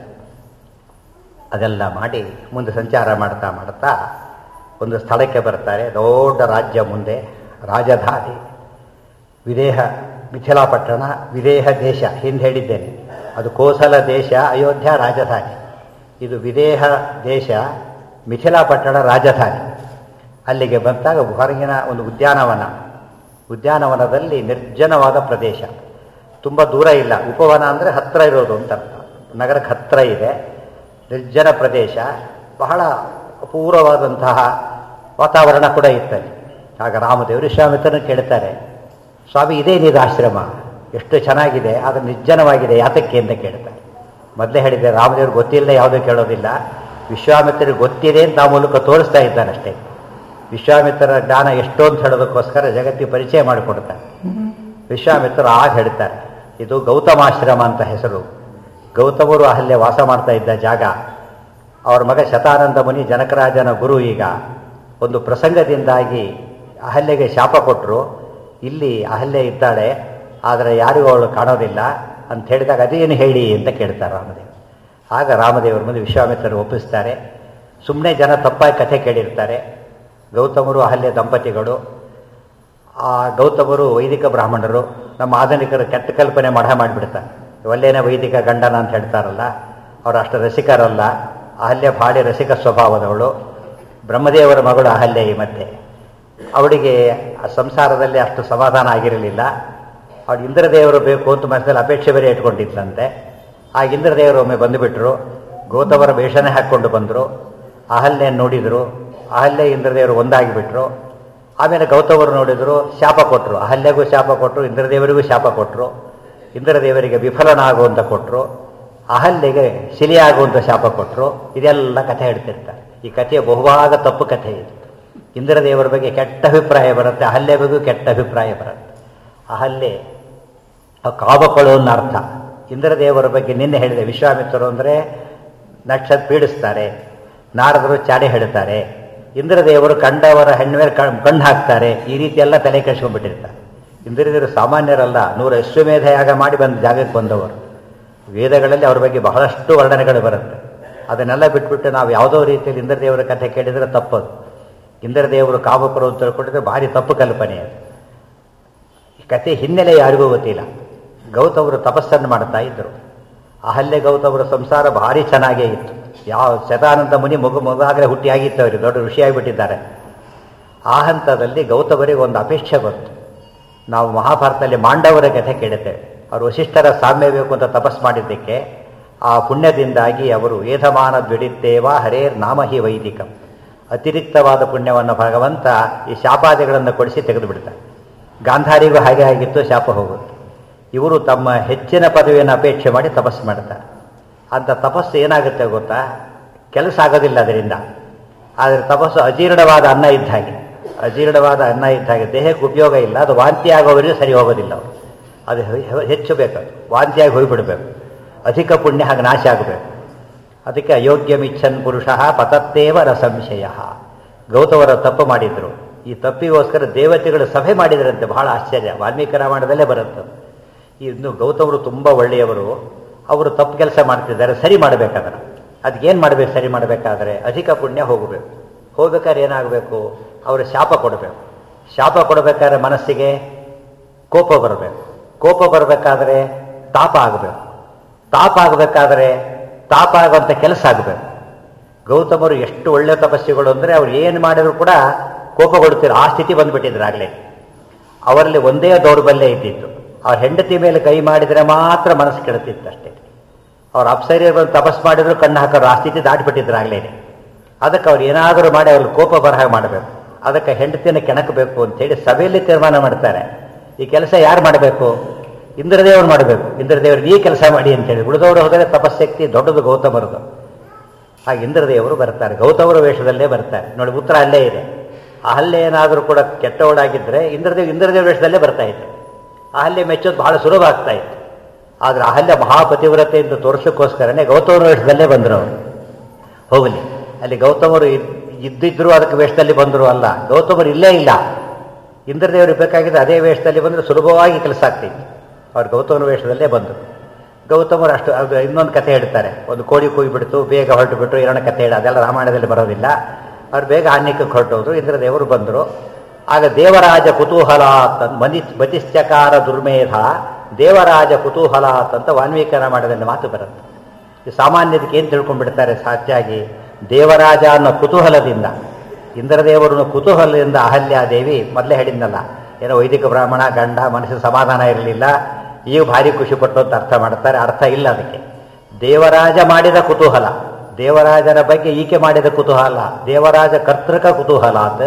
ಅದೆಲ್ಲ ಮಾಡಿ ಮುಂದೆ ಸಂಚಾರ ಮಾಡ್ತಾ ಮಾಡ್ತಾ ಒಂದು ಸ್ಥಳಕ್ಕೆ ಬರ್ತಾರೆ ದೊಡ್ಡ ರಾಜ್ಯ ಮುಂದೆ ರಾಜಧಾನಿ ವಿದೇಹ ಮಿಥಿಲಾಪಟ್ಟಣ ವಿದೇಹ ದೇಶ ಹಿಂದೆ ಹೇಳಿದ್ದೇನೆ ಅದು ಕೋಸಲ ದೇಶ ಅಯೋಧ್ಯ ರಾಜಧಾನಿ ಇದು ವಿದೇಹ ದೇಶ ಮಿಥಿಲಾಪಟ್ಟಣ ರಾಜಧಾನಿ ಅಲ್ಲಿಗೆ ಬಂದಾಗ ಹೊರಗಿನ ಒಂದು ಉದ್ಯಾನವನ ಉದ್ಯಾನವನದಲ್ಲಿ ನಿರ್ಜನವಾದ ಪ್ರದೇಶ ತುಂಬ ದೂರ ಇಲ್ಲ ಉಪವನ ಅಂದರೆ ಹತ್ತಿರ ಇರೋದು ಅಂತ ಅರ್ಥ ನಗರಕ್ಕೆ ಹತ್ತಿರ ಇದೆ ನಿರ್ಜನ ಪ್ರದೇಶ ಬಹಳ ಅಪೂರ್ವವಾದಂತಹ ವಾತಾವರಣ ಕೂಡ ಇತ್ತಲ್ಲಿ ಆಗ ರಾಮದೇವರು ವಿಶ್ವಾಮಿತ್ರನ ಕೇಳ್ತಾರೆ ಸ್ವಾಮಿ ಇದೇನಿದು ಆಶ್ರಮ ಎಷ್ಟು ಚೆನ್ನಾಗಿದೆ ಆದರೆ ನಿರ್ಜನವಾಗಿದೆ ಯಾತಕ್ಕೆ ಅಂತ ಕೇಳ್ತಾರೆ ಮೊದಲೇ ಹೇಳಿದೆ ರಾಮದೇವ್ರು ಗೊತ್ತಿಲ್ಲದೆ ಯಾವುದೂ ಕೇಳೋದಿಲ್ಲ ವಿಶ್ವಾಮಿತ್ರರಿಗೆ ಗೊತ್ತಿದೆ ಅಂತ ಆ ಮೂಲಕ ತೋರಿಸ್ತಾ ಇದ್ದಾನಷ್ಟೇ ವಿಶ್ವಾಮಿತ್ರರ ಜ್ಞಾನ ಎಷ್ಟು ಅಂತ ಹೇಳೋದಕ್ಕೋಸ್ಕರ ಜಗತ್ತಿಗೆ ಪರಿಚಯ ಮಾಡಿಕೊಡ್ತಾರೆ ವಿಶ್ವಾಮಿತ್ರರು ಆಗ ಹೇಳ್ತಾರೆ ಇದು ಗೌತಮಾಶ್ರಮ ಅಂತ ಹೆಸರು ಗೌತಮರು ಅಲ್ಲೇ ವಾಸ ಮಾಡ್ತಾ ಇದ್ದ ಜಾಗ ಅವರ ಮಗ ಶತಾನಂದ ಮುನಿ ಜನಕರಾಜನ ಗುರು ಈಗ ಒಂದು ಪ್ರಸಂಗದಿಂದಾಗಿ ಅಹಲ್ಯೆಗೆ ಶಾಪ ಕೊಟ್ಟರು ಇಲ್ಲಿ ಅಹಲ್ಯೆ ಇದ್ದಾಳೆ ಆದರೆ ಯಾರಿಗೂ ಅವಳು ಕಾಣೋದಿಲ್ಲ ಅಂತ ಹೇಳಿದಾಗ ಅದೇನು ಹೇಳಿ ಅಂತ ಕೇಳ್ತಾರೆ ರಾಮದೇವ್ ಆಗ ರಾಮದೇವರ ಮುಂದೆ ವಿಶ್ವಾಮಿತ್ರರು ಒಪ್ಪಿಸ್ತಾರೆ ಸುಮ್ಮನೆ ಜನ ತಪ್ಪಾಗಿ ಕಥೆ ಕೇಳಿರ್ತಾರೆ ಗೌತಮರು ಅಹಲ್ಯ ದಂಪತಿಗಳು ಆ ಗೌತಮರು ವೈದಿಕ ಬ್ರಾಹ್ಮಣರು ನಮ್ಮ ಆಧುನಿಕರು ಕೆಟ್ಟ ಕಲ್ಪನೆ ಮಢ ಮಾಡಿಬಿಡ್ತಾರೆ ಒಲ್ಲೇನೆ ವೈದಿಕ ಗಂಡನ ಅಂತ ಹೇಳ್ತಾರಲ್ಲ ಅವರು ಅಷ್ಟು ರಸಿಕರಲ್ಲ ಅಹಲ್ಯ ಭಾರಿ ರಸಿಕ ಸ್ವಭಾವದವಳು ಬ್ರಹ್ಮದೇವರ ಮಗಳು ಅಹಲ್ಯ ಈ ಮಧ್ಯೆ ಅವಳಿಗೆ ಆ ಸಂಸಾರದಲ್ಲಿ ಅಷ್ಟು ಸಮಾಧಾನ ಆಗಿರಲಿಲ್ಲ ಅವಳು ಇಂದ್ರದೇವರು ಬೇಕು ಅಂತ ಮನಸ್ಸಲ್ಲಿ ಅಪೇಕ್ಷೆ ಬೇರೆ ಇಟ್ಕೊಂಡಿದ್ಲಂತೆ ಆ ಇಂದ್ರದೇವರು ಒಮ್ಮೆ ಬಂದುಬಿಟ್ರು ಗೌತಮರ ವೇಷನೇ ಹಾಕ್ಕೊಂಡು ಬಂದರು ಅಹಲ್ಯೆಯನ್ನು ನೋಡಿದರು ಅಹಲ್ಯ ಇಂದ್ರದೇವರು ಒಂದಾಗಿಬಿಟ್ರು ಆಮೇಲೆ ಗೌತಮರು ನೋಡಿದರು ಶಾಪ ಕೊಟ್ಟರು ಅಹಲ್ಯಗೂ ಶಾಪ ಕೊಟ್ಟರು ಇಂದ್ರದೇವರಿಗೂ ಶಾಪ ಕೊಟ್ಟರು ಇಂದ್ರದೇವರಿಗೆ ವಿಫಲನಾಗುವಂತ ಕೊಟ್ಟರು ಅಹಲ್ಯೆಗೆ ಶಿಲೆಯಾಗುವಂಥ ಶಾಪ ಕೊಟ್ಟರು ಇದೆಲ್ಲ ಕಥೆ ಹೇಳ್ತಿರ್ತಾರೆ ಈ ಕಥೆಯ ಬಹುಭಾಗ ತಪ್ಪು ಕಥೆ ಇದು ಇಂದ್ರದೇವರ ಬಗ್ಗೆ ಕೆಟ್ಟ ಅಭಿಪ್ರಾಯ ಬರುತ್ತೆ ಅಹಲ್ಯ ಬಗ್ಗೂ ಕೆಟ್ಟ ಅಭಿಪ್ರಾಯ ಬರುತ್ತೆ ಅಹಲ್ಯೆ ಕಾಬಕಳು ಅನ್ನೋ ಅರ್ಥ ಇಂದ್ರದೇವರ ಬಗ್ಗೆ ನಿನ್ನೆ ಹೇಳಿದೆ ವಿಶ್ವಾಮಿತ್ರರು ಅಂದರೆ ನಕ್ಷತ್ರ ಪೀಡಿಸ್ತಾರೆ ನಾರದರು ಚಾಡಿ ಹೇಳ್ತಾರೆ ಇಂದ್ರದೇವರು ಕಂಡವರ ಹೆಣ್ಣು ಮೇಲೆ ಕಣ್ಣು ಹಾಕ್ತಾರೆ ಈ ರೀತಿ ಎಲ್ಲ ತಲೆ ಕೆಡಿಸ್ಕೊಂಡ್ಬಿಟ್ಟಿರ್ತಾರೆ ಇಂದ್ರದೇವರು ಸಾಮಾನ್ಯರಲ್ಲ ನೂರ ಅಶ್ವಮೇಧ ಯಾಗ ಮಾಡಿ ಬಂದ ಜಾಗಕ್ಕೆ ಬಂದವರು ವೇದಗಳಲ್ಲಿ ಅವ್ರ ಬಗ್ಗೆ ಬಹಳಷ್ಟು ವರ್ಣನೆಗಳು ಬರುತ್ತೆ ಅದನ್ನೆಲ್ಲ ಬಿಟ್ಬಿಟ್ಟು ನಾವು ಯಾವುದೋ ರೀತಿಯಲ್ಲಿ ಇಂದ್ರದೇವರ ಕಥೆ ಕೇಳಿದರೆ ತಪ್ಪದು ಇಂದ್ರದೇವರು ಕಾಮಕರು ಅಂತ ತಿಳ್ಕೊಂಡಿದ್ರೆ ಭಾರಿ ತಪ್ಪು ಕಲ್ಪನೆ ಅದು ಈ ಕಥೆ ಹಿನ್ನೆಲೆ ಯಾರಿಗೂ ಗೊತ್ತಿಲ್ಲ ಗೌತಮರು ತಪಸ್ಸನ್ನು ಮಾಡ್ತಾ ಇದ್ದರು ಅಹಲ್ಯ ಗೌತಮರ ಸಂಸಾರ ಭಾರಿ ಚೆನ್ನಾಗೇ ಇತ್ತು ಯಾವ ಶತಾನಂದ ಮುನಿ ಮಗು ಮಗುವಾಗಲೇ ಹುಟ್ಟಿ ಆಗಿತ್ತು ಅವರಿಗೆ ದೊಡ್ಡ ಋಷಿಯಾಗಿಬಿಟ್ಟಿದ್ದಾರೆ ಆ ಹಂತದಲ್ಲಿ ಗೌತಮರಿಗೆ ಒಂದು ಅಪೇಕ್ಷೆ ಬಂತು ನಾವು ಮಹಾಭಾರತದಲ್ಲಿ ಮಾಂಡವರ ಕಥೆ ಕೇಳುತ್ತೇವೆ ಅವರು ವಶಿಷ್ಠರ ಸಾಮ್ಯ ಬೇಕು ಅಂತ ತಪಸ್ ಮಾಡಿದ್ದಕ್ಕೆ ಆ ಪುಣ್ಯದಿಂದಾಗಿ ಅವರು ವೇದಮಾನ ದ್ವಿಡಿತ್ತೇವ ಹರೇರ್ ನಾಮ ಹಿ ವೈದಿಕಂ ಅತಿರಿಕ್ತವಾದ ಪುಣ್ಯವನ್ನು ಭಗವಂತ ಈ ಶಾಪಾದಿಗಳನ್ನು ಕೊಡಿಸಿ ತೆಗೆದು ಬಿಡ್ತಾರೆ ಗಾಂಧಾರಿಗೂ ಹಾಗೆ ಆಗಿತ್ತು ಶಾಪ ಹೋಗುತ್ತೆ ಇವರು ತಮ್ಮ ಹೆಚ್ಚಿನ ಪದವಿಯನ್ನು ಅಪೇಕ್ಷೆ ಮಾಡಿ ತಪಸ್ಸು ಮಾಡ್ತಾರೆ ಅಂತ ತಪಸ್ಸು ಏನಾಗುತ್ತೆ ಗೊತ್ತಾ ಕೆಲಸ ಆಗೋದಿಲ್ಲ ಅದರಿಂದ ಆದರೆ ತಪಸ್ಸು ಅಜೀರ್ಣವಾದ ಅನ್ನ ಇದ್ದ ಹಾಗೆ ಅಜೀರ್ಣವಾದ ಅನ್ನ ಇದ್ದ ಹಾಗೆ ದೇಹಕ್ಕೆ ಉಪಯೋಗ ಇಲ್ಲ ಅದು ವಾಂತಿ ಆಗೋವರೆಗೂ ಸರಿ ಹೋಗೋದಿಲ್ಲ ಅವರು ಅದು ಹೆಚ್ಚು ಬೇಕು ವಾಂತಿಯಾಗಿ ಹೋಗಿಬಿಡಬೇಕು ಅಧಿಕ ಪುಣ್ಯ ಹಾಗೆ ನಾಶ ಆಗಬೇಕು ಅದಕ್ಕೆ ಅಯೋಗ್ಯಮಿಚ್ಛನ್ ಪುರುಷ ಪತತ್ತೇವ ರಸಂಶಯ ಗೌತಮರ ತಪ್ಪು ಮಾಡಿದ್ರು ಈ ತಪ್ಪಿಗೋಸ್ಕರ ದೇವತೆಗಳು ಸಭೆ ಮಾಡಿದ್ರಂತೆ ಬಹಳ ಆಶ್ಚರ್ಯ ವಾಲ್ಮೀಕಿ ರಾಮಾಯಣದಲ್ಲೇ ಬರುತ್ತೆ ಇನ್ನು ಗೌತಮರು ತುಂಬ ಒಳ್ಳೆಯವರು ಅವರು ತಪ್ಪು ಕೆಲಸ ಮಾಡ್ತಿದ್ದಾರೆ ಸರಿ ಮಾಡಬೇಕಾದ್ರೆ ಅದಕ್ಕೇನು ಮಾಡಬೇಕು ಸರಿ ಮಾಡಬೇಕಾದ್ರೆ ಅಧಿಕ ಪುಣ್ಯ ಹೋಗಬೇಕು ಹೋಗ್ಬೇಕಾದ್ರೆ ಏನಾಗಬೇಕು ಅವರು ಶಾಪ ಕೊಡಬೇಕು ಶಾಪ ಕೊಡಬೇಕಾದ್ರೆ ಮನಸ್ಸಿಗೆ ಕೋಪ ಬರಬೇಕು ಕೋಪ ಬರಬೇಕಾದ್ರೆ ತಾಪ ಆಗಬೇಕು ತಾಪ ಆಗಬೇಕಾದ್ರೆ ತಾಪ ಆಗುವಂಥ ಕೆಲಸ ಆಗಬೇಕು ಗೌತಮರು ಎಷ್ಟು ಒಳ್ಳೆ ತಪಸ್ಸಿಗಳು ಅಂದರೆ ಅವ್ರು ಏನು ಮಾಡಿದ್ರು ಕೂಡ ಕೋಪ ಕೊಡ್ತಿದ್ರು ಆ ಸ್ಥಿತಿ ಬಂದ್ಬಿಟ್ಟಿದ್ರು ಆಗಲೇ ಅವರಲ್ಲಿ ಒಂದೇ ದೌರ್ಬಲ್ಯ ಇದ್ದಿತ್ತು ಅವ್ರ ಹೆಂಡತಿ ಮೇಲೆ ಕೈ ಮಾಡಿದರೆ ಮಾತ್ರ ಮನಸ್ಸು ಕೆಡುತ್ತಿತ್ತು ಅಷ್ಟೇ ಅವ್ರ ಅಪ್ಸರಿ ಬಂದು ತಪಸ್ ಮಾಡಿದ್ರು ಕಣ್ಣು ಹಾಕೋರು ಆ ಸ್ಥಿತಿ ದಾಟಿಬಿಟ್ಟಿದ್ರು ಆಗಲೇ ಅದಕ್ಕೆ ಅವ್ರು ಏನಾದರೂ ಮಾಡಿ ಅವ್ರಿಗೆ ಕೋಪ ಬರಹ ಮಾಡಬೇಕು ಅದಕ್ಕೆ ಹೆಂಡತಿಯನ್ನು ಕೆಣಕಬೇಕು ಅಂತೇಳಿ ಸಭೆಯಲ್ಲಿ ತೀರ್ಮಾನ ಮಾಡ್ತಾರೆ ಈ ಕೆಲಸ ಯಾರು ಮಾಡಬೇಕು ಇಂದ್ರದೇವರು ಮಾಡಬೇಕು ಇಂದ್ರದೇವರು ಈ ಕೆಲಸ ಮಾಡಿ ಅಂತೇಳಿ ಉಳಿದವರು ಹೋದರೆ ತಪಸ್ಸಕ್ತಿ ದೊಡ್ಡದು ಗೌತಮರದು ಹಾಗೆ ಇಂದ್ರದೇವರು ಬರ್ತಾರೆ ಗೌತಮರ ವೇಷದಲ್ಲೇ ಬರ್ತಾರೆ ನೋಡಿ ಉತ್ತರ ಅಲ್ಲೇ ಇದೆ ಅಹಲ್ಯ ಏನಾದರೂ ಕೂಡ ಕೆಟ್ಟವಳಾಗಿದ್ದರೆ ಇಂದ್ರದೇವ್ ಇಂದ್ರದೇವ ವೇಷದಲ್ಲೇ ಬರ್ತಾ ಇತ್ತು ಅಹಲ್ಯ ಮೆಚ್ಚೋದು ಬಹಳ ಸುಲಭ ಆಗ್ತಾ ಇತ್ತು ಆದರೆ ಅಹಲ್ಯ ಮಹಾಪತಿವ್ರತೆ ಅಂತ ತೋರಿಸೋಕ್ಕೋಸ್ಕರನೇ ಗೌತಮರ ವೇಷದಲ್ಲೇ ಬಂದರು ಅವರು ಹೋಗಲಿ ಅಲ್ಲಿ ಗೌತಮರು ಇದ್ದಿದ್ರು ಅದಕ್ಕೆ ವೇಷದಲ್ಲಿ ಬಂದರು ಅಲ್ಲ ಗೌತಮರು ಇಲ್ಲೇ ಇಲ್ಲ ಇಂದ್ರದೇವರು ಬೇಕಾಗಿದ್ದರೆ ಅದೇ ವೇಷದಲ್ಲಿ ಬಂದರೆ ಸುಲಭವಾಗಿ ಕೆಲಸ ಆಗ್ತಿತ್ತು ಅವ್ರು ಗೌತಮರ ವೇಷದಲ್ಲೇ ಬಂದರು ಗೌತಮರು ಅಷ್ಟು ಅದು ಇನ್ನೊಂದು ಕಥೆ ಹೇಳ್ತಾರೆ ಒಂದು ಕೋಳಿ ಕೂಗಿಬಿಡ್ತು ಬೇಗ ಹೊರಟು ಬಿಟ್ಟು ಏನೋ ಕಥೆ ಹೇಳಿ ಅದೆಲ್ಲ ರಾಮಾಯಣದಲ್ಲಿ ಬರೋದಿಲ್ಲ ಅವ್ರು ಬೇಗ ಆನ್ಯಕ್ಕೆ ಹೊರಟೋದ್ರು ಇಂದ್ರದೇವರು ಬಂದರು ಆಗ ದೇವರಾಜ ಕುತೂಹಲಾತ್ ಮನಿ ಮತಿಶ್ಚಕಾರ ದುರ್ಮೇಧ ದೇವರಾಜ ಕುತೂಹಲಾತ್ ಅಂತ ವಾಲ್ಮೀಕಿ ರಾಮಾಯಣದಲ್ಲಿ ಮಾತು ಬರುತ್ತೆ ಈ ಸಾಮಾನ್ಯದಕ್ಕೆ ಏನು ತಿಳ್ಕೊಂಡ್ಬಿಡ್ತಾರೆ ಸಾಧ್ಯಾಗಿ ದೇವರಾಜ ಅನ್ನೋ ಕುತೂಹಲದಿಂದ ಇಂದ್ರದೇವರನ್ನು ಕುತೂಹಲದಿಂದ ಅಹಲ್ಯಾದೇವಿ ಮೊದಲೇ ಹೇಳಿದ್ನಲ್ಲ ಏನೋ ವೈದಿಕ ಬ್ರಾಹ್ಮಣ ಗಂಡ ಮನಸ್ಸಿನ ಸಮಾಧಾನ ಇರಲಿಲ್ಲ ಈಗ ಭಾರಿ ಖುಷಿಪಟ್ಟು ಅಂತ ಅರ್ಥ ಮಾಡ್ತಾರೆ ಅರ್ಥ ಇಲ್ಲ ಅದಕ್ಕೆ ದೇವರಾಜ ಮಾಡಿದ ಕುತೂಹಲ ದೇವರಾಜನ ಬಗ್ಗೆ ಈಕೆ ಮಾಡಿದ ಕುತೂಹಲ ದೇವರಾಜ ಕರ್ತೃಕ ಕುತೂಹಲ ಅಂತ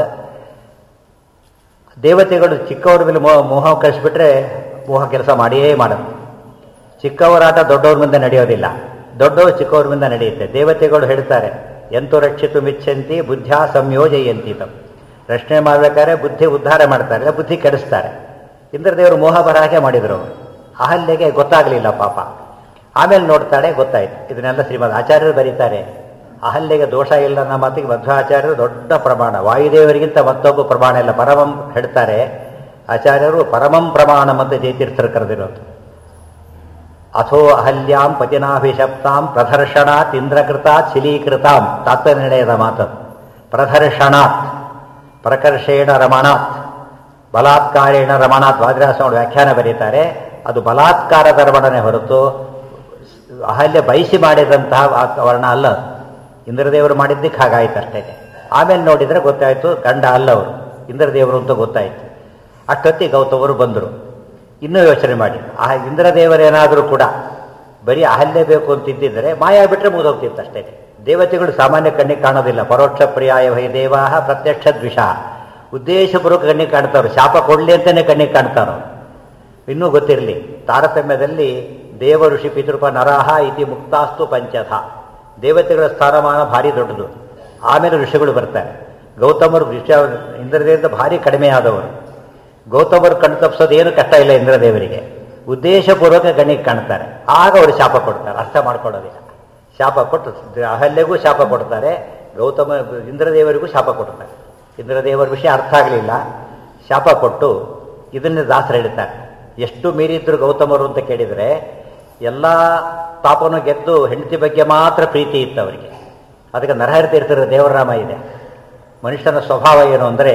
ದೇವತೆಗಳು ಚಿಕ್ಕವ್ರ ಮೇಲೆ ಮೋಹ ಮೋಹ ಕಳಿಸ್ಬಿಟ್ರೆ ಮೋಹ ಕೆಲಸ ಮಾಡಿಯೇ ಮಾಡೋದು ಚಿಕ್ಕವರಾಟ ದೊಡ್ಡವ್ರ ಮುಂದೆ ನಡೆಯೋದಿಲ್ಲ ದೊಡ್ಡವರು ಚಿಕ್ಕವ್ರ ಮುಂದೆ ನಡೆಯುತ್ತೆ ದೇವತೆಗಳು ಹೇಳ್ತಾರೆ ಎಂತೂ ರಕ್ಷಿತು ಮಿಚ್ಚಂತಿ ಬುದ್ಧ್ಯಾ ಸಂಯೋಜಯಂತಿ ತಮ್ ರಕ್ಷಣೆ ಮಾಡಬೇಕಾದ್ರೆ ಬುದ್ಧಿ ಉದ್ಧಾರ ಮಾಡ್ತಾರೆ ಬುದ್ಧಿ ಕೆಡಿಸ್ತಾರೆ ಇಂದ್ರದೇವರು ಮೋಹ ಬರಹಾಗೆ ಮಾಡಿದರು ಅವರು ಅಹಲ್ಯೆಗೆ ಗೊತ್ತಾಗಲಿಲ್ಲ ಪಾಪ ಆಮೇಲೆ ನೋಡ್ತಾಳೆ ಗೊತ್ತಾಯ್ತು ಇದನ್ನೆಲ್ಲ ಶ್ರೀಮದ್ ಆಚಾರ್ಯರು ಬರೀತಾರೆ ಅಹಲ್ಯೆಗೆ ದೋಷ ಇಲ್ಲ ಅನ್ನೋ ಮಾತಿಗೆ ಮಧ್ವಾಚಾರ್ಯರು ದೊಡ್ಡ ಪ್ರಮಾಣ ವಾಯುದೇವರಿಗಿಂತ ಮತ್ತೊಬ್ಬ ಪ್ರಮಾಣ ಇಲ್ಲ ಪರಮಂ ಹೇಳ್ತಾರೆ ಆಚಾರ್ಯರು ಪರಮಂ ಪ್ರಮಾಣ ಮತ್ತು ಜಯತೀರ್ಥರು ಕರೆದಿರೋದು ಅಥೋ ಅಹಲ್ಯಾಂ ಪತಿನಾಭಿಶಪ್ತಾಂ ಪ್ರದರ್ಶನಾತ್ ಇಂದ್ರಕೃತಾತ್ ಶಿಲೀಕೃತಾಂ ತಾತ್ವ ನಿರ್ಣಯದ ಮಾತು ಪ್ರದರ್ಶನಾತ್ ಪ್ರಕರ್ಷೇಣ ರಮಣಾತ್ ಬಲಾತ್ಕಾರೇಣ ರಮಣಾತ್ ವಾದ್ರಾಸನವರು ವ್ಯಾಖ್ಯಾನ ಬರೀತಾರೆ ಅದು ಬಲಾತ್ಕಾರದ ರಮಣನೆ ಹೊರತು ಅಹಲ್ಯ ಬಯಸಿ ಮಾಡಿದಂತಹ ವರ್ಣ ಅಲ್ಲ ಅದು ಇಂದ್ರದೇವರು ಮಾಡಿದ್ದಕ್ಕೆ ಹಾಗಾಯ್ತು ಅಷ್ಟೇ ಆಮೇಲೆ ನೋಡಿದರೆ ಗೊತ್ತಾಯಿತು ಗಂಡ ಅಲ್ಲ ಅವರು ಇಂದ್ರದೇವರು ಅಂತ ಗೊತ್ತಾಯಿತು ಅಷ್ಟೊತ್ತಿ ಗೌತಮರು ಬಂದರು ಇನ್ನೂ ಯೋಚನೆ ಮಾಡಿ ಆ ಇಂದ್ರದೇವರೇನಾದರೂ ಕೂಡ ಬರೀ ಅಹಲ್ಯ ಬೇಕು ಅಂತಿದ್ದಿದ್ರೆ ಮಾಯ ಬಿಟ್ಟರೆ ಮುಗಿದೋಗ್ತಿತ್ತು ಅಷ್ಟೇ ದೇವತೆಗಳು ಸಾಮಾನ್ಯ ಕಣ್ಣಿಗೆ ಕಾಣೋದಿಲ್ಲ ಪರೋಕ್ಷ ಪ್ರಿಯಾಯ ಭಯ ದೇವಾಹ ಪ್ರತ್ಯಕ್ಷ ದ್ವಿಷ ಉದ್ದೇಶಪೂರ್ವಕ ಕಣ್ಣಿಗೆ ಕಾಣ್ತಾವ್ರು ಶಾಪ ಕೊಡಲಿ ಅಂತಲೇ ಕಣ್ಣಿಗೆ ಕಾಣ್ತಾರೋ ಇನ್ನೂ ಗೊತ್ತಿರಲಿ ತಾರತಮ್ಯದಲ್ಲಿ ದೇವ ಋಷಿ ಪಿತೃಪ ನರಹ ಇತಿ ಮುಕ್ತಾಸ್ತು ಪಂಚಥ ದೇವತೆಗಳ ಸ್ಥಾನಮಾನ ಭಾರಿ ದೊಡ್ಡದು ಆಮೇಲೆ ಋಷಿಗಳು ಬರ್ತಾರೆ ಗೌತಮರು ಋಷಿ ಇಂದ್ರದೇವರಿಂದ ಭಾರಿ ಕಡಿಮೆ ಆದವರು ಗೌತಮರು ಕಣ್ಣು ತಪ್ಪಿಸೋದು ಏನು ಕಷ್ಟ ಇಲ್ಲ ಇಂದ್ರದೇವರಿಗೆ ಉದ್ದೇಶಪೂರ್ವಕ ಕಣ್ಣಿಗೆ ಕಾಣ್ತಾರೆ ಆಗ ಅವರು ಶಾಪ ಕೊಡ್ತಾರೆ ಅರ್ಥ ಮಾಡ್ಕೊಳ್ಳೋದಿಲ್ಲ ಶಾಪ ಕೊಟ್ಟು ಅಹಲ್ಯಗೂ ಶಾಪ ಕೊಡ್ತಾರೆ ಗೌತಮ ಇಂದ್ರದೇವರಿಗೂ ಶಾಪ ಕೊಡ್ತಾರೆ ಇಂದ್ರದೇವರ ವಿಷಯ ಅರ್ಥ ಆಗಲಿಲ್ಲ ಶಾಪ ಕೊಟ್ಟು ಇದನ್ನೇ ದಾಸರು ಹೇಳ್ತಾರೆ ಎಷ್ಟು ಮೀರಿದ್ರು ಗೌತಮರು ಅಂತ ಕೇಳಿದರೆ ಎಲ್ಲ ಪಾಪನು ಗೆದ್ದು ಹೆಂಡತಿ ಬಗ್ಗೆ ಮಾತ್ರ ಪ್ರೀತಿ ಇತ್ತು ಅವರಿಗೆ ಅದಕ್ಕೆ ನರಹರಿ ತೀರ್ಥರ ದೇವರಾಮ ಇದೆ ಮನುಷ್ಯನ ಸ್ವಭಾವ ಏನು ಅಂದರೆ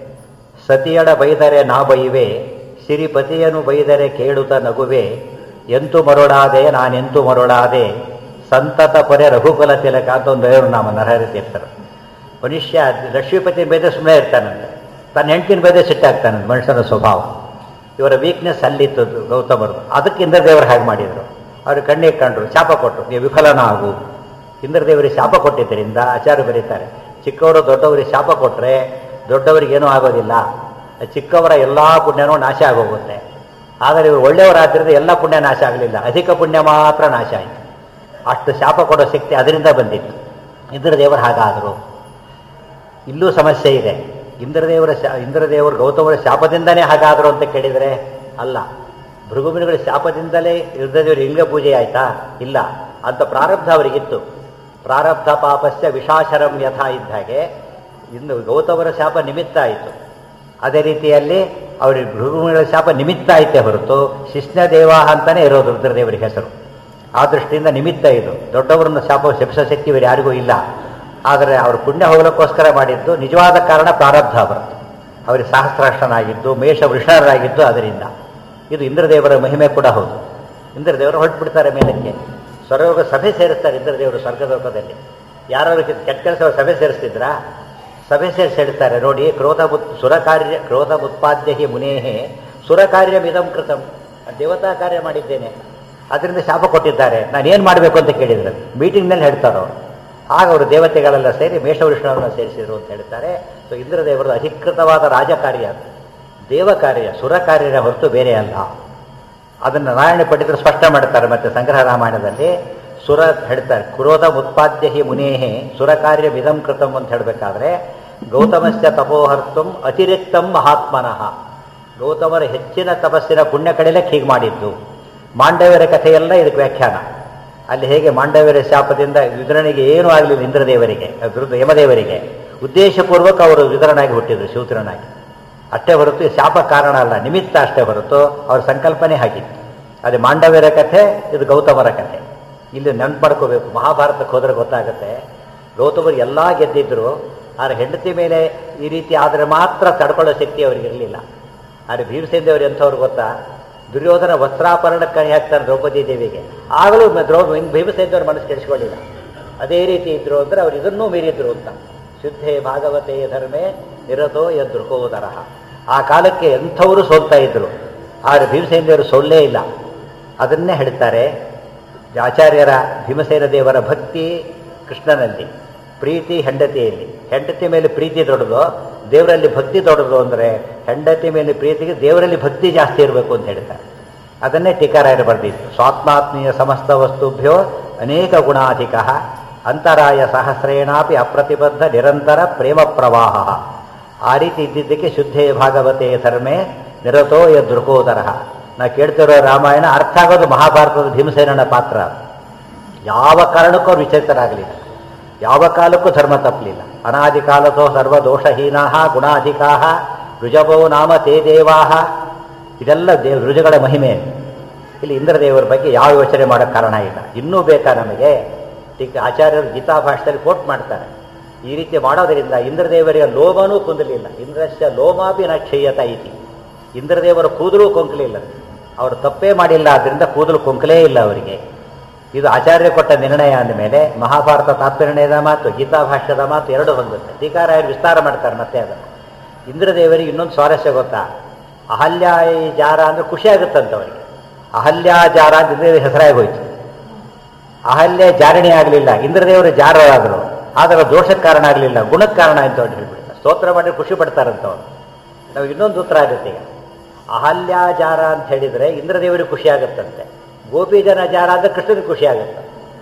ಸತಿಯಡ ಬೈದರೆ ನಾ ಬೈವೆ ಸಿರಿಪತಿಯನು ಬೈದರೆ ಕೇಳುತ್ತ ನಗುವೆ ಎಂತು ಮರುಳಾದೆ ನಾನೆಂತು ಮರುಳಾದೆ ಸಂತತ ಪೊರೆ ರಘುಕುಲ ತಿಲಕ ಅಂತ ಒಂದು ದೇವರು ನಾಮ ನರಹರಿ ತೀರ್ಥರು ಮನುಷ್ಯ ಲಕ್ಷ್ಮೀಪತಿ ಬೈದ್ರೆ ಸುಮ್ಮನೆ ಇರ್ತಾನಂತೆ ತನ್ನ ಹೆಂಡತಿನ ಬೈದ್ರೆ ಸಿಟ್ಟಾಗ್ತಾನಂತೆ ಮನುಷ್ಯನ ಸ್ವಭಾವ ಇವರ ವೀಕ್ನೆಸ್ ಅಲ್ಲಿತ್ತು ಗೌತಮರು ಅದಕ್ಕೆ ಇಂದ್ರದೇವರು ಹಾಗೆ ಮಾಡಿದರು ಅವರು ಕಣ್ಣಿಗೆ ಕಂಡ್ರು ಶಾಪ ಕೊಟ್ಟರು ನೀವು ವಿಫಲನ ಆಗು ಇಂದ್ರದೇವರಿಗೆ ಶಾಪ ಕೊಟ್ಟಿದ್ದರಿಂದ ಆಚಾರ್ಯ ಬರೀತಾರೆ ಚಿಕ್ಕವರು ದೊಡ್ಡವರಿಗೆ ಶಾಪ ಕೊಟ್ಟರೆ ದೊಡ್ಡವರಿಗೇನೂ ಆಗೋದಿಲ್ಲ ಚಿಕ್ಕವರ ಎಲ್ಲ ಪುಣ್ಯನೂ ನಾಶ ಆಗೋಗುತ್ತೆ ಆದರೆ ಇವರು ಒಳ್ಳೆಯವರಾದ್ರಿಂದ ಎಲ್ಲ ಪುಣ್ಯ ನಾಶ ಆಗಲಿಲ್ಲ ಅಧಿಕ ಪುಣ್ಯ ಮಾತ್ರ ನಾಶ ಆಯಿತು ಅಷ್ಟು ಶಾಪ ಕೊಡೋ ಶಕ್ತಿ ಅದರಿಂದ ಬಂದಿತ್ತು ಇಂದ್ರದೇವರು ಹಾಗಾದರು ಇಲ್ಲೂ ಸಮಸ್ಯೆ ಇದೆ ಇಂದ್ರದೇವರ ಶಾ ಇಂದ್ರದೇವರು ಗೌತಮರ ಶಾಪದಿಂದನೇ ಹಾಗಾದರು ಅಂತ ಕೇಳಿದರೆ ಅಲ್ಲ ಭೃಗುಮುನಿಗಳ ಶಾಪದಿಂದಲೇ ಇಂದ್ರದೇವರು ಲಿಂಗ ಪೂಜೆ ಆಯ್ತಾ ಇಲ್ಲ ಅಂತ ಪ್ರಾರಬ್ಧ ಅವರಿಗಿತ್ತು ಪ್ರಾರಬ್ಧ ಪಾಪಸ್ಯ ವಿಷಾಶರಂ ಯಥ ಇದ್ದ ಹಾಗೆ ಇನ್ನು ಗೌತಮರ ಶಾಪ ನಿಮಿತ್ತ ಆಯಿತು ಅದೇ ರೀತಿಯಲ್ಲಿ ಅವರಿಗೆ ಭೃಗುಮುನಿಗಳ ಶಾಪ ನಿಮಿತ್ತ ಆಯ್ತೆ ಹೊರತು ಶಿಷ್ಣ ದೇವಾಹ ಅಂತಾನೆ ಇರೋದು ರುದ್ರದೇವರಿಗೆ ಹೆಸರು ಆ ದೃಷ್ಟಿಯಿಂದ ನಿಮಿತ್ತ ಇದು ದೊಡ್ಡವರನ್ನು ಶಾಪ ಶಪಿಸೋ ಶಕ್ತಿ ಇವರು ಯಾರಿಗೂ ಇಲ್ಲ ಆದರೆ ಅವರು ಪುಣ್ಯ ಹೋಗಲಿಕ್ಕೋಸ್ಕರ ಮಾಡಿದ್ದು ನಿಜವಾದ ಕಾರಣ ಪ್ರಾರಬ್ಧ ಬರುತ್ತೆ ಅವರಿಗೆ ಸಹಸ್ರಾಷ್ಟನಾಗಿದ್ದು ಮೇಷ ವೃಷರಾಗಿದ್ದು ಅದರಿಂದ ಇದು ಇಂದ್ರದೇವರ ಮಹಿಮೆ ಕೂಡ ಹೌದು ಇಂದ್ರದೇವರು ಹೊರಟುಬಿಡ್ತಾರೆ ಮೇಲಕ್ಕೆ ಸ್ವರ್ಗ ಸಭೆ ಸೇರಿಸ್ತಾರೆ ಇಂದ್ರದೇವರು ಸ್ವರ್ಗಲೋಕದಲ್ಲಿ ಯಾರು ಕೆಟ್ಟ ಕೆಲಸ ಸಭೆ ಸೇರಿಸ್ತಿದ್ರಾ ಸಭೆ ಸೇರಿಸಿ ಹೇಳ್ತಾರೆ ನೋಡಿ ಕ್ರೋಧ ಮುತ್ ಸುರಕಾರ್ಯ ಕ್ರೋಧ ಮುತ್ಪಾದ್ಯ ಹಿ ಮುನೇಹೆ ಸುರಕಾರ್ಯಮಿದಂ ಕೃತಂ ದೇವತಾ ಕಾರ್ಯ ಮಾಡಿದ್ದೇನೆ ಅದರಿಂದ ಶಾಪ ಕೊಟ್ಟಿದ್ದಾರೆ ನಾನು ಏನು ಮಾಡಬೇಕು ಅಂತ ಕೇಳಿದ್ರು ಮೀಟಿಂಗ್ನಲ್ಲಿ ಹೇಳ್ತಾರೋ ಆಗ ಅವರು ದೇವತೆಗಳೆಲ್ಲ ಸೇರಿ ಮೇಷವೃಷ್ಣವನ್ನು ಸೇರಿಸಿದರು ಅಂತ ಹೇಳ್ತಾರೆ ಸೊ ಇಂದ್ರದೇವರದು ಅಧಿಕೃತವಾದ ರಾಜಕಾರ್ಯ ಅದು ದೇವ ಕಾರ್ಯ ಸುರ ಕಾರ್ಯದ ಹೊರತು ಬೇರೆ ಅಲ್ಲ ಅದನ್ನು ನಾರಾಯಣ ಪಂಡಿತರು ಸ್ಪಷ್ಟ ಮಾಡ್ತಾರೆ ಮತ್ತೆ ಸಂಗ್ರಹ ರಾಮಾಯಣದಲ್ಲಿ ಸುರ ಹೇಳ್ತಾರೆ ಕ್ರೋಧ ಉತ್ಪಾದ್ಯ ಹಿ ಮುನೇಹೆ ಸುರ ಕಾರ್ಯ ವಿಧಂ ಕೃತಂ ಅಂತ ಹೇಳಬೇಕಾದ್ರೆ ಗೌತಮಸ್ಯ ತಪೋಹರ್ತಂ ಅತಿರಿಕ್ತಂ ಮಹಾತ್ಮನಃ ಗೌತಮರ ಹೆಚ್ಚಿನ ತಪಸ್ಸಿನ ಪುಣ್ಯ ಕಡಿಲಕ್ಕೆ ಹೀಗೆ ಮಾಡಿದ್ದು ಮಾಂಡವ್ಯರ ಕಥೆಯೆಲ್ಲ ಇದಕ್ಕೆ ವ್ಯಾಖ್ಯಾನ ಅಲ್ಲಿ ಹೇಗೆ ಮಾಂಡವ್ಯರ ಶಾಪದಿಂದ ವಿತರಣೆಗೆ ಏನೂ ಆಗಲಿಲ್ಲ ಇಂದ್ರದೇವರಿಗೆ ವಿರುದ್ಧ ಯಮದೇವರಿಗೆ ಉದ್ದೇಶಪೂರ್ವಕ ಅವರು ವಿತರಣಾಗಿ ಹುಟ್ಟಿದ್ರು ಶಿವತರನಾಗಿ ಅಷ್ಟೇ ಹೊರತು ಶಾಪ ಕಾರಣ ಅಲ್ಲ ನಿಮಿತ್ತ ಅಷ್ಟೇ ಹೊರತು ಅವ್ರ ಸಂಕಲ್ಪನೆ ಹಾಗಿತ್ತು ಅದೇ ಮಾಂಡವ್ಯರ ಕಥೆ ಇದು ಗೌತಮರ ಕಥೆ ಇಲ್ಲಿ ನೆನ್ಪು ಮಾಡ್ಕೋಬೇಕು ಮಹಾಭಾರತಕ್ಕೆ ಹೋದರೆ ಗೊತ್ತಾಗುತ್ತೆ ಗೌತಮರು ಎಲ್ಲ ಗೆದ್ದಿದ್ರು ಆದರೆ ಹೆಂಡತಿ ಮೇಲೆ ಈ ರೀತಿ ಆದರೆ ಮಾತ್ರ ತಡ್ಕೊಳ್ಳೋ ಶಕ್ತಿ ಅವ್ರಿಗೆ ಇರಲಿಲ್ಲ ಆದರೆ ಭೀಮಸೇನ ದೇವರು ಎಂಥವ್ರು ಗೊತ್ತಾ ದುರ್ಯೋಧನ ವಸ್ತ್ರಾಪರಣ ಕೈ ಹಾಕ್ತಾರೆ ದ್ರೌಪದಿ ದೇವಿಗೆ ಆಗಲೂ ದ್ರೌ ಭೀಮಸೇನ ದೇವ್ರ ಮನಸ್ಸು ಕೆಡಿಸ್ಕೊಳ್ಳಿಲ್ಲ ಅದೇ ರೀತಿ ಇದ್ರು ಅಂದರೆ ಅವ್ರು ಇದನ್ನೂ ಮೀರಿದ್ರು ಅಂತ ಶುದ್ಧೇ ಭಾಗವತೆ ಧರ್ಮೇ ನಿರತೋ ಯದೃಕೋದರ ಆ ಕಾಲಕ್ಕೆ ಎಂಥವರು ಸೋಲ್ತಾ ಇದ್ರು ಆದರೆ ಭೀಮಸೇನ ದೇವರು ಸೋಲ್ಲೇ ಇಲ್ಲ ಅದನ್ನೇ ಹೇಳ್ತಾರೆ ಆಚಾರ್ಯರ ಭೀಮಸೇನ ದೇವರ ಭಕ್ತಿ ಕೃಷ್ಣನಲ್ಲಿ ಪ್ರೀತಿ ಹೆಂಡತಿಯಲ್ಲಿ ಹೆಂಡತಿ ಮೇಲೆ ಪ್ರೀತಿ ದೊಡ್ಡದು ದೇವರಲ್ಲಿ ಭಕ್ತಿ ದೊಡ್ಡದು ಅಂದರೆ ಹೆಂಡತಿ ಮೇಲೆ ಪ್ರೀತಿಗೆ ದೇವರಲ್ಲಿ ಭಕ್ತಿ ಜಾಸ್ತಿ ಇರಬೇಕು ಅಂತ ಹೇಳ್ತಾರೆ ಅದನ್ನೇ ಟೀಕಾರಾಯರು ಬರೆದಿದ್ದು ಸ್ವಾತ್ಮಾತ್ಮೀಯ ಸಮಸ್ತ ವಸ್ತುಭ್ಯೋ ಅನೇಕ ಗುಣಾಧಿಕ ಅಂತರಾಯ ಸಹಸ್ರೇಣಾಪಿ ಅಪ್ರತಿಬದ್ಧ ನಿರಂತರ ಪ್ರೇಮ ಪ್ರವಾಹ ಆ ರೀತಿ ಇದ್ದಿದ್ದಕ್ಕೆ ಶುದ್ಧೇ ಭಾಗವತೆ ಧರ್ಮೇ ನಿರತೋ ಯದೃಕೋದರ ನಾ ಕೇಳ್ತಿರೋ ರಾಮಾಯಣ ಅರ್ಥ ಆಗೋದು ಮಹಾಭಾರತದ ಭೀಮಸೇನನ ಪಾತ್ರ ಯಾವ ಕಾರಣಕ್ಕೂ ಅವ್ರು ವಿಚಲಿತರಾಗಲಿಲ್ಲ ಯಾವ ಕಾಲಕ್ಕೂ ಧರ್ಮ ತಪ್ಪಲಿಲ್ಲ ಅನಾದಿ ಕಾಲತೋ ಸರ್ವದೋಷಹೀನಾ ಗುಣಾಧಿಕಾ ರುಜಭೋ ನಾಮ ತೇ ದೇವಾಹ ಇದೆಲ್ಲ ದೇವ್ ರುಜುಗಳ ಮಹಿಮೆ ಇಲ್ಲಿ ಇಂದ್ರದೇವರ ಬಗ್ಗೆ ಯಾವ ಯೋಚನೆ ಮಾಡೋಕ್ಕೆ ಕಾರಣ ಇಲ್ಲ ಇನ್ನೂ ಬೇಕಾ ನಮಗೆ ಟೀಕ ಆಚಾರ್ಯರು ಗೀತಾ ಭಾಷೆಯಲ್ಲಿ ಕೋಟ್ ಮಾಡ್ತಾರೆ ಈ ರೀತಿ ಮಾಡೋದರಿಂದ ಇಂದ್ರದೇವರಿಗೆ ಲೋಮನೂ ಕುಂದಲಿಲ್ಲ ಇಂದ್ರಶ್ಯ ಲೋಮಾಪಿ ನ ಕ್ಷಯ್ಯತ ಇತಿ ಇಂದ್ರದೇವರ ಕೂದಲು ಕೊಂಕಲಿಲ್ಲ ಅವರು ತಪ್ಪೇ ಮಾಡಿಲ್ಲ ಆದ್ದರಿಂದ ಕೂದಲು ಕೊಂಕಲೇ ಇಲ್ಲ ಅವರಿಗೆ ಇದು ಆಚಾರ್ಯ ಕೊಟ್ಟ ನಿರ್ಣಯ ಅಂದಮೇಲೆ ಮಹಾಭಾರತ ತಾತ್ಪರ್ಯದ ಮಾತು ಗೀತಾ ಭಾಷ್ಯದ ಮಾತು ಎರಡು ಹೊಂದುತ್ತೆ ಟೀಕಾರಾಯರು ವಿಸ್ತಾರ ಮಾಡ್ತಾರೆ ಮತ್ತೆ ಅದನ್ನು ಇಂದ್ರದೇವರಿಗೆ ಇನ್ನೊಂದು ಸ್ವಾರಸ್ಯ ಗೊತ್ತಾ ಅಹಲ್ಯ ಜಾರ ಅಂದರೆ ಖುಷಿ ಆಗುತ್ತಂತೆ ಅವರಿಗೆ ಅಹಲ್ಯಾಜಾರ ಅಂತ ಇಂದ್ರದೇವರ ಹೆಸರಾಗಿ ಹೋಯ್ತು ಅಹಲ್ಯ ಜಾರಣೆ ಆಗಲಿಲ್ಲ ಇಂದ್ರದೇವರು ಜಾರರಾದರು ಆದರೆ ದೋಷಕ್ಕೆ ಕಾರಣ ಆಗಲಿಲ್ಲ ಗುಣಕ್ಕೆ ಕಾರಣ ಅಂತ ಅವ್ರು ಹೇಳ್ಬಿಡ್ತಾರೆ ಸ್ತೋತ್ರ ಮಾಡಿ ಖುಷಿ ಪಡ್ತಾರಂತವ್ರು ನಾವು ಇನ್ನೊಂದು ಉತ್ತರ ಆಗುತ್ತೆ ಈಗ ಅಹಲ್ಯಾಜಾರ ಅಂತ ಹೇಳಿದರೆ ಇಂದ್ರದೇವರಿಗೆ ಖುಷಿ ಆಗುತ್ತಂತೆ ಗೋಪಿ ಜನ ಜಾರ ಅಂದರೆ ಕೃಷ್ಣನಿಗೆ ಖುಷಿ ಆಗುತ್ತೆ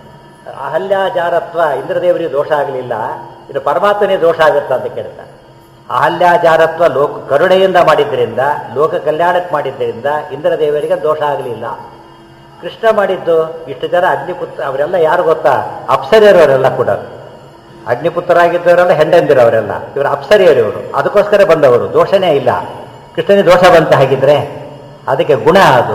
ಅಹಲ್ಯಾಜಾರತ್ವ ಇಂದ್ರದೇವರಿಗೆ ದೋಷ ಆಗಲಿಲ್ಲ ಇದು ಪರಮಾತ್ಮನೇ ದೋಷ ಆಗುತ್ತಾ ಅಂತ ಕೇಳ್ತಾರೆ ಅಹಲ್ಯಾಜಾರತ್ವ ಲೋಕ ಕರುಣೆಯಿಂದ ಮಾಡಿದ್ದರಿಂದ ಲೋಕ ಕಲ್ಯಾಣಕ್ಕೆ ಮಾಡಿದ್ದರಿಂದ ಇಂದ್ರದೇವರಿಗೆ ದೋಷ ಆಗಲಿಲ್ಲ ಕೃಷ್ಣ ಮಾಡಿದ್ದು ಇಷ್ಟು ಜನ ಅಗ್ನಿಪುತ್ರ ಅವರೆಲ್ಲ ಯಾರು ಗೊತ್ತಾ ಅಪ್ಸರಿಯರವರೆಲ್ಲ ಕೂಡ ಅಗ್ನಿಪುತ್ರರಾಗಿದ್ದವರೆಲ್ಲ ಹೆಂಡಂದಿರವರೆಲ್ಲ ಇವರು ಅಪ್ಸರಿಯರು ಇವರು ಅದಕ್ಕೋಸ್ಕರ ಬಂದವರು ದೋಷನೇ ಇಲ್ಲ ಕೃಷ್ಣನಿಗೆ ದೋಷ ಬಂತ ಹಾಗಿದ್ರೆ ಅದಕ್ಕೆ ಗುಣ ಅದು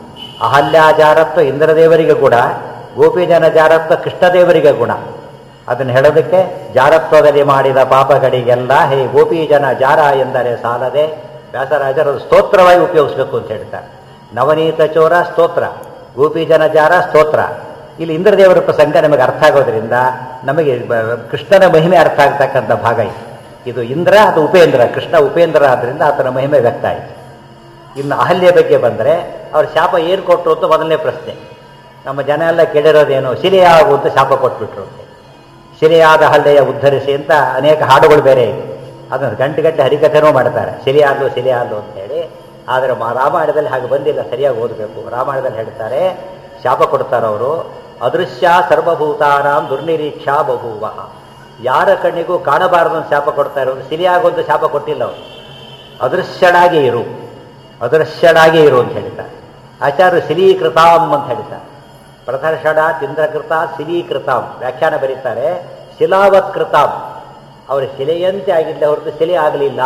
ಅಹಲ್ಯಾಜಾರತ್ವ ಇಂದ್ರದೇವರಿಗೆ ಗುಣ ಗೋಪಿಜನ ಜಾರತ್ವ ಕೃಷ್ಣದೇವರಿಗೆ ಗುಣ ಅದನ್ನು ಹೇಳೋದಕ್ಕೆ ಜಾರತ್ವದಲ್ಲಿ ಮಾಡಿದ ಪಾಪಗಳಿಗೆಲ್ಲ ಹೇ ಗೋಪೀಜನ ಜಾರ ಎಂದರೆ ಸಾಲದೆ ವ್ಯಾಸರಾಜರು ಸ್ತೋತ್ರವಾಗಿ ಉಪಯೋಗಿಸ್ಬೇಕು ಅಂತ ಹೇಳ್ತಾರೆ ನವನೀತ ಚೋರ ಸ್ತೋತ್ರ ಗೋಪೀಜನ ಜಾರ ಸ್ತೋತ್ರ ಇಲ್ಲಿ ಇಂದ್ರದೇವರ ಪ್ರಸಂಗ ನಮಗೆ ಅರ್ಥ ಆಗೋದ್ರಿಂದ ನಮಗೆ ಬ- ಕೃಷ್ಣನ ಮಹಿಮೆ ಅರ್ಥ ಆಗ್ತಕ್ಕಂಥ ಭಾಗ ಇದು ಇದು ಇಂದ್ರ ಅದು ಉಪೇಂದ್ರ ಕೃಷ್ಣ ಉಪೇಂದ್ರ ಆದ್ರಿಂದ ಆತನ ಮಹಿಮೆ ವ್ಯಕ್ತ ಆಯಿತು ಇನ್ನು ಅಹಲ್ಯ ಬಗ್ಗೆ ಬಂದರೆ ಅವ್ರ ಶಾಪ ಏನು ಕೊಟ್ಟರು ಅಂತ ಮೊದಲನೇ ಪ್ರಶ್ನೆ ನಮ್ಮ ಜನ ಎಲ್ಲ ಕೇಳಿರೋದೇನು ಶಿಲೆಯಾಗು ಅಂತ ಶಾಪ ಕೊಟ್ಬಿಟ್ರು ಅಂತ ಶಿಲೆಯಾದ ಹಳ್ಳೆಯ ಉದ್ಧರಿಸಿ ಅಂತ ಅನೇಕ ಹಾಡುಗಳು ಬೇರೆ ಇದೆ ಅದನ್ನು ಗಂಟೆ ಗಂಟೆ ಹರಿಕಥೆನೂ ಮಾಡ್ತಾರೆ ಶಿಲೆಯಾಲು ಶಿಲೆಯಾಲು ಅಂತ ಹೇಳಿ ಆದರೆ ಮಾ ರಾಮಾಯಣದಲ್ಲಿ ಹಾಗೆ ಬಂದಿಲ್ಲ ಸರಿಯಾಗಿ ಓದಬೇಕು ರಾಮಾಯಣದಲ್ಲಿ ಹೇಳ್ತಾರೆ ಶಾಪ ಕೊಡ್ತಾರೆ ಅವರು ಅದೃಶ್ಯ ಸರ್ವಭೂತಾನಾಂ ದುರ್ನಿರೀಕ್ಷಾ ಬಹುವ ಯಾರ ಕಣ್ಣಿಗೂ ಕಾಣಬಾರದು ಅಂತ ಶಾಪ ಕೊಡ್ತಾ ಇರೋದು ಶಿಲೆಯಾಗೊಂದು ಶಾಪ ಕೊಟ್ಟಿಲ್ಲ ಅವರು ಅದೃಶ್ಯನಾಗಿ ಇರು ಅದೃಶ್ಯನಾಗಿ ಇರು ಅಂತ ಹೇಳ್ತಾರೆ ಆಚಾರ್ಯ ಶಿಲೀಕೃತಾಂ ಅಂತ ಹೇಳ್ತಾರೆ ಪ್ರದರ್ಶನ ಇಂದ್ರಕೃತ ಶಿಲೀಕೃತಾಂ ವ್ಯಾಖ್ಯಾನ ಬರೀತಾರೆ ಶಿಲಾವತ್ಕೃತಾಂ ಅವರು ಶಿಲೆಯಂತೆ ಆಗಿಲ್ಲ ಹೊರತು ಶಿಲೆ ಆಗಲಿಲ್ಲ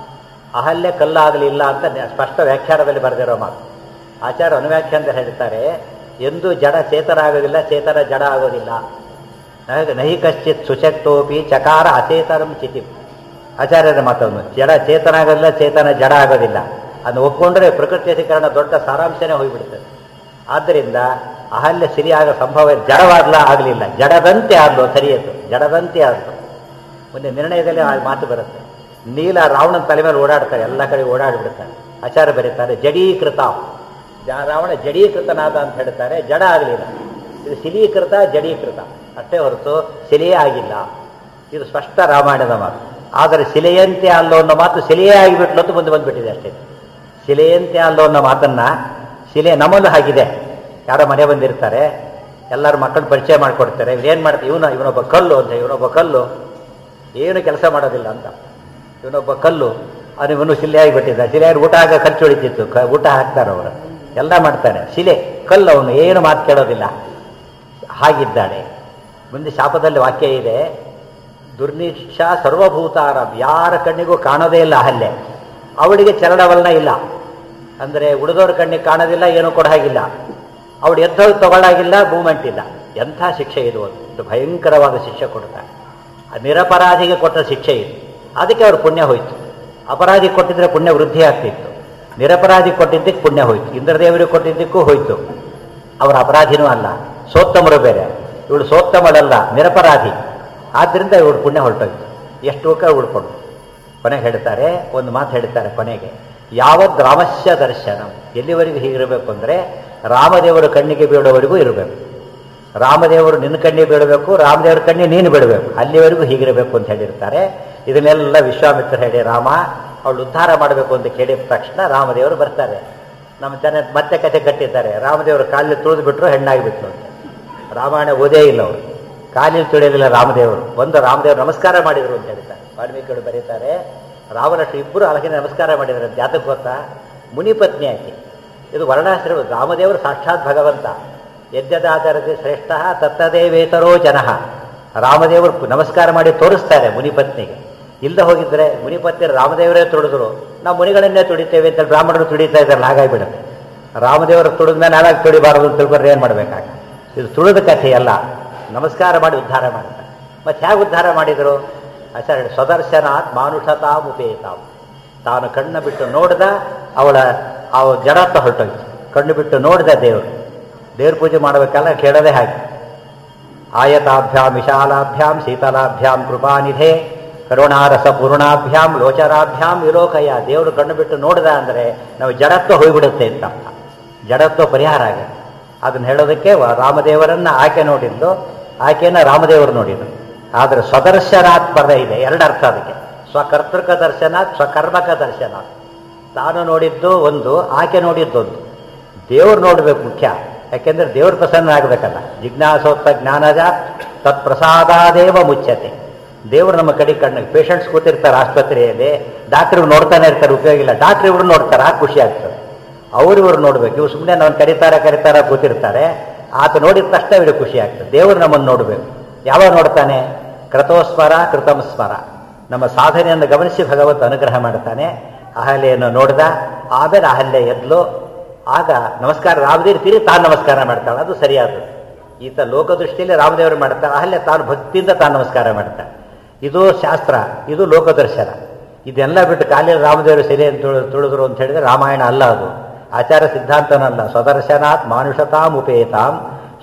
ಅಹಲ್ಯ ಕಲ್ಲಾಗಲಿಲ್ಲ ಅಂತ ನೆ- ಸ್ಪಷ್ಟ ವ್ಯಾಖ್ಯಾನದಲ್ಲಿ ಬರೆದಿರೋ ಮಾತು ಆಚಾರ್ಯ ಅನುವ್ಯಾಖ್ಯಾನದಲ್ಲಿ ಹೇಳ್ತಾರೆ ಎಂದು ಜಡ ಚೇತನ ಆಗೋದಿಲ್ಲ ಚೇತನ ಜಡ ಆಗೋದಿಲ್ಲ ನಹ- ನಹಿ ಕಶ್ಚಿತ್ ಸುಶಕ್ತೋಪಿ ಚಕಾರ ಅಚೇತನಂ ಚಿತಿ ಆಚಾರ್ಯರ ಮಾತನ್ನು ಜಡ ಚೇತನ ಆಗೋದಿಲ್ಲ ಚೇತನ ಜಡ ಆಗೋದಿಲ್ಲ ಅದನ್ನು ಒಪ್ಕೊಂಡ್ರೆ ಪ್ರಕೃತಿ ಅಧಿಕರಣ ದೊಡ್ಡ ಸಾರಾಂಶನೇ ಹೋಗಿಬಿಡ್ತದೆ ಆದ್ದರಿಂದ ಅಹಲ್ಯ ಸಿರಿ ಆಗೋ ಸಂಭವ ಜಡವಾಗ್ಲ ಆಗಲಿಲ್ಲ ಜಡದಂತೆ ಆದ್ಲು ಸರಿಯತ್ತು ಜಡದಂತೆ ಆದ್ಲು ಮುಂದೆ ನಿರ್ಣಯದಲ್ಲಿ ಆ ಮಾತು ಬರುತ್ತೆ ನೀಲ ರಾವಣನ ತಲೆ ಮೇಲೆ ಓಡಾಡ್ತಾರೆ ಎಲ್ಲ ಕಡೆ ಓಡಾಡಿಬಿಡ್ತಾರೆ ಆಚಾರ್ಯ ಬರೀತಾರೆ ಜಡೀಕೃತ ಜ- ರಾವಣ ಜಡೀಕೃತನಾದ ಅಂತ ಹೇಳ್ತಾರೆ ಜಡ ಆಗಲಿಲ್ಲ ಇದು ಶಿಲೀಕೃತ ಜಡೀಕೃತ ಅಷ್ಟೇ ಹೊರತು ಶಿಲೆಯೇ ಆಗಿಲ್ಲ ಇದು ಸ್ಪಷ್ಟ ರಾಮಾಯಣದ ಮಾತು ಆದರೆ ಶಿಲೆಯಂತೆ ಅಲ್ಲೋ ಅನ್ನೋ ಮಾತು ಶಿಲೆಯೇ ಆಗಿಬಿಟ್ಲು ಅಂತ ಮುಂದೆ ಬಂದ್ಬಿಟ್ಟಿದೆ ಅಷ್ಟೇ ಶಿಲೆಯಂತೆ ಅಲ್ಲೋ ಅನ್ನೋ ಮಾತನ್ನ ಶಿಲೆ ನಮ್ಮಲ್ಲೂ ಹಾಗಿದೆ ಯಾರೋ ಮನೆ ಬಂದಿರ್ತಾರೆ ಎಲ್ಲರೂ ಮಕ್ಕಳು ಪರಿಚಯ ಮಾಡಿಕೊಡ್ತಾರೆ ಏನು ಮಾಡ್ತಾರೆ ಇವನು ಇವನೊಬ್ಬ ಕಲ್ಲು ಅಂತ ಇವನೊಬ್ಬ ಕಲ್ಲು ಏನು ಕೆಲಸ ಮಾಡೋದಿಲ್ಲ ಅಂತ ಇವನೊಬ್ಬ ಕಲ್ಲು ಅದು ಇವನು ಶಿಲೆ ಆಗಿಬಿಟ್ಟಿದ್ದ ಶಿಲೆ ಆಗಿ ಊಟ ಆಗ ಖರ್ಚು ಹೊಡಿತಿತ್ತು ಕ- ಊಟ ಹಾಕ್ತಾರೆ ಅವರು ಎಲ್ಲ ಮಾಡ್ತಾನೆ ಶಿಲೆ ಕಲ್ಲು ಅವನು ಏನು ಮಾತು ಕೇಳೋದಿಲ್ಲ ಹಾಗಿದ್ದಾನೆ ಮುಂದೆ ಶಾಪದಲ್ಲಿ ವಾಕ್ಯ ಇದೆ ದುರ್ನಿಕ್ಷ ಸರ್ವಭೂತಾರಂ ಯಾರ ಕಣ್ಣಿಗೂ ಕಾಣೋದೇ ಇಲ್ಲ ಅಹಲ್ಯೆ ಅವಳಿಗೆ ಚರಣವಲ್ನ ಇಲ್ಲ ಅಂದರೆ ಉಳಿದವ್ರ ಕಣ್ಣಿಗೆ ಕಾಣೋದಿಲ್ಲ ಏನೂ ಕೊಡ ಹಾಗಿಲ್ಲ ಅವಳು ಎದ್ದೋಗಿ ತಗೊಳ್ಳಾಗಿಲ್ಲ ಮೂಮೆಂಟ್ ಇಲ್ಲ ಎಂಥ ಶಿಕ್ಷೆ ಇದು ಒಂದು ಇದು ಭಯಂಕರವಾದ ಶಿಕ್ಷೆ ಕೊಡ್ತಾರೆ ಆ ನಿರಪರಾಧಿಗೆ ಕೊಟ್ಟ ಶಿಕ್ಷೆ ಇದು ಅದಕ್ಕೆ ಅವ್ರ ಪುಣ್ಯ ಹೋಯ್ತು ಅಪರಾಧಿ ಕೊಟ್ಟಿದ್ರೆ ಪುಣ್ಯ ವೃದ್ಧಿ ಆಗ್ತಿತ್ತು ನಿರಪರಾಧಿ ಕೊಟ್ಟಿದ್ದಕ್ಕೆ ಪುಣ್ಯ ಹೋಯ್ತು ಇಂದ್ರದೇವರಿಗೆ ಕೊಟ್ಟಿದ್ದಕ್ಕೂ ಹೋಯ್ತು ಅವರ ಅಪರಾಧಿನೂ ಅಲ್ಲ ಸೋತ್ತಮರು ಬೇರೆ ಇವಳು ಸೋತ್ತಮಳಲ್ಲ ನಿರಪರಾಧಿ ಆದ್ದರಿಂದ ಇವಳು ಪುಣ್ಯ ಹೊರಟೋಯ್ತು ಎಷ್ಟು ಹೋಗ ಉಳ್ಕೊಂಡು ಕೊನೆಗೆ ಹೇಳ್ತಾರೆ ಒಂದು ಮಾತು ಹೇಳ್ತಾರೆ ಕೊನೆಗೆ ಯಾವದ್ ರಾಮಸ್ಯ ದರ್ಶನ ಎಲ್ಲಿವರೆಗೂ ಹೀಗಿರಬೇಕು ಅಂದರೆ ರಾಮದೇವರ ಕಣ್ಣಿಗೆ ಬೀಳೋವರೆಗೂ ಇರಬೇಕು ರಾಮದೇವರು ನಿನ್ನ ಕಣ್ಣಿಗೆ ಬೀಳಬೇಕು ರಾಮದೇವರ ಕಣ್ಣಿಗೆ ನೀನು ಬೀಳಬೇಕು ಅಲ್ಲಿವರೆಗೂ ಹೀಗಿರಬೇಕು ಅಂತ ಹೇಳಿರ್ತಾರೆ ಇದನ್ನೆಲ್ಲ ವಿಶ್ವಾಮಿತ್ರ ಹೇಳಿ ರಾಮ ಅವಳು ಉದ್ಧಾರ ಮಾಡಬೇಕು ಅಂತ ಕೇಳಿದ ತಕ್ಷಣ ರಾಮದೇವರು ಬರ್ತಾರೆ ನಮ್ಮ ಜನ ಮತ್ತೆ ಕಥೆ ಕಟ್ಟಿದ್ದಾರೆ ರಾಮದೇವರು ಕಾಲಿಗೆ ತುಳಿದು ಬಿಟ್ರು ಹೆಣ್ಣಾಗಿಬಿಟ್ರು ಅಂತ ರಾಮಾಯಣ ಓದೇ ಇಲ್ಲ ಅವರು ಕಾಲಿಗೆ ತುಳಿಯಲಿಲ್ಲ ರಾಮದೇವರು ಒಂದು ರಾಮದೇವರು ನಮಸ್ಕಾರ ಮಾಡಿದರು ಅಂತ ಹೇಳ್ತಾರೆ ವಾಲ್ಮೀಕಿಗಳು ಬರೀತಾರೆ ರಾಮಲಕ್ಷ್ಮಣ ಇಬ್ಬರು ಅಲಕಿನ ನಮಸ್ಕಾರ ಮಾಡಿದ್ದಾರೆ ಅಂತ ಯಾತಕ್ಕೆ ಗೊತ್ತಾ ಮುನಿಪತ್ನಿ ಆಕೆ ಇದು ವರ್ಣಾಶ್ರಮ ರಾಮದೇವರು ಸಾಕ್ಷಾತ್ ಭಗವಂತ ಯಜ್ಞದಾಚರತೆ ಶ್ರೇಷ್ಠ ತತ್ತದೇವೇತರೋ ಜನಃ ರಾಮದೇವರು ಪು- ನಮಸ್ಕಾರ ಮಾಡಿ ತೋರಿಸ್ತಾರೆ ಮುನಿಪತ್ನಿಗೆ ಇಲ್ಲದೆ ಹೋಗಿದ್ರೆ ಮುನಿಪತ್ನಿ ರಾಮದೇವರೇ ತುಳಿದ್ರು ನಾವು ಮುನಿಗಳನ್ನೇ ತುಡಿತೇವೆ ಅಂತ ಬ್ರಾಹ್ಮಣರು ತುಡಿತಾ ಇದ್ದಾರೆ ಹಾಗಾಗಿಬಿಡುತ್ತೆ ರಾಮದೇವರು ತುಳಿದ ಮೇಲೆ ನಾವಾಗ ತುಳಿಬಾರದು ಅಂತ ತಿಳ್ಕೊಂಡ್ರೆ ಏನು ಮಾಡಬೇಕಾಗ ಇದು ತುಳಿದ ಕಥೆ ಅಲ್ಲ ನಮಸ್ಕಾರ ಮಾಡಿ ಉದ್ಧಾರ ಮಾಡ್ತಾರೆ ಮತ್ತೆ ಹೇಗೆ ಉದ್ಧಾರ ಮಾಡಿದರು ಆಚಾರ್ಯ ಸ್ವದರ್ಶನಾತ್ ಮಾನುಷತಾಂ ಉಪೇತಾಂ ತಾನು ಕಣ್ಣು ಬಿಟ್ಟು ನೋಡ್ದ ಅವಳ ಅವ ಜಡತ್ತ ಹೊರಟೋಯ್ತು ಕಣ್ಣು ಬಿಟ್ಟು ನೋಡಿದ ದೇವರು ದೇವ್ರ ಪೂಜೆ ಮಾಡಬೇಕಲ್ಲ ಕೇಳೋದೇ ಹಾಗೆ ಆಯತಾಭ್ಯಾಂ ವಿಶಾಲಾಭ್ಯಾಂ ಶೀತಲಾಭ್ಯಾಂ ಕೃಪಾನಿಧೆ ಕರುಣಾರಸ ಪೂರ್ಣಾಭ್ಯಾಂ ಲೋಚನಾಭ್ಯಾಂ ವಿಲೋಕಯ ದೇವರು ಕಣ್ಣು ಬಿಟ್ಟು ನೋಡಿದ ಅಂದರೆ ನಾವು ಜಡತ್ವ ಹೋಗ್ಬಿಡುತ್ತೆ ಅಂತ ಅರ್ಥ. ಜಡತ್ವ ಪರಿಹಾರ ಆಗುತ್ತೆ ಅದನ್ನು ಹೇಳೋದಕ್ಕೆ ವ- ರಾಮದೇವರನ್ನ ಆಕೆ ನೋಡಿದ್ಲು ಆಕೆಯನ್ನ ರಾಮದೇವರು ನೋಡಿದ್ರು ಆದರೆ ಸ್ವದರ್ಶನಾತ್ ಪದ ಇದೆ ಎರಡು ಅರ್ಥ ಅದಕ್ಕೆ ಸ್ವಕರ್ತೃಕ ದರ್ಶನಾತ್ ಸ್ವಕರ್ಮಕ ದರ್ಶನಾತ್ ತಾನು ನೋಡಿದ್ದು ಒಂದು ಆಕೆ ನೋಡಿದ್ದೊಂದು ದೇವ್ರು ನೋಡಬೇಕು ಮುಖ್ಯ ಯಾಕೆಂದ್ರೆ ದೇವ್ರ ಪ್ರಸನ್ನ ಆಗಬೇಕಲ್ಲ ಜಿಜ್ಞಾಸೋತ್ತ ಜ್ಞಾನಜ ತತ್ಪ್ರಸಾದಾದೇವ ಮುಚ್ಚತೆ ದೇವರು ನಮ್ಮ ಕಡೆ ಕಣ್ಣಿಗೆ ಪೇಷಂಟ್ಸ್ ಕೂತಿರ್ತಾರೆ ಆಸ್ಪತ್ರೆಯಲ್ಲಿ ಡಾಕ್ಟ್ರ್ ನೋಡ್ತಾನೆ ಇರ್ತಾರೆ ಉಪಯೋಗ ಇಲ್ಲ ಡಾಕ್ಟ್ರ್ ಇವ್ರು ನೋಡ್ತಾರೆ ಆ ಖುಷಿ ಆಗ್ತದೆ ಅವ್ರು ಇವ್ರು ನೋಡ್ಬೇಕು ಇವ್ರು ಸುಮ್ಮನೆ ನಾವು ಕರೀತಾರೆ ಕರೀತಾರೆ ಕೂತಿರ್ತಾರೆ ಆತ ನೋಡಿದ ತಕ್ಷಣ ಇವ್ರಿಗೆ ಖುಷಿ ಆಗ್ತದೆ ದೇವರು ನಮ್ಮನ್ನು ನೋಡಬೇಕು ಯಾವಾಗ ನೋಡ್ತಾನೆ ಕೃತೋಸ್ಮರ ಕೃತಂ ಸ್ಮರ ನಮ್ಮ ಸಾಧನೆಯನ್ನು ಗಮನಿಸಿ ಭಗವಂತ ಅನುಗ್ರಹ ಮಾಡ್ತಾನೆ ಅಹಲ್ಯೆಯನ್ನು ನೋಡ್ದ ಆಮೇಲೆ ಅಹಲ್ಯ ಎದ್ಲು ಆಗ ನಮಸ್ಕಾರ ರಾಮದೇವ್ರು ತಿರುಗಿ ತಾನು ನಮಸ್ಕಾರ ಮಾಡ್ತಾಳೆ ಅದು ಸರಿಯಾದದ್ದು ಈತ ಲೋಕದೃಷ್ಟಿಯಲ್ಲಿ ರಾಮದೇವರು ಮಾಡ್ತಾಳೆ ಅಹಲ್ಯ ತಾನು ಭಕ್ತಿಯಿಂದ ತಾನು ನಮಸ್ಕಾರ ಮಾಡ್ತಾಳೆ ಇದು ಶಾಸ್ತ್ರ ಇದು ಲೋಕದರ್ಶನ ಇದೆಲ್ಲ ಬಿಟ್ಟು ಕಾಲಿಯಲ್ಲಿ ರಾಮದೇವರು ಸೆರೆ ಅಂತ ತುಳು ತುಳಿದ್ರು ಅಂತ ಹೇಳಿದ್ರೆ ರಾಮಾಯಣ ಅಲ್ಲ ಅದು ಆಚಾರ ಸಿದ್ಧಾಂತನಲ್ಲ ಸ್ವದರ್ಶನಾತ್ ಮಾನುಷತಾಂ ಉಪೇತಾಂ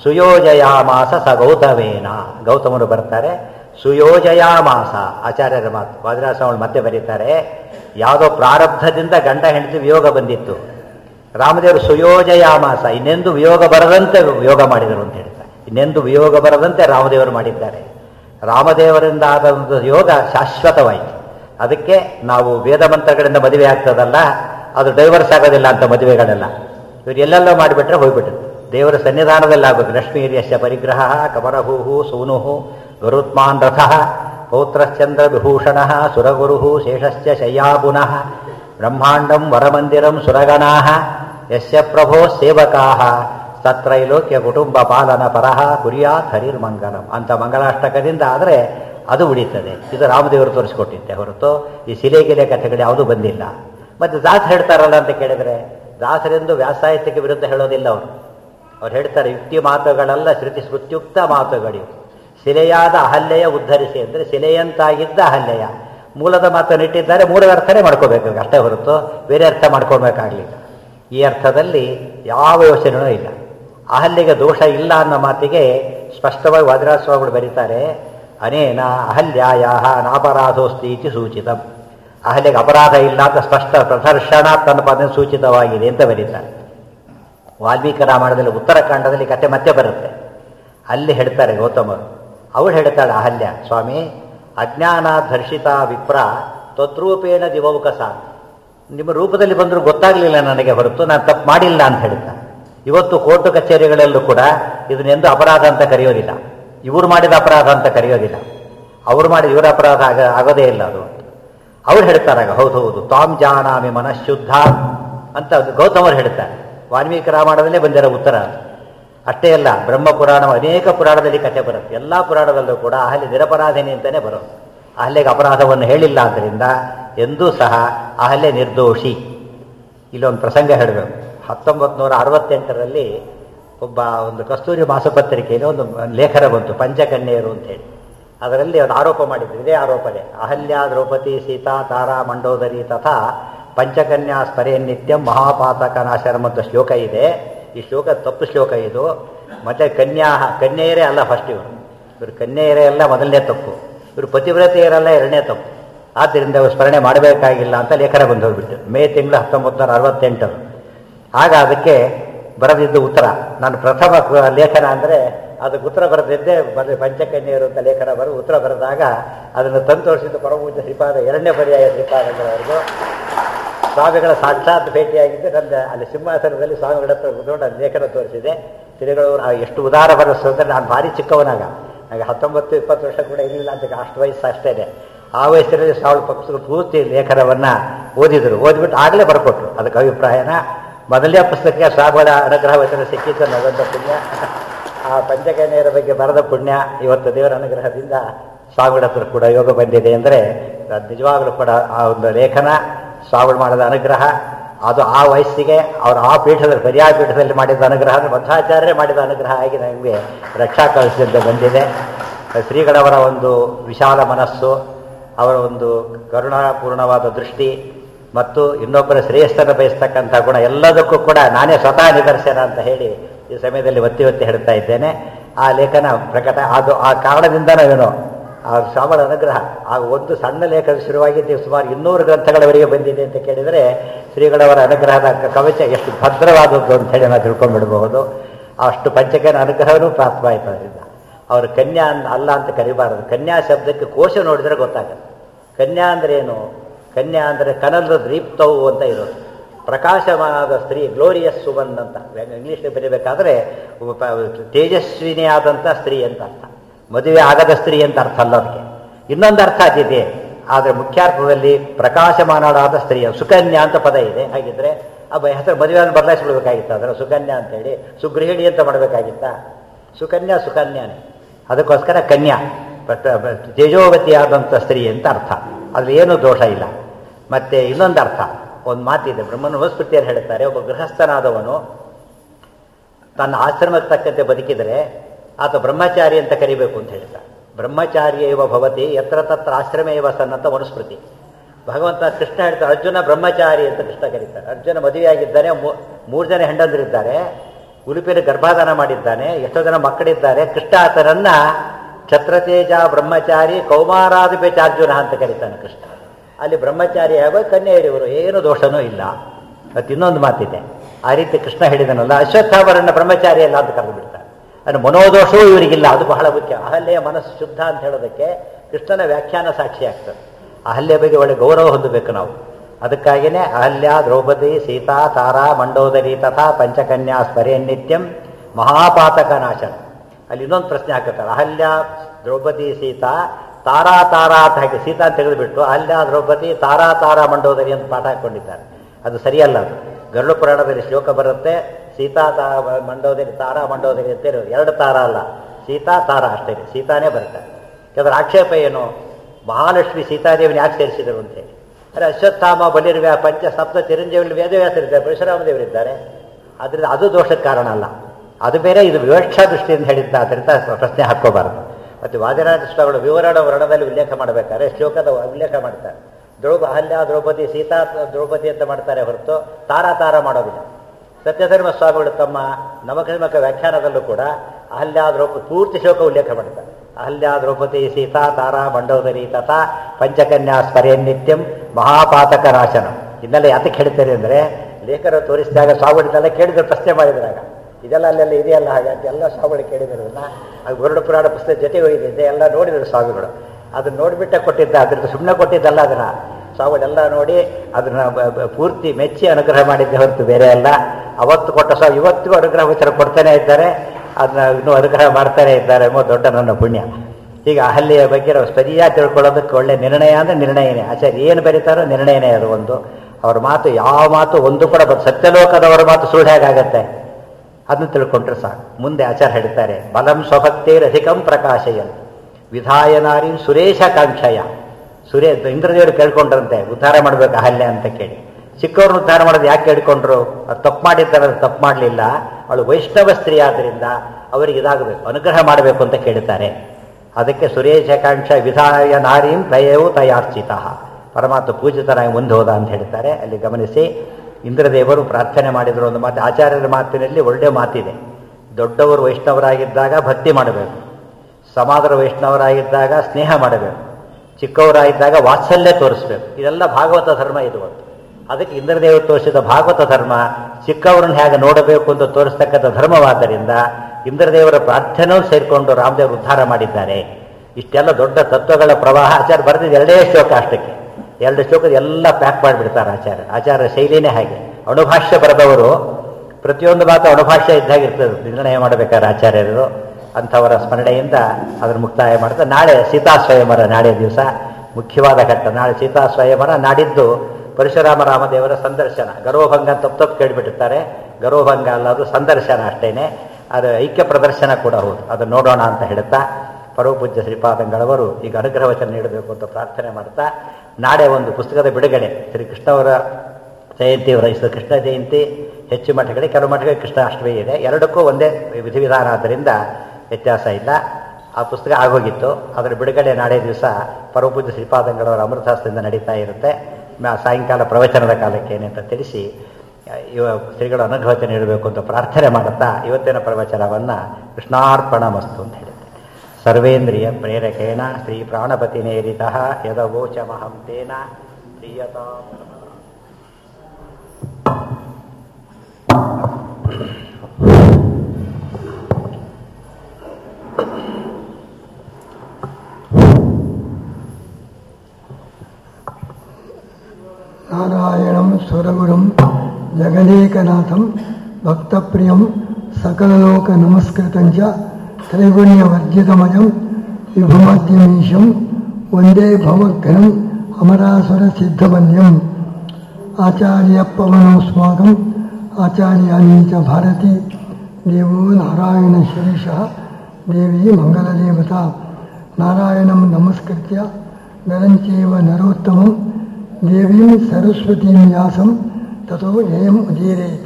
ಸುಯೋಜಯಾಮಾಸ ಸ ಗೌತಮೇನ ಗೌತಮರು ಬರ್ತಾರೆ ಸುಯೋಜಯಾಮಾಸ ಆಚಾರ್ಯರ ಮಾತು ವಾದಿರಾಸವಳು ಮತ್ತೆ ಬರೀತಾರೆ ಯಾವುದೋ ಪ್ರಾರಬ್ಧದಿಂದ ಗಂಡ ಹೆಂಡತಿ ವಿಯೋಗ ಬಂದಿತ್ತು ರಾಮದೇವರು ಸುಯೋಜಯಾಮಾಸ ಇನ್ನೆಂದು ವಿಯೋಗ ಬರದಂತೆ ಯೋಗ ಮಾಡಿದರು ಅಂತ ಹೇಳ್ತಾರೆ ಇನ್ನೆಂದು ವಿಯೋಗ ಬರದಂತೆ ರಾಮದೇವರು ಮಾಡಿದ್ದಾರೆ ರಾಮದೇವರಿಂದ ಆದ ಒಂದು ಯೋಗ ಶಾಶ್ವತವಾಯಿತು ಅದಕ್ಕೆ ನಾವು ವೇದ ಮಂತ್ರಗಳಿಂದ ಮದುವೆ ಆಗ್ತದಲ್ಲ ಅದು ಡೈವರ್ಸ್ ಆಗೋದಿಲ್ಲ ಅಂತ ಮದುವೆಗಳೆಲ್ಲ ಇವ್ರು ಎಲ್ಲೆಲ್ಲೋ ಮಾಡಿಬಿಟ್ರೆ ಹೋಗ್ಬಿಟ್ಟಿದೆ ದೇವರ ಸನ್ನಿಧಾನದಲ್ಲಿ ಆಗಬೇಕು ಲಕ್ಷ್ಮೀರ್ಯಶ್ಯ ಪರಿಗ್ರಹ ಕಮರಭೂ ಸೂನು ಗರುತ್ಮಾನ್ ರಥ ಪೌತ್ರಶ್ಚಂದ್ರ ವಿಭೂಷಣ ಸುರಗುರು ಶೇಷಶ್ಚ ಶಯ್ಯಾಗುನಃ ಬ್ರಹ್ಮಾಂಡಂ ವರಮಂದಿರಂ ಸುರಗಣಾ ಯಸ್ಯ ಪ್ರಭೋ ಸೇವಕಾ ಸತ್ರೈಲೋಕ್ಯ ಕುಟುಂಬ ಪಾಲನ ಪರಹ ಕುರಿಯಾತ್ ಹರಿರ್ಮಂಗಲಂ ಅಂತ ಮಂಗಲಾಷ್ಟಕದಿಂದ ಆದರೆ ಅದು ಉಳಿತದೆ ಇದು ರಾಮದೇವರು ತೋರಿಸ್ಕೊಟ್ಟಿದ್ದೆ ಹೊರತು ಈ ಸಿಲೆಗಿಲೆ ಕಥೆಗಳು ಯಾವುದೂ ಬಂದಿಲ್ಲ ಮತ್ತೆ ದಾಸ ಹೇಳ್ತಾರಲ್ಲ ಅಂತ ಕೇಳಿದ್ರೆ ದಾಸರೆಂದು ವ್ಯಾಸಾಹಿತ್ಯಕ್ಕೆ ವಿರುದ್ಧ ಹೇಳೋದಿಲ್ಲ ಅವರು ಅವ್ರು ಹೇಳ್ತಾರೆ ಯುಕ್ತಿ ಮಾತುಗಳೆಲ್ಲ ಶ್ರುತಿ ಸ್ಮೃತ್ಯುಕ್ತ ಮಾತುಗಳಿವು ಶಿಲೆಯಾದ ಅಹಲ್ಯೆಯ ಉದ್ಧರಿಸಿ ಅಂದರೆ ಶಿಲೆಯಂತಾಗಿದ್ದ ಅಹಲ್ಯೆಯ ಮೂಲದ ಮಾತನ್ನು ಇಟ್ಟಿದ್ದಾರೆ ಮೂಲದ ಅರ್ಥನೇ ಮಾಡ್ಕೋಬೇಕು ಅಷ್ಟೇ ಹೊರತು ಬೇರೆ ಅರ್ಥ ಮಾಡ್ಕೊಳ್ಬೇಕಾಗ್ಲಿಲ್ಲ ಈ ಅರ್ಥದಲ್ಲಿ ಯಾವ ಯೋಚನೆಯೂ ಇಲ್ಲ ಅಹಲ್ಯೆಗೆ ದೋಷ ಇಲ್ಲ ಅನ್ನೋ ಮಾತಿಗೆ ಸ್ಪಷ್ಟವಾಗಿ ವಾದಿರಾಜಸ್ವಾಮಿಗಳು ಬರೀತಾರೆ ಅನೇನ ಅಹಲ್ಯಾಯ ನಾಪರಾಧೋಸ್ತಿ ಇತಿ ಸೂಚಿತಂ ಅಹಲ್ಯೆಗೆ ಅಪರಾಧ ಇಲ್ಲ ಅಂತ ಸ್ಪಷ್ಟ ಪ್ರದರ್ಶನ ತನ್ನ ಪದ ಸೂಚಿತವಾಗಿದೆ ಅಂತ ಬರೀತಾರೆ ವಾಲ್ಮೀಕಿ ರಾಮಾಯಣದಲ್ಲಿ ಉತ್ತರಾಖಂಡದಲ್ಲಿ ಕತೆ ಮತ್ತೆ ಬರುತ್ತೆ ಅಲ್ಲಿ ಹೇಳ್ತಾರೆ ಗೌತಮರು ಅವಳು ಹೇಳ್ತಾಳೆ ಅಹಲ್ಯ ಸ್ವಾಮಿ ಅಜ್ಞಾನ ಧರ್ಷಿತ ವಿಪ್ರ ತದ್ರೂಪೇಣ ದಿವೌಕಸ ನಿಮ್ಮ ರೂಪದಲ್ಲಿ ಬಂದರೂ ಗೊತ್ತಾಗಲಿಲ್ಲ ನನಗೆ ಹೊರತು ನಾನು ತಪ್ಪು ಮಾಡಿಲ್ಲ ಅಂತ ಹೇಳ್ತಾರೆ ಇವತ್ತು ಕೋರ್ಟು ಕಚೇರಿಗಳಲ್ಲೂ ಕೂಡ ಇದನ್ನೆಂದು ಅಪರಾಧ ಅಂತ ಕರೆಯೋದಿಲ್ಲ ಇವರು ಮಾಡಿದ ಅಪರಾಧ ಅಂತ ಕರೆಯೋದಿಲ್ಲ ಅವರು ಮಾಡಿದ ಇವರ ಅಪರಾಧ ಆಗ ಆಗೋದೇ ಇಲ್ಲ ಅದು ಅವ್ರು ಹೇಳ್ತಾರಾಗ ಹೌದು ಹೌದು ತಾಮ್ ಜಾನಾಮಿ ಮನಃಶುದ್ಧ ಅಂತ ಗೌತಮರು ಹೇಳ್ತಾರೆ ವಾಲ್ಮೀಕಿ ರಾಮಾಯಣದಲ್ಲೇ ಬಂದಿರೋ ಉತ್ತರ ಅದು. ಅಷ್ಟೇ ಅಲ್ಲ ಬ್ರಹ್ಮ ಪುರಾಣ ಅನೇಕ ಪುರಾಣದಲ್ಲಿ ಕಥೆ ಬರುತ್ತೆ ಎಲ್ಲ ಪುರಾಣದಲ್ಲೂ ಕೂಡ ಅಹಲ್ಯ ನಿರಪರಾಧಿನಿ ಅಂತಲೇ ಬರೋದು ಅಹಲ್ಯೆಗೆ ಅಪರಾಧವನ್ನು ಹೇಳಿಲ್ಲ ಆದ್ದರಿಂದ ಎಂದೂ ಸಹ ಅಹಲ್ಯ ನಿರ್ದೋಷಿ ಇಲ್ಲೊಂದು ಪ್ರಸಂಗ ಹೇಳಬೇಕು ಹತ್ತೊಂಬತ್ತು ನೂರ ಅರವತ್ತೆಂಟರಲ್ಲಿ ಒಬ್ಬ ಒಂದು ಕಸ್ತೂರಿ ಮಾಸಪತ್ರಿಕೆಯಲ್ಲಿ ಒಂದು ಲೇಖನ ಬಂತು ಪಂಚಕನ್ಯೆಯರು ಅಂತ ಹೇಳಿ ಅದರಲ್ಲಿ ಒಂದು ಆರೋಪ ಮಾಡಿದ್ರು ಇದೇ ಆರೋಪನೆ ಅಹಲ್ಯ ದ್ರೌಪದಿ ಸೀತಾ ತಾರಾ ಮಂಡೋದರಿ ತಥಾ ಪಂಚಕನ್ಯಾ ಸ್ಮರೆ ನಿತ್ಯಂ ಮಹಾಪಾತಕ ನಾಶನಂ ಅಂತ ಶ್ಲೋಕ ಇದೆ ಈ ಶ್ಲೋಕ ತಪ್ಪು ಶ್ಲೋಕ ಇದು ಮತ್ತೆ ಕನ್ಯಾ ಕನ್ಯೆಯರೇ ಅಲ್ಲ ಫಸ್ಟ್ ಇವರು ಇವರು ಕನ್ಯೆಯರೇ ಅಲ್ಲ ಮೊದಲನೇ ತಪ್ಪು ಇವರು ಪತಿವ್ರತೆಯರಲ್ಲ ಎರಡನೇ ತಪ್ಪು ಆದ್ದರಿಂದ ಇವರು ಸ್ಮರಣೆ ಮಾಡಬೇಕಾಗಿಲ್ಲ ಅಂತ ಲೇಖನ ಬಂದು ಹೋಗ್ಬಿಟ್ಟು ಮೇ ತಿಂಗಳು ಹತ್ತೊಂಬತ್ತು ನೂರ ಅರವತ್ತೆಂಟರು ಆಗ ಅದಕ್ಕೆ ಬರೆದಿದ್ದು ಉತ್ತರ ನಾನು ಪ್ರಥಮ ಕ- ಲೇಖನ ಅಂದರೆ ಅದಕ್ಕೆ ಉತ್ತರ ಬರೆದಿದ್ದೆ ಬರ ಪಂಚಕನ್ಯರು ಅಂತ ಲೇಖನ ಬರೆದು ಉತ್ತರ ಬರೆದಾಗ ಅದನ್ನು ತಂದು ತೋರಿಸಿದ್ದು ಪರಮಪೂಜ್ಯ ಶ್ರೀಪಾದ ಎರಡನೇ ಪರ್ಯಾಯ ಶ್ರೀಪಾದಗಳವರೆಗೂ ಸ್ವಾಮಿಗಳ ಸಾಕ್ಷಾತ್ ಭೇಟಿಯಾಗಿದ್ದು ನನ್ನ ಅಲ್ಲಿ ಸಿಂಹಾಸನದಲ್ಲಿ ಸ್ವಾಮಿಗಳ ಹತ್ರ ಕೂತ್ಕೊಂಡು ಅಲ್ಲಿ ಲೇಖನ ತೋರಿಸಿದೆ ಶ್ರೀಗಳವರು ಆ ಎಷ್ಟು ಉದಾರ ಬರೆಸು ಅಂದರೆ ನಾನು ಭಾರಿ ಚಿಕ್ಕವನಾಗ ನನಗೆ ಹತ್ತೊಂಬತ್ತು ಇಪ್ಪತ್ತು ವರ್ಷ ಕೂಡ ಇರಲಿಲ್ಲ ಅಂತ ಅಷ್ಟು ವಯಸ್ಸು ಅಷ್ಟೇ ಆ ವಯಸ್ಸಿನಲ್ಲಿ ಸಾವಿರ ಪಕ್ಷಗಳು ಪೂರ್ತಿ ಲೇಖನವನ್ನು ಓದಿದರು ಓದಿಬಿಟ್ಟು ಆಗಲೇ ಬರ್ಕೊಟ್ರು ಅದಕ್ಕೆ ಅಭಿಪ್ರಾಯನ ಮೊದಲನೇ ಪುಸ್ತಕಕ್ಕೆ ಸ್ವಾಮಿಗಳ ಅನುಗ್ರಹ ವಚನ ಸಿಕ್ಕಿತ್ತು ನಗಂತ ಪುಣ್ಯ ಆ ಪಂಚಕನ್ಯರ ಬಗ್ಗೆ ಬರೆದ ಪುಣ್ಯ ಇವತ್ತು ದೇವರ ಅನುಗ್ರಹದಿಂದ ಸ್ವಾಮಿಗಳ ಹತ್ರ ಕೂಡ ಯೋಗ ಬಂದಿದೆ ಅಂದರೆ ನಿಜವಾಗಲೂ ಕೂಡ ಆ ಒಂದು ಲೇಖನ ಸ್ವಾಮಿಗಳು ಮಾಡಿದ ಅನುಗ್ರಹ ಅದು ಆ ವಯಸ್ಸಿಗೆ ಅವರು ಆ ಪೀಠದಲ್ಲಿ ಪರ್ಯಾಯ ಪೀಠದಲ್ಲಿ ಮಾಡಿದ ಅನುಗ್ರಹ ಅಂದ್ರೆ ಮಧ್ವಾಚಾರ್ಯರೇ ಮಾಡಿದ ಅನುಗ್ರಹ ಆಗಿ ನಮಗೆ ರಕ್ಷಾ ಕಳಿಸಿದಂತೆ ಬಂದಿದೆ ಶ್ರೀಗಳವರ ಒಂದು ವಿಶಾಲ ಮನಸ್ಸು ಅವರ ಒಂದು ಕರುಣಾಪೂರ್ಣವಾದ ದೃಷ್ಟಿ ಮತ್ತು ಇನ್ನೊಬ್ಬರ ಶ್ರೇಯಸ್ಸನ್ನು ಬಯಸ್ತಕ್ಕಂಥ ಗುಣ ಎಲ್ಲದಕ್ಕೂ ಕೂಡ ನಾನೇ ಸ್ವತಃ ನಿದರ್ಶನ ಅಂತ ಹೇಳಿ ಈ ಸಮಯದಲ್ಲಿ ಒತ್ತಿ ಒತ್ತಿ ಹೇಳ್ತಾ ಇದ್ದೇನೆ ಆ ಲೇಖನ ಪ್ರಕಟ ಅದು ಆ ಕಾರಣದಿಂದ ನಾವೇನು ಆ ಶ್ರಾವಣ ಅನುಗ್ರಹ ಆ ಒಂದು ಸಣ್ಣ ಲೇಖನ ಶುರುವಾಗಿದ್ದು ಸುಮಾರು ಇನ್ನೂರು ಗ್ರಂಥಗಳವರೆಗೆ ಬಂದಿದೆ ಅಂತ ಕೇಳಿದರೆ ಶ್ರೀಗಳವರ ಅನುಗ್ರಹದ ಕ- ಕವಚ ಎಷ್ಟು ಭದ್ರವಾದದ್ದು ಅಂತ ಹೇಳಿ ನಾವು ತಿಳ್ಕೊಂಡ್ಬಿಡಬಹುದು ಅಷ್ಟು ಪಂಚಕನ ಅನುಗ್ರಹವೂ ಪ್ರಾಪ್ತವಾಯಿತು ಅದರಿಂದ ಅವರು ಕನ್ಯಾ ಅನ್- ಅಲ್ಲ ಅಂತ ಕರಿಬಾರದು ಕನ್ಯಾ ಶಬ್ದಕ್ಕೆ ಕೋಶ ನೋಡಿದ್ರೆ ಗೊತ್ತಾಗುತ್ತೆ ಕನ್ಯಾ ಅಂದ್ರೆ ಏನು ಕನ್ಯಾ ಅಂದರೆ ಕನಲು ದೀಪ್ತವು ಅಂತ ಇರೋದು ಪ್ರಕಾಶವಾದ ಸ್ತ್ರೀ ಗ್ಲೋರಿಯಸ್ ಸುವನ್ ಅಂತ ಇಂಗ್ಲೀಷ್ ಬರೀಬೇಕಾದ್ರೆ ಉಪ- ತೇಜಸ್ವಿನಿ ಆದಂಥ ಸ್ತ್ರೀ ಅಂತ ಅರ್ಥ ಮದುವೆ ಆಗದ ಸ್ತ್ರೀ ಅಂತ ಅರ್ಥ ಅಲ್ಲ ಅದಕ್ಕೆ ಇನ್ನೊಂದು ಅರ್ಥ ಅದಿದೆ ಆದರೆ ಮುಖ್ಯಾರ್ಥದಲ್ಲಿ ಪ್ರಕಾಶಮಾನಳಾದ ಸ್ತ್ರೀ ಸುಕನ್ಯಾ ಅಂತ ಪದ ಇದೆ ಹಾಗಿದ್ರೆ ಆ ಬ- ಹೆಸರು ಮದುವೆಯನ್ನು ಬದಲಾಯಿಸ್ಬಿಡ್ಬೇಕಾಗಿತ್ತು ಅದರ ಸುಕನ್ಯಾ ಅಂತೇಳಿ ಸುಗೃಹಿಣಿ ಅಂತ ಮಾಡಬೇಕಾಗಿತ್ತಾ ಸುಕನ್ಯಾ ಸುಕನ್ಯಾನೇ ಅದಕ್ಕೋಸ್ಕರ ಕನ್ಯಾ ಬಟ್ ತೇಜೋವತಿಯಾದಂಥ ಸ್ತ್ರೀ ಅಂತ ಅರ್ಥ ಅದ್ರಲ್ಲಿ ಏನೂ ದೋಷ ಇಲ್ಲ ಮತ್ತೆ ಇನ್ನೊಂದು ಅರ್ಥ ಒಂದು ಮಾತಿದೆ ಬ್ರಹ್ಮನ ಮನುಸ್ಮೃತಿಯಲ್ಲಿ ಹೇಳ್ತಾರೆ ಒಬ್ಬ ಗೃಹಸ್ಥನಾದವನು ತನ್ನ ಆಶ್ರಮಕ್ಕೆ ತಕ್ಕಂತೆ ಬದುಕಿದರೆ ಆತ ಬ್ರಹ್ಮಚಾರಿ ಅಂತ ಕರಿಬೇಕು ಅಂತ ಹೇಳ್ತಾರೆ ಬ್ರಹ್ಮಚಾರಿ ಇವ ಭವತಿ ಯತ್ರ ತತ್ರ ಆಶ್ರಮ ಇವ ಸನ್ ಅಂತ ಮನುಸ್ಮೃತಿ ಭಗವಂತ ಕೃಷ್ಣ ಹೇಳ್ತಾರೆ ಅರ್ಜುನ ಬ್ರಹ್ಮಚಾರಿ ಅಂತ ಕೃಷ್ಣ ಕರೀತಾರೆ ಅರ್ಜುನ ಮದುವೆಯಾಗಿದ್ದಾನೆ ಮೂ- ಮೂರು ಜನ ಹೆಂಡಂದಿರಿದ್ದಾರೆ ಉಡುಪಿಯಲ್ಲಿ ಗರ್ಭಾಧಾನ ಮಾಡಿದ್ದಾನೆ ಎಷ್ಟೋ ಜನ ಮಕ್ಕಳಿದ್ದಾರೆ ಕೃಷ್ಣ ಆತನನ್ನ ಛತ್ರತೇಜ ಬ್ರಹ್ಮಚಾರಿ ಕೌಮಾರಾಧಿಪೇಚ ಅರ್ಜುನ ಅಂತ ಕರೀತಾನೆ ಕೃಷ್ಣ ಅಲ್ಲಿ ಬ್ರಹ್ಮಚಾರಿ ಆಗೋ ಕನ್ಯೆಯರಿವರು ಏನು ದೋಷನೂ ಇಲ್ಲ ಮತ್ತು ಇನ್ನೊಂದು ಮಾತಿದೆ ಆ ರೀತಿ ಕೃಷ್ಣ ಹೇಳಿದನಲ್ಲ ಅಶ್ವತ್ಥಾವರನ್ನ ಬ್ರಹ್ಮಚಾರಿ ಅಲ್ಲ ಅಂತ ಕರೆದು ಬಿಡ್ತಾರೆ ಅಂದ್ರೆ ಮನೋದೋಷವೂ ಇವರಿಗಿಲ್ಲ ಅದು ಬಹಳ ಮುಖ್ಯ ಅಹಲ್ಯೆಯ ಮನಸ್ಸು ಶುದ್ಧ ಅಂತ ಹೇಳೋದಕ್ಕೆ ಕೃಷ್ಣನ ವ್ಯಾಖ್ಯಾನ ಸಾಕ್ಷಿ ಆಗ್ತದೆ ಅಹಲ್ಯ ಬಗ್ಗೆ ಒಳ್ಳೆ ಗೌರವ ಹೊಂದಬೇಕು ನಾವು ಅದಕ್ಕಾಗಿಯೇ ಅಹಲ್ಯ ದ್ರೌಪದಿ ಸೀತಾ ತಾರಾ ಮಂಡೋದರಿ ತಥಾ ಪಂಚಕನ್ಯಾ ಸ್ಮರೆ ನಿತ್ಯಂ ಮಹಾಪಾತಕ ನಾಶನ ಅಲ್ಲಿ ಇನ್ನೊಂದು ಪ್ರಶ್ನೆ ಹಾಕುತ್ತಾರೆ ಅಹಲ್ಯ ದ್ರೌಪದಿ ಸೀತಾ ತಾರಾ ತಾರಾ ಅಂತ ಹಾಕಿ ಸೀತಾ ಅಂತ ತೆಗೆದುಬಿಟ್ಟು ಅಹಲ್ಯ ದ್ರೌಪದಿ ತಾರಾ ತಾರಾ ಮಂಡೋದರಿ ಅಂತ ಪಾಠ ಹಾಕೊಂಡಿದ್ದಾರೆ ಅದು ಸರಿಯಲ್ಲ ಅದು ಗರುಡ ಪುರಾಣದಲ್ಲಿ ಶ್ಲೋಕ ಬರುತ್ತೆ ಸೀತಾ ತಾ ಮಂಡೋದರಿ ತಾರಾ ಮಂಡೋದರಿ ಅಂತ ಇರೋದು ಎರಡು ತಾರ ಅಲ್ಲ ಸೀತಾ ತಾರ ಅಷ್ಟೇ ಸೀತಾನೇ ಬರುತ್ತೆ ಯಾಕಂದ್ರೆ ಆಕ್ಷೇಪ ಏನು ಮಹಾಲಕ್ಷ್ಮಿ ಸೀತಾದೇವಿನ ಯಾಕೆ ಸೇರಿಸಿದರು ಅಂತೇಳಿ ಅರೆ ಅಶ್ವತ್ಥಾಮ ಬಲಿರ್ವ್ಯ ಪಂಚ ಸಪ್ತ ಚಿರಂಜೀವಿ ವೇದವ್ಯಾಸರಿದ್ದಾರೆ ಪರಶುರಾಮ ದೇವರಿದ್ದಾರೆ ಅದರಿಂದ ಅದು ದೋಷಕ್ಕೆ ಕಾರಣ ಅಲ್ಲ ಅದು ಬೇರೆ ಇದು ವಿವಕ್ಷಾ ದೃಷ್ಟಿಯಿಂದ ಹೇಳಿದ್ದ ಅದರಿಂದ ಪ್ರಶ್ನೆ ಹಾಕೋಬಾರದು ಮತ್ತು ವಾದಿರಾಜ ಸ್ವಾಮಿಗಳು ವಿವರಣ ವರ್ಣದಲ್ಲಿ ಉಲ್ಲೇಖ ಮಾಡಬೇಕಾದ್ರೆ ಶ್ಲೋಕದ ಉಲ್ಲೇಖ ಮಾಡ್ತಾರೆ ದ್ರೌಪ ಅಹಲ್ಯ ದ್ರೌಪದಿ ಸೀತಾ ದ್ರೌಪದಿ ಅಂತ ಮಾಡ್ತಾರೆ ಹೊರತು ತಾರಾ ತಾರ ಮಾಡೋದಿಲ್ಲ ಸತ್ಯಧರ್ಮ ಸ್ವಾಮಿಗಳು ತಮ್ಮ ನವಕರ್ಮಕ ವ್ಯಾಖ್ಯಾನದಲ್ಲೂ ಕೂಡ ಅಹಲ್ಯ ದ್ರೌಪದಿ ಪೂರ್ತಿ ಶ್ಲೋಕ ಉಲ್ಲೇಖ ಮಾಡ್ತಾರೆ ಅಹಲ್ಯ ದ್ರೌಪದಿ ಸೀತಾ ತಾರಾ ಮಂಡೋದರಿ ತಥಾ ಪಂಚಕನ್ಯಾ ಸ್ಮರೆ ನಿತ್ಯಂ ಮಹಾಪಾತಕ ನಾಶನ ಇದನ್ನೆಲ್ಲ ಯಾತಕ್ಕೆ ಹೇಳ್ತಾರೆ ಅಂದರೆ ಲೇಖನ ತೋರಿಸಿದಾಗ ಸ್ವಾಮಿಗಳನ್ನೆಲ್ಲ ಕೇಳಿದ್ರೆ ಪ್ರಶ್ನೆ ಮಾಡಿದ್ರಾಗ ಇದೆಲ್ಲ ಅಲ್ಲೆಲ್ಲ ಇದೆಯಲ್ಲ ಹಾಗೆ ಅಂತ ಎಲ್ಲ ಸ್ವಾಮಿಗಳು ಕೇಳಿದ್ರನ್ನ ಅದು ಗರುಡ ಪುರಾಣ ಪುಸ್ತಕ ಜೊತೆಗೆ ಹೋಗಿದೆ ಎಲ್ಲ ನೋಡಿದ್ರು ಸ್ವಾಮಿಗಳು ಅದನ್ನ ನೋಡಿಬಿಟ್ಟೆ ಕೊಟ್ಟಿದ್ದ ಅದ್ರದ್ದು ಸುಮ್ಮನೆ ಕೊಟ್ಟಿದ್ದಲ್ಲ ಅದನ್ನ ಸ್ವಾಮಿಗಳೆಲ್ಲ ನೋಡಿ ಅದನ್ನ ಬ- ಬ- ಪೂರ್ತಿ ಮೆಚ್ಚಿ ಅನುಗ್ರಹ ಮಾಡಿದ್ದೆ ಹೊರತು ಬೇರೆ ಅಲ್ಲ ಅವತ್ತು ಕೊಟ್ಟ ಸ್ವಾಮಿ ಇವತ್ತಿಗೂ ಅನುಗ್ರಹ ವಚನ ಕೊಡ್ತಾನೆ ಇದ್ದಾರೆ ಅದನ್ನ ಇನ್ನೂ ಅನುಗ್ರಹ ಮಾಡ್ತಾನೆ ಇದ್ದಾರೆ ಎಂಬ ದೊಡ್ಡ ನನ್ನ ಪುಣ್ಯ ಈಗ ಅಹಲ್ಯೆಯ ಬಗ್ಗೆ ನಾವು ಸರಿಯಾಗಿ ತಿಳ್ಕೊಳ್ಳೋದಕ್ಕೆ ಒಳ್ಳೆ ನಿರ್ಣಯ ಅಂದರೆ ನಿರ್ಣಯನೇ ಆಚಾರ್ಯ ಏನು ಬರೀತಾರೋ ನಿರ್ಣಯನೇ ಅದು ಒಂದು ಅವ್ರ ಮಾತು ಯಾವ ಮಾತು ಒಂದು ಕೂಡ ಬರ್ ಸತ್ಯಲೋಕದವರ ಮಾತು ಸುಳ್ಳು ಹೇಗಾಗತ್ತೆ ಅದನ್ನು ತಿಳ್ಕೊಂಡ್ರೆ ಸಾಕು ಮುಂದೆ ಆಚಾರ್ಯ ಹೇಳ್ತಾರೆ ಬಲಂ ಸ್ವಭಕ್ತೇರಧಿಕಂ ಪ್ರಕಾಶಯನ್ ವಿಧಾಯನಾರಿ ಸುರೇಶ ಕಾಂಕ್ಷಯ ಸುರೇ ಇಂದ್ರದೇವರು ಕೇಳ್ಕೊಂಡ್ರಂತೆ ಉದ್ಧಾರ ಮಾಡ್ಬೇಕು ಅಹಲ್ಯ ಅಂತ ಕೇಳಿ ಚಿಕ್ಕವ್ರನ್ನ ಉದ್ಧಾರ ಮಾಡೋದು ಯಾಕೆ ಕೇಳ್ಕೊಂಡ್ರು ಅದು ತಪ್ಪು ಮಾಡಿದ್ದಾರೆ ಅದು ತಪ್ಪು ಮಾಡಲಿಲ್ಲ ಅವಳು ವೈಷ್ಣವ ಸ್ತ್ರೀ ಆದ್ದರಿಂದ ಅವರಿಗೆ ಇದಾಗಬೇಕು ಅನುಗ್ರಹ ಮಾಡಬೇಕು ಅಂತ ಕೇಳ್ತಾರೆ ಅದಕ್ಕೆ ಸುರೇಶಕಾಂಕ್ಷ ವಿಧಾಯ ನಾರೀಂ ತಯವು ತಯಾರ್ಚಿತ ಪರಮಾತ್ಮ ಪೂಜಿತನಾಗಿ ಮುಂದೆ ಹೋದ ಅಂತ ಹೇಳ್ತಾರೆ ಅಲ್ಲಿ ಗಮನಿಸಿ ಇಂದ್ರದೇವರು ಪ್ರಾರ್ಥನೆ ಮಾಡಿದ್ರು ಒಂದು ಮಾತು ಆಚಾರ್ಯರ ಮಾತಿನಲ್ಲಿ ಒಳ್ಳೆಯ ಮಾತಿದೆ ದೊಡ್ಡವರು ವೈಷ್ಣವರಾಗಿದ್ದಾಗ ಭಕ್ತಿ ಮಾಡಬೇಕು ಸಮಾದರ ವೈಷ್ಣವರಾಗಿದ್ದಾಗ ಸ್ನೇಹ ಮಾಡಬೇಕು ಚಿಕ್ಕವರಾಗಿದ್ದಾಗ ವಾತ್ಸಲ್ಯ ತೋರಿಸ್ಬೇಕು ಇದೆಲ್ಲ ಭಾಗವತ ಧರ್ಮ ಇದು ಒಂದು ಅದಕ್ಕೆ ಇಂದ್ರದೇವರು ತೋರಿಸಿದ ಭಾಗವತ ಧರ್ಮ ಚಿಕ್ಕವರನ್ನ ಹೇಗೆ ನೋಡಬೇಕು ಅಂತ ತೋರಿಸ್ತಕ್ಕಂಥ ಧರ್ಮವಾದ್ದರಿಂದ ಇಂದ್ರದೇವರ ಪ್ರಾರ್ಥನೆಯೂ ಸೇರಿಕೊಂಡು ರಾಮದೇವರು ಉದ್ಧಾರ ಮಾಡಿದ್ದಾರೆ ಇಷ್ಟೆಲ್ಲ ದೊಡ್ಡ ತತ್ವಗಳ ಪ್ರವಾಹ ಆಚಾರ್ಯ ಬರೆದಿದ್ದು ಎರಡೇ ಶ್ಲೋಕ ಅಷ್ಟಕ್ಕೆ ಎರಡು ಶ್ಲೋಕದ ಎಲ್ಲ ಪ್ಯಾಕ್ ಮಾಡಿಬಿಡ್ತಾರೆ ಆಚಾರ್ಯ ಆಚಾರ್ಯ ಶೈಲಿನೇ ಹಾಗೆ ಅಣುಭಾಷ್ಯ ಬರೆದವರು ಪ್ರತಿಯೊಂದು ಮಾತು ಅಣುಭಾಷ್ಯ ಇದ್ದಾಗಿರ್ತದೆ ನಿರ್ಣಯ ಮಾಡಬೇಕಾದ್ರೆ ಆಚಾರ್ಯರು ಅಂಥವರ ಸ್ಮರಣೆಯಿಂದ ಅದನ್ನು ಮುಕ್ತಾಯ ಮಾಡ್ತಾರೆ ನಾಳೆ ಸೀತಾ ಸ್ವಯಂವರ ನಾಳೆ ದಿವಸ ಮುಖ್ಯವಾದ ಘಟ್ಟ ನಾಳೆ ಸೀತಾ ಸ್ವಯಂವರ ನಾಡಿದ್ದು ಪರಶುರಾಮ ರಾಮದೇವರ ಸಂದರ್ಶನ ಗರ್ವಭಂಗ ಅಂತ ತಪ್ಪು ತಪ್ಪು ಕೇಳಿಬಿಟ್ಟಿರ್ತಾರೆ ಗರ್ವಭಂಗ ಅಲ್ಲ ಅದು ಸಂದರ್ಶನ ಅಷ್ಟೇನೆ ಅದು ಐಕ್ಯ ಪ್ರದರ್ಶನ ಕೂಡ ಹೌದು ಅದನ್ನು ನೋಡೋಣ ಅಂತ ಹೇಳ್ತಾ ಪರಮಪೂಜ್ಯ ಶ್ರೀಪಾದಂಗಳವರು ಈಗ ಅನುಗ್ರಹ ವಚನ ನೀಡಬೇಕು ಅಂತ ಪ್ರಾರ್ಥನೆ ಮಾಡ್ತಾ ನಾಳೆ ಒಂದು ಪುಸ್ತಕದ ಬಿಡುಗಡೆ ಶ್ರೀಕೃಷ್ಣವರ ಜಯಂತಿ ವಹಿಸಿದ ಕೃಷ್ಣ ಜಯಂತಿ ಹೆಚ್ಚು ಮಠಗಳಿಗೆ ಕೆಲವು ಮಠಗಳಿಗೆ ಕೃಷ್ಣ ಅಷ್ಟಮಿ ಇದೆ ಎರಡಕ್ಕೂ ಒಂದೇ ವಿಧಿವಿಧಾನ ಆದ್ದರಿಂದ ವ್ಯತ್ಯಾಸ ಇಲ್ಲ ಆ ಪುಸ್ತಕ ಆಗೋಗಿತ್ತು ಅದರ ಬಿಡುಗಡೆ ನಾಳೆ ದಿವಸ ಪರಮಪೂಜ್ಯ ಶ್ರೀಪಾದಂಗಳವರ ಅಮೃತಾಸದಿಂದ ನಡೀತಾ ಇರುತ್ತೆ ಮ- ಸಾಯಂಕಾಲ ಪ್ರವಚನದ ಕಾಲಕ್ಕೆ ಏನಂತ ತಿಳಿಸಿ ಇವ ಶ್ರೀಗಳು ಅನುಗ್ರಹವಚನ ನೀಡಬೇಕು ಅಂತ ಪ್ರಾರ್ಥನೆ ಮಾಡುತ್ತಾ ಇವತ್ತಿನ ಪ್ರವಚನವನ್ನು ಕೃಷ್ಣಾರ್ಪಣ ಮಸ್ತು ಅಂತ ಹೇಳುತ್ತೆ ಸರ್ವೇಂದ್ರಿಯ ಪ್ರೇರಕೇಣ ಶ್ರೀ ಪ್ರಾಣಪತಿ ನೇರಿತ ಯದವೋಚಮಹಂ ತೇನ ಪ್ರಿಯತಾ ಜಗದೇಕನಾಥಂ ಭಕ್ತಪ್ರಿಯಂ ಸಕಲಲೋಕ ನಮಸ್ಕೃತಂಚ ತ್ರೈಗುಣ್ಯವರ್ಜಿತಮಜಂ ವಿಭುಮದ್ಯಮೀಶಂ ವಂದೇ ಭವಘ್ನಂ ಅಮರಾಸುರ ಸಿದ್ಧವನ್ಯಂ ಆಚಾರ್ಯಪ್ಪವನೋಸ್ಮಾಕಂ ಆಚಾರ್ಯಾಣಿ ಚ ಭಾರತಿ ದೇವೋ ನಾರಾಯಣ ಶಿರೀಷಃ ದೇವಿ ಮಂಗಲದೇವತಾ ನಾರಾಯಣಂ ನಮಸ್ಕೃತ್ಯ ನರಂಚೇವ ನರೋತ್ತಮಂ ದೇವೀಂ ಸರಸ್ವತೀಂ ವ್ಯಾಸಂ ತಥೋ ಜಯಂ ಉದೀರೇತ್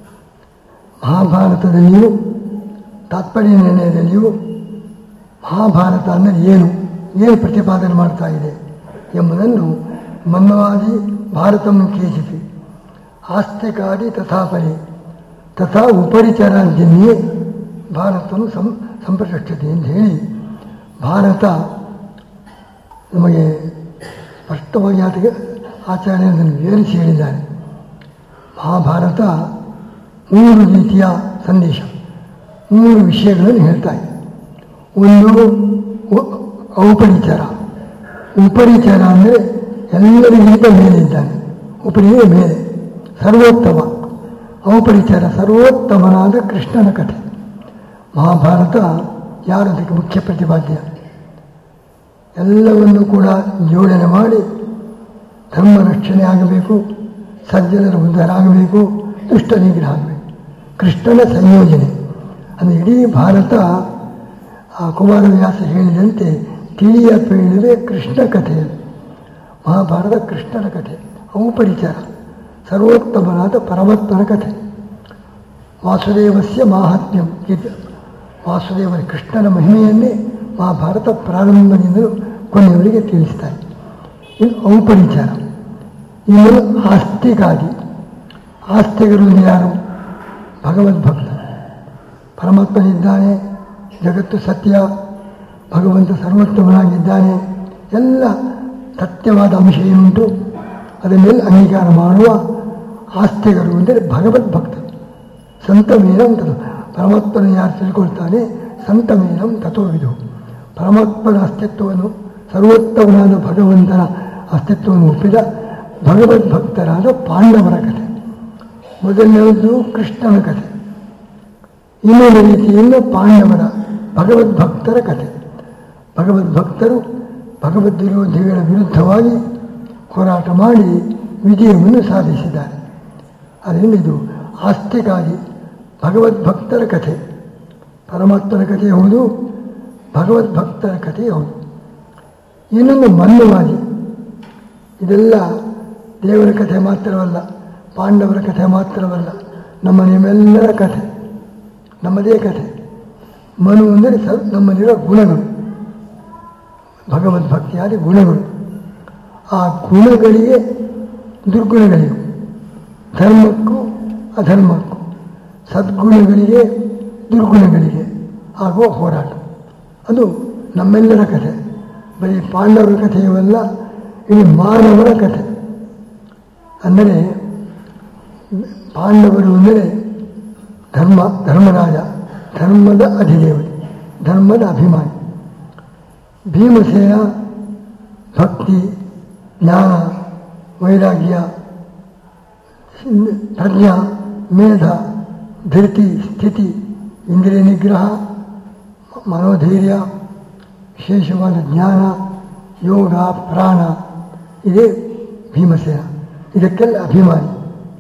ಮಹಾಭಾರತದಲ್ಲಿಯೂ ತಾತ್ಪರ್ಯ ನಿರ್ಣಯದಲ್ಲಿಯೂ ಮಹಾಭಾರತ ಅಂದರೆ ಏನು ಏನು ಪ್ರತಿಪಾದನೆ ಮಾಡ್ತಾ ಇದೆ ಎಂಬುದನ್ನು ಮನ್ವಾದಿ ಭಾರತಂ ಕೇಚಿತಿ ಆಸ್ತಿಕಾದಿ ತಥಾಪರಿ ತಥಾ ಉಪರಿಚರಾಜ್ಯನ್ಯೇ ಭಾರತಂ ಸಂ ಸಂಪ್ರತಿಷ್ಠತೆ ಅಂತ ಹೇಳಿ ಭಾರತ ನಮಗೆ ಸ್ಪಷ್ಟವಾಗಿ ಆತಗೆ ಆಚಾರ್ಯ ಅದನ್ನು ವಿವರಿಸಿ ಹೇಳಿದ್ದಾರೆ ಮಹಾಭಾರತ ಮೂರು ರೀತಿಯ ಸಂದೇಶ ಮೂರು ವಿಷಯಗಳನ್ನು ಹೇಳ್ತಾ ಇದೆ ಒಂದು ಉ- ಔಪರಿಚರ ಉಪರಿಚರ ಅಂದರೆ ಎಲ್ಲರಿಗಿಂತ ಮೇಲೆ ಇದ್ದಾನೆ ಉಪರಿಯೇ ಮೇಲೆ ಸರ್ವೋತ್ತಮ ಔಪರಿಚರ ಸರ್ವೋತ್ತಮನಾದ ಕೃಷ್ಣನ ಕಥೆ ಮಹಾಭಾರತ ಯಾರದಕ್ಕೆ ಮುಖ್ಯ ಪ್ರತಿಪಾದ್ಯ ಎಲ್ಲವನ್ನು ಕೂಡ ಜೋಡಣೆ ಮಾಡಿ ಧರ್ಮ ರಕ್ಷಣೆ ಆಗಬೇಕು ಸಜ್ಜನರ ಉದ್ಧಾರ ಆಗಬೇಕು ದುಷ್ಟ ನಿಗ್ರಹ ಆಗಬೇಕು ಕೃಷ್ಣನ ಸಂಯೋಜನೆ ಅಂದರೆ ಇಡೀ ಭಾರತ ಆ ಕುಮಾರವ್ಯಾಸ ಹೇಳಿದಂತೆ ತಿಳಿಯ ಪೇಳಿದೆ ಕೃಷ್ಣ ಕಥೆ ಮಹಾಭಾರತ ಕೃಷ್ಣನ ಕಥೆ ಔಪರಿಚರ ಸರ್ವೋತ್ತಮನಾದ ಪರಮಾತ್ಮನ ಕಥೆ ವಾಸುದೇವಸ್ಯ ಮಾಹಾತ್ಮ್ಯಂ ಇದು ವಾಸುದೇವನ ಕೃಷ್ಣನ ಮಹಿಮೆಯನ್ನೇ ಮಹಾಭಾರತ ಪ್ರಾರಂಭದಿಂದಲೂ ಕೊನೆಯವರಿಗೆ ತಿಳಿಸ್ತಾರೆ ಇದು ಔಪರಿಚಾರ ಇನ್ನು ಆಸ್ತಿಕಾದಿ ಆಸ್ತಿಗರು ಯಾರು ಭಗವದ್ಭಕ್ತ ಪರಮಾತ್ಮನಿದ್ದಾನೆ ಜಗತ್ತು ಸತ್ಯ ಭಗವಂತ ಸರ್ವೋತ್ತಮನಾಗಿದ್ದಾನೆ ಎಲ್ಲ ಸತ್ಯವಾದ ಅಂಶ ಏನುಂಟು ಅದನ್ನೆಲ್ಲ ಅಂಗೀಕಾರ ಮಾಡುವ ಆಸ್ತಿಗರು ಅಂದರೆ ಭಗವದ್ಭಕ್ತರು ಸಂತ ಮೇನಂ ತಥೋ ಪರಮಾತ್ಮನ ಯಾರು ತಿಳ್ಕೊಳ್ತಾನೆ ಸಂತ ಮೇನಂ ತಥೋವಿದು ಪರಮಾತ್ಮನ ಅಸ್ತಿತ್ವವನ್ನು ಸರ್ವೋತ್ತಮನಾದ ಭಗವಂತನ ಅಸ್ತಿತ್ವವನ್ನು ಒಪ್ಪಿದ ಭಗವದ್ಭಕ್ತರಾದ ಪಾಂಡವರ ಕಥೆ ಮೊದಲನೆಯದು ಕೃಷ್ಣನ ಕಥೆ ಇನ್ನೊಂದು ರೀತಿಯಿಂದ ಪಾಂಡವರ ಭಗವದ್ಭಕ್ತರ ಕಥೆ ಭಗವದ್ಭಕ್ತರು ಭಗವದ್ ವಿರೋಧಿಗಳ ವಿರುದ್ಧವಾಗಿ ಹೋರಾಟ ಮಾಡಿ ವಿಜಯವನ್ನು ಸಾಧಿಸಿದ್ದಾರೆ ಅದರಿಂದ ಇದು ಆಸ್ತಿಕಾದಿ ಭಗವದ್ಭಕ್ತರ ಕಥೆ ಪರಮಾತ್ಮನ ಕಥೆ ಹೌದು ಭಗವದ್ಭಕ್ತರ ಕಥೆ ಹೌದು ಇನ್ನೊಂದು ಮನ್ಯವಾದಿ ಇದೆಲ್ಲ ದೇವರ ಕಥೆ ಮಾತ್ರವಲ್ಲ ಪಾಂಡವರ ಕಥೆ ಮಾತ್ರವಲ್ಲ ನಮ್ಮ ನಿಮ್ಮೆಲ್ಲರ ಕಥೆ ನಮ್ಮದೇ ಕಥೆ ಮನು ಅಂದರೆ ಸ ನಮ್ಮಲ್ಲಿರೋ ಗುಣಗಳು ಭಗವದ್ಭಕ್ತಿಯಾದ ಗುಣಗಳು ಆ ಗುಣಗಳಿಗೆ ದುರ್ಗುಣಗಳಿಗೂ ಧರ್ಮಕ್ಕೂ ಅಧರ್ಮಕ್ಕೂ ಸದ್ಗುಣಗಳಿಗೆ ದುರ್ಗುಣಗಳಿಗೆ ಆಗುವ ಹೋರಾಟ ಅದು ನಮ್ಮೆಲ್ಲರ ಕಥೆ ಬರೀ ಪಾಂಡವರ ಕಥೆಯವಲ್ಲ ಇಡೀ ಮಾನವರ ಕಥೆ ಅಂದರೆ ಪಾಂಡವರು ಅಂದರೆ ಧರ್ಮ ಧರ್ಮರಾಜ ಧರ್ಮದ ಅಧಿದೇವತೆ ಧರ್ಮದ ಅಭಿಮಾನಿ ಭೀಮಸೇನ ಭಕ್ತಿ ಜ್ಞಾನ ವೈರಾಗ್ಯ ಪ್ರಜ್ಞಾ ಮೇಧ ಧೃತಿ ಸ್ಥಿತಿ ಇಂದ್ರಿಯ ನಿಗ್ರಹ ಮನೋಧೈರ್ಯ ವಿಶೇಷವಾದ ಜ್ಞಾನ ಯೋಗ ಪ್ರಾಣ ಇದೇ ಭೀಮಸೇನ ಇದಕ್ಕೆಲ್ಲ ಅಭಿಮಾನಿ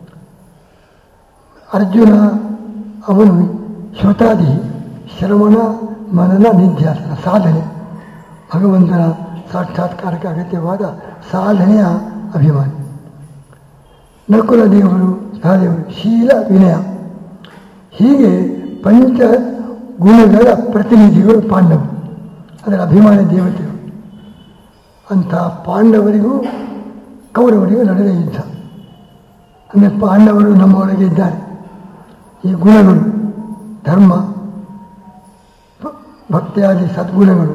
ಅರ್ಜುನ ಅವನು ಶ್ರುತಾದಿ ಶ್ರವಣ ಮನನ ನಿಧ್ಯಾಸನ ಸಾಧನೆ ಭಗವಂತನ ಸಾಕ್ಷಾತ್ಕಾರಕ್ಕೆ ಅಗತ್ಯವಾದ ಸಾಧನೆಯ ಅಭಿಮಾನಿ ನಕುಲ ದೇವರು ಸಹದೇವರು ಶೀಲ ವಿನಯ ಹೀಗೆ ಪಂಚ ಗುಣಗಳ ಪ್ರತಿನಿಧಿಗಳು ಪಾಂಡವರು ಅದರ ಅಭಿಮಾನಿ ದೇವತೆಗಳು ಅಂಥ ಪಾಂಡವರಿಗೂ ಕೌರವರಿಗೂ ನಡೆದ ಯುದ್ಧ ಅಂದರೆ ಪಾಂಡವರು ನಮ್ಮೊಳಗೆ ಇದ್ದಾರೆ ಈ ಗುಣಗಳು ಧರ್ಮ ಭ- ಭಕ್ತಿಯಾದಿ ಸದ್ಗುಣಗಳು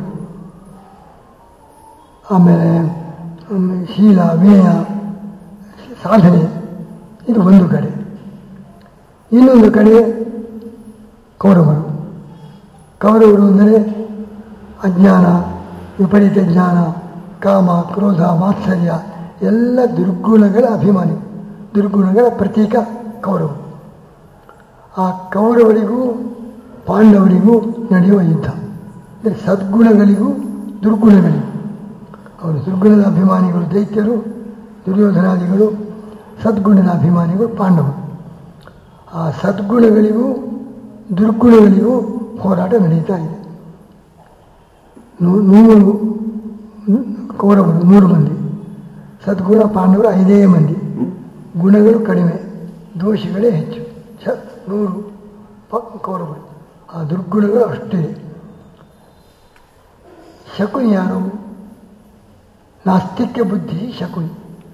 ಆಮೇಲೆ ಆಮೇಲೆ ಶೀಲ ವಿನಯ ಸಾಧನೆ ಇದು ಒಂದು ಕಡೆ ಇನ್ನೊಂದು ಕಡೆ ಕೌರವರು ಕೌರವರು ಅಂದರೆ ಅಜ್ಞಾನ ವಿಪರೀತ ಜ್ಞಾನ ಕಾಮ ಕ್ರೋಧ ಮಾತ್ಸರ್ಯ ಎಲ್ಲ ದುರ್ಗುಣಗಳ ಅಭಿಮಾನಿ ದುರ್ಗುಣಗಳ ಪ್ರತೀಕ ಕೌರವರು ಆ ಕೌರವರಿಗೂ ಪಾಂಡವರಿಗೂ ನಡೆಯುವ ಯುದ್ಧ ಅಂದರೆ ಸದ್ಗುಣಗಳಿಗೂ ದುರ್ಗುಣಗಳಿಗೂ ಅವರು ದುರ್ಗುಣದ ಅಭಿಮಾನಿಗಳು ದೈತ್ಯರು ದುರ್ಯೋಧನಾದಿಗಳು ಸದ್ಗುಣದ ಅಭಿಮಾನಿಗಳು ಪಾಂಡವರು ಆ ಸದ್ಗುಣಗಳಿಗೂ ದುರ್ಗುಣಗಳಿಗೂ ಹೋರಾಟ ನಡೀತಾ ಇದೆ ನೂ- ನೂರು ಕೌರವರು ನೂರು ಮಂದಿ ಸದ್ಗುಣ ಪಾಂಡವರು ಐದೇ ಮಂದಿ ಗುಣಗಳು ಕಡಿಮೆ ದೋಷಗಳೇ ಹೆಚ್ಚು ಸ ನೂರು ಪ ಕೌರವರು ಆ ದುರ್ಗುಣಗಳು ಅಷ್ಟೇ ಶಕುನಿ ಯಾರು ನಾಸ್ತಿಕ್ಯ ಬುದ್ಧಿ ಶಕುನಿ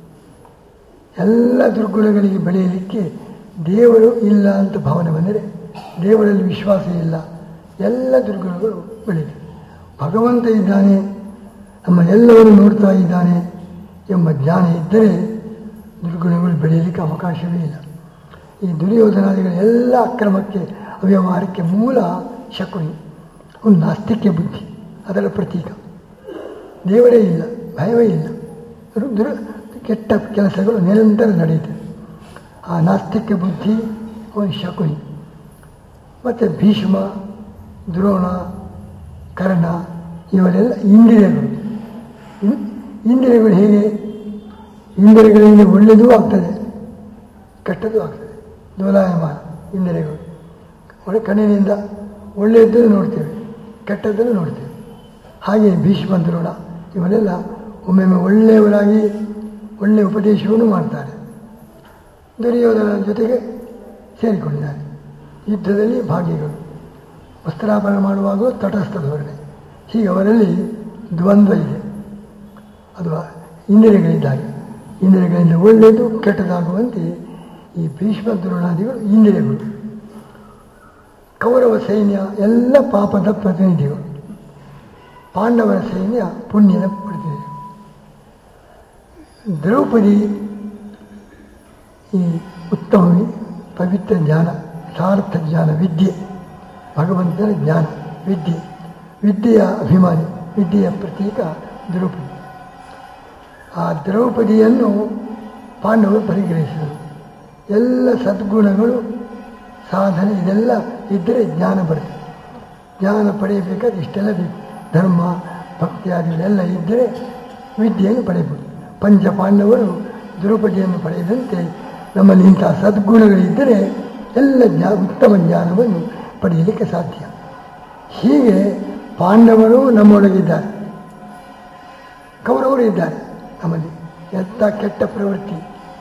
ಎಲ್ಲ ದುರ್ಗುಣಗಳಿಗೆ ಬೆಳೆಯಲಿಕ್ಕೆ ದೇವರು ಇಲ್ಲ ಅಂತ ಭಾವನೆ ಬಂದರೆ ದೇವರಲ್ಲಿ ವಿಶ್ವಾಸ ಇಲ್ಲ ಎಲ್ಲ ದುರ್ಗುಣಗಳು ಬೆಳೀತವೆ ಭಗವಂತ ಇದ್ದಾನೆ ನಮ್ಮ ಎಲ್ಲವನ್ನು ನೋಡ್ತಾ ಇದ್ದಾನೆ ಎಂಬ ಜ್ಞಾನ ಇದ್ದರೆ ದುರ್ಗುಣಗಳು ಬೆಳೆಯಲಿಕ್ಕೆ ಅವಕಾಶವೇ ಇಲ್ಲ ಈ ದುರ್ಯೋಧನಾದಿಗಳ ಎಲ್ಲ ಅಕ್ರಮಕ್ಕೆ ಅವ್ಯವಹಾರಕ್ಕೆ ಮೂಲ ಶಕುನಿ ಒಂದು ನಾಸ್ತಿಕ್ಯ ಬುದ್ಧಿ ಅದರ ಪ್ರತೀಕ ದೇವರೇ ಇಲ್ಲ ಭಯವೇ ಇಲ್ಲ ರು- ದುರ ಕೆಟ್ಟ ಕೆಲಸಗಳು ನಿರಂತರ ನಡೆಯುತ್ತವೆ ಆ ನಾಸ್ತಿಕ್ಯ ಬುದ್ಧಿ ಅವನು ಶಕುನಿ ಮತ್ತು ಭೀಷ್ಮ ದ್ರೋಣ ಕರ್ಣ ಇವರೆಲ್ಲ ಇಂದ್ರಿಯಗಳು ಇನ್- ಇಂದ್ರಿಯಗಳು ಹೇಗೆ ಇಂದ್ರಿಯಗಳಿಂದ ಒಳ್ಳೆಯದೂ ಆಗ್ತದೆ ಕೆಟ್ಟದ್ದು ಆಗ್ತದೆ ದೋಲಾಯಮಾನ ಇಂದ್ರಿಯಗಳು ಒಳ್ಳೆ ಕಣ್ಣಿನಿಂದ ಒಳ್ಳೆಯದನ್ನು ನೋಡ್ತೇವೆ ಕೆಟ್ಟದ್ದನ್ನು ನೋಡ್ತೇವೆ ಹಾಗೆ ಭೀಷ್ಮ ದ್ರೋಣ ಇವರೆಲ್ಲ ಒಮ್ಮೊಮ್ಮೆ ಒಳ್ಳೆಯವರಾಗಿ ಒಳ್ಳೆಯ ಉಪದೇಶವನ್ನು ಮಾಡ್ತಾರೆ ದುರ್ಯೋಧನ ಜೊತೆಗೆ ಸೇರಿಕೊಂಡಿದ್ದಾರೆ ಯುದ್ಧದಲ್ಲಿ ಭಾಗಿಗಳು ವಸ್ತ್ರಾಪರಣ ಮಾಡುವಾಗ ತಟಸ್ಥ ಧೋರಣೆ ಹೀಗೆ ಅವರಲ್ಲಿ ದ್ವಂದ್ವ ಇದೆ ಅದು ಇಂದ್ರಿಯಗಳಿದ್ದಾಗೆ ಇಂದ್ರಿಯಗಳಿಂದ ಒಳ್ಳೆಯದು ಕೆಟ್ಟದಾಗುವಂತೆ ಈ ಭೀಷ್ಮ ದ್ರೋಣಾದಿಗಳು ಇಂದ್ರಿಯಗಳು ಕೌರವ ಸೈನ್ಯ ಎಲ್ಲ ಪಾಪದ ಪ್ರತಿನಿಧಿಗಳು ಪಾಂಡವರ ಸೈನ್ಯ ಪುಣ್ಯದ ಪ್ರತಿನಿಧಿಗಳು ದ್ರೌಪದಿ ಈ ಉತ್ತಮ ಪವಿತ್ರ ಜ್ಞಾನ ಸಾರ್ಥ ಜ್ಞಾನ ವಿದ್ಯೆ ಭಗವಂತನ ಜ್ಞಾನ ವಿದ್ಯೆ ವಿದ್ಯೆಯ ಅಭಿಮಾನಿ ವಿದ್ಯೆಯ ಪ್ರತೀಕ ದ್ರೌಪದಿ ಆ ದ್ರೌಪದಿಯನ್ನು ಪಾಂಡವರು ಪರಿಗ್ರಹಿಸಿದರು ಎಲ್ಲ ಸದ್ಗುಣಗಳು ಸಾಧನೆ ಇದೆಲ್ಲ ಇದ್ದರೆ ಜ್ಞಾನ ಬರುತ್ತೆ ಜ್ಞಾನ ಪಡೆಯಬೇಕಾದ್ರೆ ಇಷ್ಟೆಲ್ಲ ಬೇಕು ಧರ್ಮ ಭಕ್ತಿಯಾದಿಗಳೆಲ್ಲ ಇದ್ದರೆ ವಿದ್ಯೆಯನ್ನು ಪಡೆಯಬಹುದು ಪಂಚ ಪಾಂಡವರು ದ್ರೌಪದಿಯನ್ನು ಪಡೆಯದಂತೆ ನಮ್ಮಲ್ಲಿ ಇಂತಹ ಸದ್ಗುಣಗಳಿದ್ದರೆ ಎಲ್ಲ ಜ್ಞಾ ಉತ್ತಮ ಜ್ಞಾನವನ್ನು ಪಡೆಯಲಿಕ್ಕೆ ಸಾಧ್ಯ ಹೀಗೆ ಪಾಂಡವರು ನಮ್ಮೊಳಗಿದ್ದಾರೆ ಕೌರವರು ಇದ್ದಾರೆ ನಮ್ಮಲ್ಲಿ ಎಂಥ ಕೆಟ್ಟ ಪ್ರವೃತ್ತಿ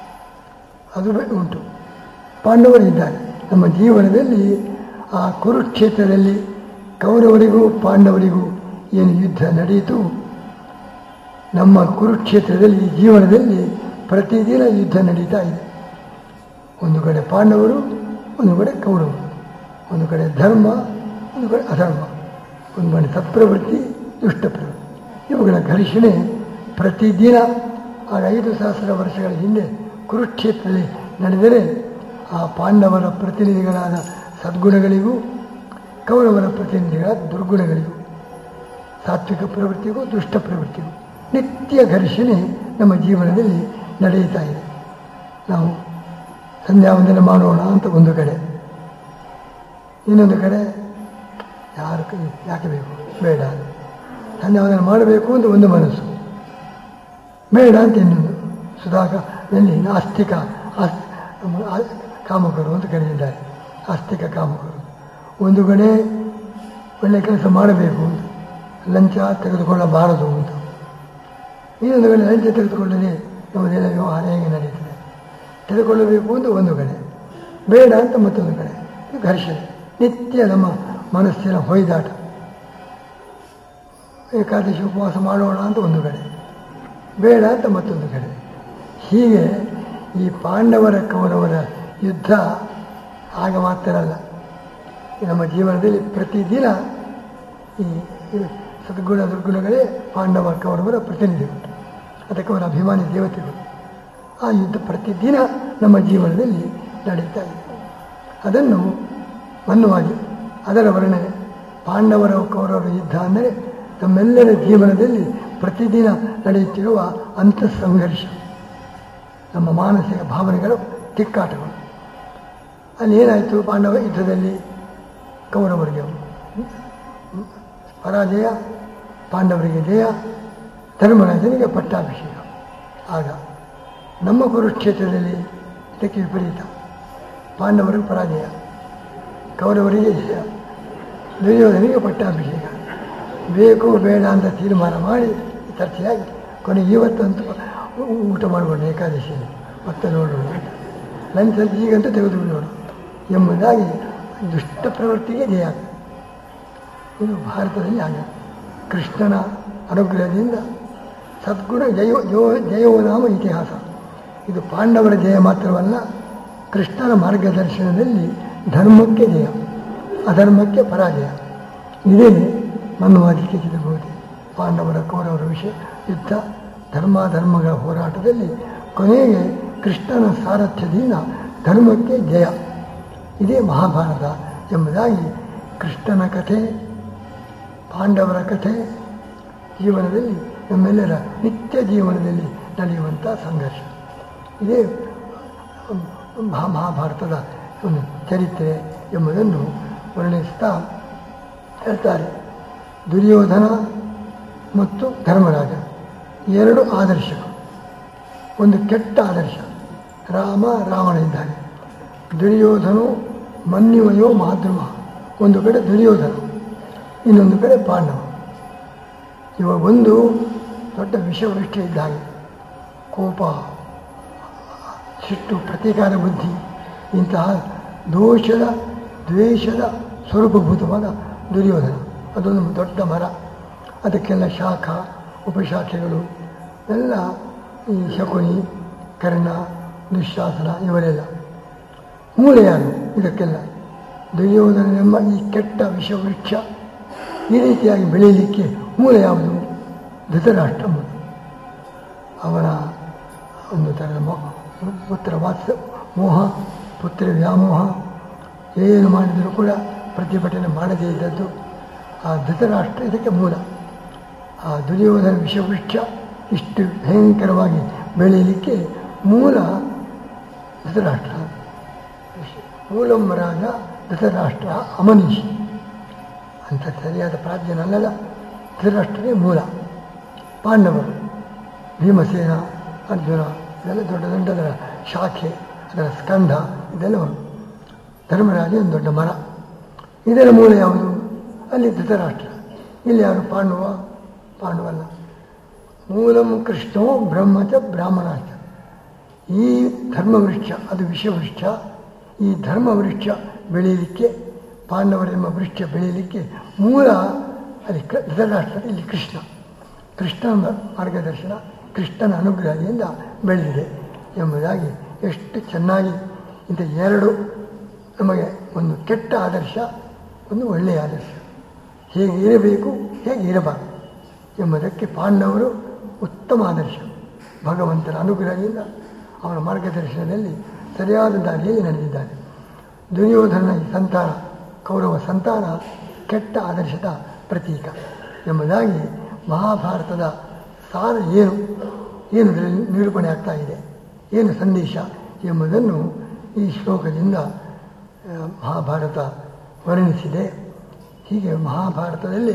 ಅದು ಬೆ- ಉಂಟು ಪಾಂಡವರು ಇದ್ದಾರೆ ನಮ್ಮ ಜೀವನದಲ್ಲಿ ಆ ಕುರುಕ್ಷೇತ್ರದಲ್ಲಿ ಕೌರವರಿಗೂ ಪಾಂಡವರಿಗೂ ಏನು ಯುದ್ಧ ನಡೆಯಿತು ನಮ್ಮ ಕುರುಕ್ಷೇತ್ರದಲ್ಲಿ ಜೀವನದಲ್ಲಿ ಪ್ರತಿದಿನ ಯುದ್ಧ ನಡೀತಾ ಇದೆ ಒಂದು ಕಡೆ ಪಾಂಡವರು ಒಂದು ಕಡೆ ಕೌರವರು ಒಂದು ಕಡೆ ಧರ್ಮ ಒಂದು ಕಡೆ ಅಧರ್ಮ ಒಂದು ಕಡೆ ಸತ್ಪ್ರವೃತ್ತಿ ದುಷ್ಟ ಪ್ರವೃತ್ತಿ ಇವುಗಳ ಘರ್ಷಣೆ ಪ್ರತಿದಿನ ಆಗ ಐದು ಸಹಸ್ರ ವರ್ಷಗಳ ಹಿಂದೆ ಕುರುಕ್ಷೇತ್ರದಲ್ಲಿ ನಡೆದರೆ ಆ ಪಾಂಡವರ ಪ್ರತಿನಿಧಿಗಳಾದ ಸದ್ಗುಣಗಳಿಗೂ ಕೌರವರ ಪ್ರತಿನಿಧಿಗಳಾದ ದುರ್ಗುಣಗಳಿಗೂ ಸಾತ್ವಿಕ ಪ್ರವೃತ್ತಿಗೂ ದುಷ್ಟ ಪ್ರವೃತ್ತಿಗೂ ನಿತ್ಯ ಘರ್ಷಣೆ ನಮ್ಮ ಜೀವನದಲ್ಲಿ ನಡೆಯುತ್ತಾ ಇದೆ ನಾವು ಸಂಧ್ಯಾವಂದನೆ ಮಾಡೋಣ ಅಂತ ಒಂದು ಕಡೆ ಇನ್ನೊಂದು ಕಡೆ ಯಾರು ಕೈ- ಯಾಕೆ ಬೇಕು ಬೇಡ ಸಂಧ್ಯಾವಂದನೆ ಮಾಡಬೇಕು ಅಂತ ಒಂದು ಮನಸ್ಸು ಬೇಡ ಅಂತ ಇನ್ನೊಂದು ಸುಧಾಕ ಎಲ್ಲಿ ಆಸ್ತಿಕ ಆಸ್- ಆ- ಕಾಮಕರು ಅಂತ ಕರೆದಿದ್ದಾರೆ ಆಸ್ತಿಕ ಕಾಮಕರು ಒಂದು ಕಡೆ ಒಳ್ಳೆಯ ಕೆಲಸ ಮಾಡಬೇಕು ಅಂತ ಲಂಚ ತೆಗೆದುಕೊಳ್ಳಬಾರದು ಅಂತ ಇನ್ನೊಂದು ಕಡೆ ಲಂಚ ತೆಗೆದುಕೊಳ್ಳದೆ ನಮ್ಮದೆಲ್ಲ ವ್ಯವಹಾರ ಹೇಗೆ ನಡೀತದೆ ತೆಗೆದುಕೊಳ್ಳಬೇಕು ಅಂತ ಒಂದು ಕಡೆ ಬೇಡ ಅಂತ ಮತ್ತೊಂದು ಕಡೆ ಇದು ಘರ್ಷಣೆ ನಿತ್ಯ ನಮ್ಮ ಮನಸ್ಸಿನ ಹೊಯ್ದಾಟ ಏಕಾದಶಿ ಉಪವಾಸ ಮಾಡೋಣ ಅಂತ ಒಂದು ಕಡೆ ಬೇಡ ಅಂತ ಮತ್ತೊಂದು ಕಡೆ ಹೀಗೆ ಈ ಪಾಂಡವರ ಕೌರವರ ಯುದ್ಧ ಆಗ ಮಾತ್ರ ಅಲ್ಲ ಈ ನಮ್ಮ ಜೀವನದಲ್ಲಿ ಪ್ರತಿದಿನ ಈ ಇದು ಸದ್ಗುಣ ದುರ್ಗುಣಗಳೇ ಪಾಂಡವ ಕೌರವರ ಪ್ರತಿನಿಧಿಗಳು ಅದಕ್ಕೆ ಅವರ ಅಭಿಮಾನಿ ದೇವತೆಗಳು ಆ ಯುದ್ಧ ಪ್ರತಿದಿನ ನಮ್ಮ ಜೀವನದಲ್ಲಿ ನಡೀತಾ ಇದೆ ಅದನ್ನು ಮನ್ನುವಾಗಿ ಅದರ ವರ್ಣನೆ ಪಾಂಡವರ ಕೌರವರ ಯುದ್ಧ ಅಂದರೆ ನಮ್ಮೆಲ್ಲರ ಜೀವನದಲ್ಲಿ ಪ್ರತಿದಿನ ನಡೆಯುತ್ತಿರುವ ಅಂತಃಸಂಘರ್ಷ ನಮ್ಮ ಮಾನಸಿಕ ಭಾವನೆಗಳು ತಿಕ್ಕಾಟಗಳು ಅಲ್ಲಿ ಏನಾಯಿತು ಪಾಂಡವ ಯುದ್ಧದಲ್ಲಿ ಕೌರವರಿಗೆ ಪರಾಜಯ ಪಾಂಡವರಿಗೆ ಜಯ ಧರ್ಮರಾಜನಿಗೆ ಪಟ್ಟಾಭಿಷೇಕ ಆಗ ನಮ್ಮ ಕುರುಕ್ಷೇತ್ರದಲ್ಲಿ ಇದಕ್ಕೆ ವಿಪರೀತ ಪಾಂಡವರಿಗೆ ಪರಾಜಯ ಕೌರವರಿಗೆ ಜಯ ದುರ್ಯೋಧನಿಗೆ ಪಟ್ಟಾಭಿಷೇಕ ಬೇಕು ಬೇಡ ಅಂತ ತೀರ್ಮಾನ ಮಾಡಿ ಚರ್ಚೆಯಾಗಿ ಕೊನೆಗೆ ಇವತ್ತಂತೂ ಊಟ ಮಾಡಿಕೊಂಡು ಏಕಾದಶಿಯಲ್ಲಿ ಮತ್ತೆ ನೋಡೋಣ ಅಂತ ಲಂಚಲ್ಲಿ ಈಗಂತೂ ತೆಗೆದು ಬಿಡೋಣ ಎಂಬುದಾಗಿ ದುಷ್ಟ ಪ್ರವೃತ್ತಿಗೆ ಜಯ ಇದು ಭಾರತದಲ್ಲಿ ಆಗ ಕೃಷ್ಣನ ಅನುಗ್ರಹದಿಂದ ಸದ್ಗುಣ ಜಯ ಜೋ ಜಯವೋ ನಾಮ ಇತಿಹಾಸ ಇದು ಪಾಂಡವರ ಜಯ ಮಾತ್ರವಲ್ಲ ಕೃಷ್ಣನ ಮಾರ್ಗದರ್ಶನದಲ್ಲಿ ಧರ್ಮಕ್ಕೆ ಜಯ ಅಧರ್ಮಕ್ಕೆ ಪರಾಜಯ ಇದೇ ನನ್ನ ವಾದಿಕೆ ಚಿತ್ರಬಹುದು ಪಾಂಡವರ ಕೌರವರ ವಿಷಯ ಯುದ್ಧ ಧರ್ಮಾಧರ್ಮಗಳ ಹೋರಾಟದಲ್ಲಿ ಕೊನೆಗೆ ಕೃಷ್ಣನ ಸಾರಥ್ಯದಿಂದ ಧರ್ಮಕ್ಕೆ ಜಯ ಇದೇ ಮಹಾಭಾರತ ಎಂಬುದಾಗಿ ಕೃಷ್ಣನ ಕಥೆ ಪಾಂಡವರ ಕಥೆ ಜೀವನದಲ್ಲಿ ನಮ್ಮೆಲ್ಲರ ನಿತ್ಯ ಜೀವನದಲ್ಲಿ ನಡೆಯುವಂಥ ಸಂಘರ್ಷ ಇದೇ ಮಹಾ ಮಹಾಭಾರತದ ಒಂದು ಚರಿತ್ರೆ ಎಂಬುದನ್ನು ವರ್ಣಿಸ್ತಾ ಹೇಳ್ತಾರೆ ದುರ್ಯೋಧನ ಮತ್ತು ಧರ್ಮರಾಜ ಎರಡು ಆದರ್ಶಗಳು ಒಂದು ಕೆಟ್ಟ ಆದರ್ಶ ರಾಮ ರಾವಣ ಇದ್ದಾನೆ ದುರ್ಯೋಧನು ಮನ್ಯುವಯೋ ಮಾಧ್ರಮ ಒಂದು ಕಡೆ ದುರ್ಯೋಧನ ಇನ್ನೊಂದು ಕಡೆ ಪಾಂಡವ ಇವ ಒಂದು ದೊಡ್ಡ ವಿಷವೃಷ್ಟಿ ಇದ್ದ ಹಾಗೆ ಕೋಪ ಸಿಟ್ಟು ಪ್ರತೀಕಾರ ಬುದ್ಧಿ ಇಂತಹ ದೋಷದ ದ್ವೇಷದ ಸ್ವರೂಪಭೂತವಾದ ದುರ್ಯೋಧನ ಅದೊಂದು ದೊಡ್ಡ ಮರ ಅದಕ್ಕೆಲ್ಲ ಶಾಖ ಉಪಶಾಖೆಗಳು ಎಲ್ಲ ಈ ಶಕುನಿ ಕರ್ಣ ದುಶ್ಯಾಸನ ಇವರೆಲ್ಲ ಮೂಲೆ ಯಾರು ಇದಕ್ಕೆಲ್ಲ ದುರ್ಯೋಧನನೆಂಬ ಈ ಕೆಟ್ಟ ವಿಷವೃಕ್ಷ ಈ ರೀತಿಯಾಗಿ ಬೆಳೀಲಿಕ್ಕೆ ಮೂಲ ಯಾವುದು ಧೃತರಾಷ್ಟ್ರ ಮೂಲ ಅವನ ಒಂದು ಥರದ ಮೋ ಪುತ್ರ ವಾತ್ಸ ಮೋಹ ಪುತ್ರ ವ್ಯಾಮೋಹ ಏನು ಮಾಡಿದರೂ ಕೂಡ ಪ್ರತಿಭಟನೆ ಮಾಡದೇ ಇದ್ದದ್ದು ಆ ಧೃತರಾಷ್ಟ್ರ ಇದಕ್ಕೆ ಮೂಲ ಆ ದುರ್ಯೋಧನ ವಿಷವೃಕ್ಷ ಇಷ್ಟು ಭಯಂಕರವಾಗಿ ಬೆಳೀಲಿಕ್ಕೆ ಮೂಲ ಧೃತರಾಷ್ಟ್ರ ಮೂಲಂ ರಾಜ ಧೃತರಾಷ್ಟ್ರ ಅಮನೀಷಿ ಅಂತ ಸರಿಯಾದ ಪ್ರಾಜ್ಞನಲ್ಲದ ಧೃತರಾಷ್ಟ್ರನೇ ಮೂಲ ಪಾಂಡವರು ಭೀಮಸೇನ ಅರ್ಜುನ ಇದೆಲ್ಲ ದೊಡ್ಡ ದೊಡ್ಡದರ ಶಾಖೆ ಅದರ ಸ್ಕಂಧ ಇದೆಲ್ಲ ಉಂಟು ಧರ್ಮರಾಜ ಒಂದು ದೊಡ್ಡ ಮರ ಇದರ ಮೂಲ ಯಾವುದು ಅಲ್ಲಿ ಧೃತರಾಷ್ಟ್ರ ಇಲ್ಲಿ ಯಾರು ಪಾಂಡವ ಪಾಂಡವಲ್ಲ ಮೂಲಂ ಕೃಷ್ಣೋ ಬ್ರಹ್ಮಚ ಬ್ರಾಹ್ಮಣಾಚ ಈ ಧರ್ಮವೃಕ್ಷ ಅದು ವಿಷವೃಕ್ಷ ಈ ಧರ್ಮವೃಕ್ಷ ಬೆಳೆಯಲಿಕ್ಕೆ ಪಾಂಡವರೆಂಬ ವೃಕ್ಷ ಬೆಳೆಯಲಿಕ್ಕೆ ಮೂಲ ಅಲ್ಲಿ ಕ ಧೃತರಾಷ್ಟ್ರ ಇಲ್ಲಿ ಕೃಷ್ಣ ಕೃಷ್ಣನ ಮಾರ್ಗದರ್ಶನ ಕೃಷ್ಣನ ಅನುಗ್ರಹದಿಂದ ಬೆಳೆದಿದೆ ಎಂಬುದಾಗಿ ಎಷ್ಟು ಚೆನ್ನಾಗಿ ಇಂಥ ಎರಡು ನಮಗೆ ಒಂದು ಕೆಟ್ಟ ಆದರ್ಶ ಒಂದು ಒಳ್ಳೆಯ ಆದರ್ಶ ಹೇಗೆ ಇರಬೇಕು ಹೇಗೆ ಇರಬಾರದು ಎಂಬುದಕ್ಕೆ ಪಾಂಡವರು ಉತ್ತಮ ಆದರ್ಶ ಭಗವಂತನ ಅನುಗ್ರಹದಿಂದ ಅವನ ಮಾರ್ಗದರ್ಶನದಲ್ಲಿ ಸರಿಯಾದ ದಾರಿಯಲ್ಲಿ ನಡೆದಿದ್ದಾರೆ ದುರ್ಯೋಧನ ಈ ಸಂತಾನ ಕೌರವ ಸಂತಾನ ಕೆಟ್ಟ ಆದರ್ಶದ ಪ್ರತೀಕ ಎಂಬುದಾಗಿ ಮಹಾಭಾರತದ ಸಾರ ಏನು ಏನು ಇದರಲ್ಲಿ ನಿರೂಪಣೆ ಆಗ್ತಾ ಇದೆ ಏನು ಸಂದೇಶ ಎಂಬುದನ್ನು ಈ ಶ್ಲೋಕದಿಂದ ಆ, ಮಹಾಭಾರತ ವರ್ಣಿಸಿದೆ ಹೀಗೆ ಮಹಾಭಾರತದಲ್ಲಿ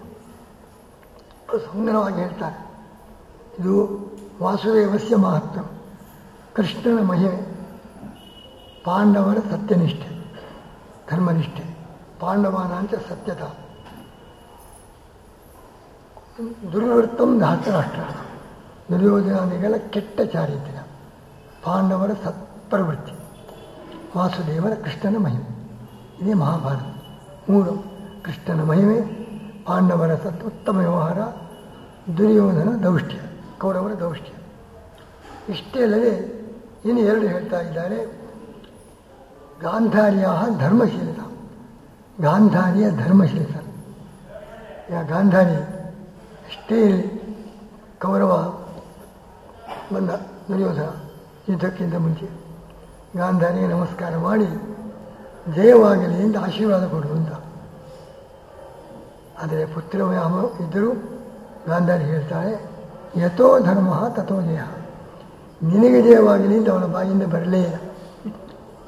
ಸುಂದರವಾಗಿ ಹೇಳ್ತಾರೆ ಇದು ವಾಸುದೇವಸ್ಯ ಮಹತ್ವ ಕೃಷ್ಣನ ಮಹಿಮೆ ಪಾಂಡವರ ಸತ್ಯನಿಷ್ಠೆ ಧರ್ಮನಿಷ್ಠೆ ಪಾಂಡವಾನಾಂಚ ಸತ್ಯತ ದುರ್ವೃತ್ತಂ ಧಾತರಾಷ್ಟ್ರ ದುರ್ಯೋಧನಾದಿಗಳ ಕೆಟ್ಟ ಚಾರಿತ್ರ್ಯ ಪಾಂಡವರ ಸತ್ಪ್ರವೃತ್ತಿ ವಾಸುದೇವನ ಕೃಷ್ಣನ ಮಹಿಮೆ ಇದೇ ಮಹಾಭಾರತ ಮೂರು ಕೃಷ್ಣನ ಮಹಿಮೆ ಪಾಂಡವರ ಸತ್ ಉತ್ತಮ ವ್ಯವಹಾರ ದುರ್ಯೋಧನ ದೌಷ್ಟ್ಯ ಕೌರವರ ದೌಷ್ಟ್ಯ ಇಷ್ಟೇ ಅಲ್ಲದೆ ಇನ್ನು ಎರಡು ಹೇಳ್ತಾ ಇದ್ದಾರೆ ಗಾಂಧಾರ್ಯ ಧರ್ಮಶೀಲತ ಗಾಂಧಾರಿಯ ಧರ್ಮಶೀಲತ ಯಾ ಗಾಂಧಾರಿ ಅಷ್ಟೇ ಇರಲಿ ಕೌರವ ಬಂದ ದುರ್ಯೋಧನ ಯುದ್ಧಕ್ಕಿಂತ ಮುಂಚೆ ಗಾಂಧಾರಿಗೆ ನಮಸ್ಕಾರ ಮಾಡಿ ಜಯವಾಗಲಿ ಅಂತ ಆಶೀರ್ವಾದ ಕೊಡುವಂತ ಆದರೆ ಪುತ್ರವ್ಯಾಮ ಇದ್ದರೂ ಗಾಂಧಾರಿ ಹೇಳ್ತಾಳೆ ಯಥೋ ಧರ್ಮ ತಥೋ ಜಯ ನಿನಗೆ ಜಯವಾಗಲಿ ಅಂತ ಅವನ ಬಾಯಿಂದ ಬರಲೇ ಇಲ್ಲ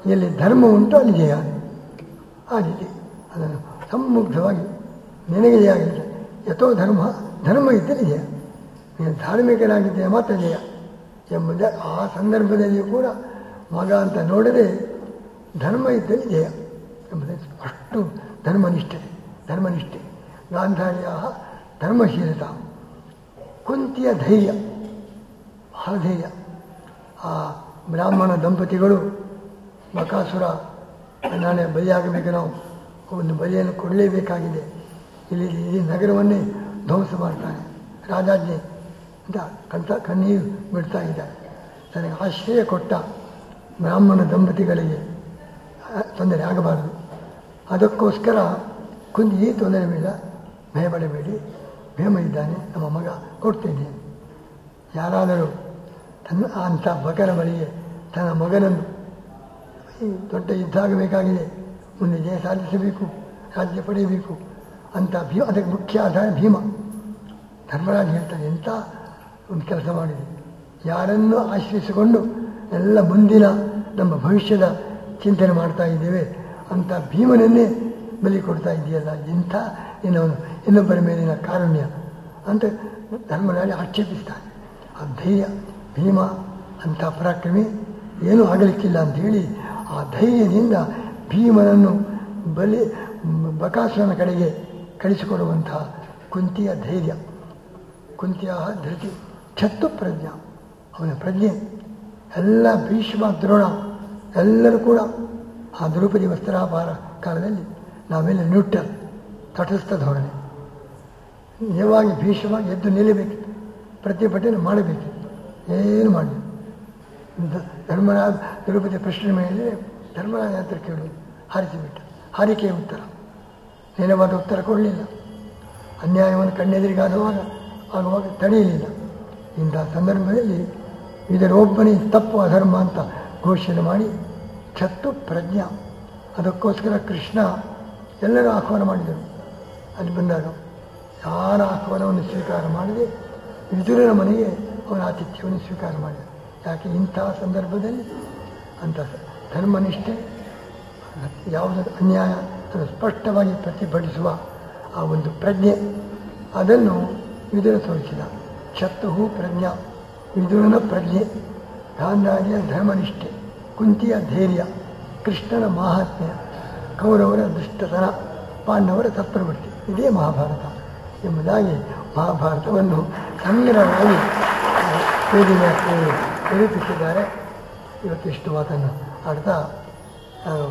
ಎಲ್ಲಿ ಧರ್ಮ ಉಂಟು ಅಲ್ಲಿ ಜಯ ಆ ರೀತಿ ಅದನ್ನು ಸಮ್ಮುಗ್ಧವಾಗಿ ನಿನಗೆ ಜಯ ಆಗಿಲ್ಲ ಯಥೋ ಧರ್ಮ ಧರ್ಮ ಇದ್ದರೆ ಜಯ ನೀನು ಧಾರ್ಮಿಕನಾಗಿದ್ದರೆ ಮಾತ್ರ ಜಯ ಎಂಬುದೇ ಆ ಸಂದರ್ಭದಲ್ಲಿಯೂ ಕೂಡ ಮಗ ಅಂತ ನೋಡದೆ ಧರ್ಮ ಇದ್ದಲ್ಲಿ ಜಯ ಎಂಬುದೇ ಅಷ್ಟು ಧರ್ಮನಿಷ್ಠೆ ಧರ್ಮನಿಷ್ಠೆ ಗಾಂಧಾರ್ಯ ಧರ್ಮಶೀಲತಾ ಕುಂತಿಯ ಧೈರ್ಯ ಬಹಳ ಧೈರ್ಯ ಆ ಬ್ರಾಹ್ಮಣ ದಂಪತಿಗಳು ಬಕಾಸುರ ನಾಳೆ ಬಲಿಯಾಗಬೇಕು ನಾವು ಒಂದು ಬಲಿಯನ್ನು ಕೊಡಲೇಬೇಕಾಗಿದೆ ಇಲ್ಲಿ ಇಡೀ ನಗರವನ್ನೇ ಧ್ವಂಸ ಮಾಡ್ತಾನೆ ರಾಜಾಜ್ಞೆ ಅಂತ ಕಂತ ಕಣ್ಣೀರು ಬಿಡ್ತಾ ಇದ್ದಾರೆ ತನಗೆ ಆಶ್ರಯ ಕೊಟ್ಟ ಬ್ರಾಹ್ಮಣ ದಂಪತಿಗಳಿಗೆ ಆ, ತೊಂದರೆ ಆಗಬಾರದು ಅದಕ್ಕೋಸ್ಕರ ಕುಂದಿ ಈ ತೊಂದರೆ ಬೇಡ ಭಯಪಡಬೇಡಿ ಭೀಮ ಇದ್ದಾನೆ ನಮ್ಮ ಮಗ ಕೊಡ್ತೇನೆ ಯಾರಾದರೂ ತನ್ನ ಅಂಥ ಬಕರ ಬಳಿಗೆ ತನ್ನ ಮಗನನ್ನು ಈ ದೊಡ್ಡ ಯುದ್ಧ ಆಗಬೇಕಾಗಿದೆ ಮುಂದೆ ಜಯ ಸಾಧಿಸಬೇಕು ರಾಜ್ಯ ಪಡೆಯಬೇಕು ಅಂತ ಭೀಮ ಅದಕ್ಕೆ ಮುಖ್ಯ ಆಧಾರ ಭೀಮ ಧರ್ಮರಾಜ ಹೇಳ್ತಾನೆ ಎಂಥ ಒಂದು ಕೆಲಸ ಮಾಡಿದೆ ಯಾರನ್ನು ಆಶ್ರಯಿಸಿಕೊಂಡು ಎಲ್ಲ ಮುಂದಿನ ನಮ್ಮ ಭವಿಷ್ಯದ ಚಿಂತನೆ ಮಾಡ್ತಾ ಇದ್ದೇವೆ ಅಂತ ಭೀಮನನ್ನೇ ಬಲಿ ಕೊಡ್ತಾ ಇದೆಯಲ್ಲ ಇಂಥ ಇನ್ನೊಂದು ಇನ್ನೊಬ್ಬರ ಮೇಲಿನ ಕಾರುಣ್ಯ ಅಂತ ಧರ್ಮರಾಜ ಆಕ್ಷೇಪಿಸ್ತಾನೆ ಆ ಧೈರ್ಯ ಭೀಮ ಅಂಥ ಪರಾಕ್ರಮಿ ಏನೂ ಆಗಲಿಕ್ಕಿಲ್ಲ ಅಂಥೇಳಿ ಆ ಧೈರ್ಯದಿಂದ ಭೀಮನನ್ನು ಬಲಿ ಬಕಾಸುರನ ಕಡೆಗೆ ಕಳಿಸಿಕೊಡುವಂತಹ ಕುಂತಿಯ ಧೈರ್ಯ ಕುಂತಿಯ ಧೃತಿ ಛತ್ತು ಪ್ರಜ್ಞಾ ಅವನ ಪ್ರಜ್ಞೆ ಎಲ್ಲ ಭೀಷ್ಮ ದ್ರೋಣ ಎಲ್ಲರೂ ಕೂಡ ಆ ದ್ರೌಪದಿ ವಸ್ತ್ರಾಪಾರ ಕಾಲದಲ್ಲಿ ನಾವೆಲ್ಲ ನ್ಯೂಟ್ರಲ್ ತಟಸ್ಥ ಧೋರಣೆ ನಿಜವಾಗಿ ಭೀಷ್ಮ ಎದ್ದು ನಿಲ್ಲಬೇಕಿತ್ತು ಪ್ರತಿಭಟನೆ ಮಾಡಬೇಕಿತ್ತು ಏನು ಮಾಡಿ ಧರ್ಮರಾಜ ದ್ರೌಪದಿ ಪ್ರಶ್ನೆ ಮೇಲೆ ಧರ್ಮರಾಜ ಹತ್ರ ಕೇಳು ಹಾರಿಸಿಬಿಟ್ಟ ಹಾರಿಕೆಯ ಉತ್ತರ ನೇರವಾದ ಉತ್ತರ ಕೊಡಲಿಲ್ಲ ಅನ್ಯಾಯವನ್ನು ಕಣ್ಣೆದುರಿಗಾಗುವಾಗ ಆಗುವಾಗ ತಡೆಯಲಿಲ್ಲ ಇಂಥ ಸಂದರ್ಭದಲ್ಲಿ ಇದರೊಬ್ಬನೇ ತಪ್ಪು ಅಧರ್ಮ ಅಂತ ಘೋಷಣೆ ಮಾಡಿ ಛತ್ತು ಪ್ರಜ್ಞಾ ಅದಕ್ಕೋಸ್ಕರ ಕೃಷ್ಣ ಎಲ್ಲರೂ ಆಹ್ವಾನ ಮಾಡಿದರು ಅಲ್ಲಿ ಬಂದಾಗ ಯಾರ ಆಹ್ವಾನವನ್ನು ಸ್ವೀಕಾರ ಮಾಡದೆ ವಿದುರನ ಮನೆಗೆ ಅವನ ಆತಿಥ್ಯವನ್ನು ಸ್ವೀಕಾರ ಮಾಡಿದ ಯಾಕೆ ಇಂಥ ಸಂದರ್ಭದಲ್ಲಿ ಅಂಥ ಧರ್ಮನಿಷ್ಠೆ ಯಾವುದಾದ್ರು ಅನ್ಯಾಯ ಅದನ್ನು ಸ್ಪಷ್ಟವಾಗಿ ಪ್ರತಿಭಟಿಸುವ ಆ ಒಂದು ಪ್ರಜ್ಞೆ ಅದನ್ನು ವಿದುರ ತೋರಿಸಿದ ಛತ್ತು ಪ್ರಜ್ಞಾ ವಿದುರನ ಪ್ರಜ್ಞೆ ಗಾಂಧಾರಿಯ ಧರ್ಮನಿಷ್ಠೆ ಕುಂತಿಯ ಧೈರ್ಯ ಕೃಷ್ಣನ ಮಾಹಾತ್ಮ್ಯ ಕೌರವರ ದುಷ್ಟತನ ಪಾಂಡವರ ತತ್ಪ್ರವೃತ್ತಿ ಇದೇ ಮಹಾಭಾರತ ಎಂಬುದಾಗಿ ಮಹಾಭಾರತವನ್ನು ಸಂಗ್ರಹವಾಗಿ ವೇದಿಕೆಯಲ್ಲಿ ನಿರೂಪಿಸಿದ್ದಾರೆ ಇವತ್ತಿಷ್ಟು ಮಾತನ್ನು ಆಡ್ತಾ ನಾನು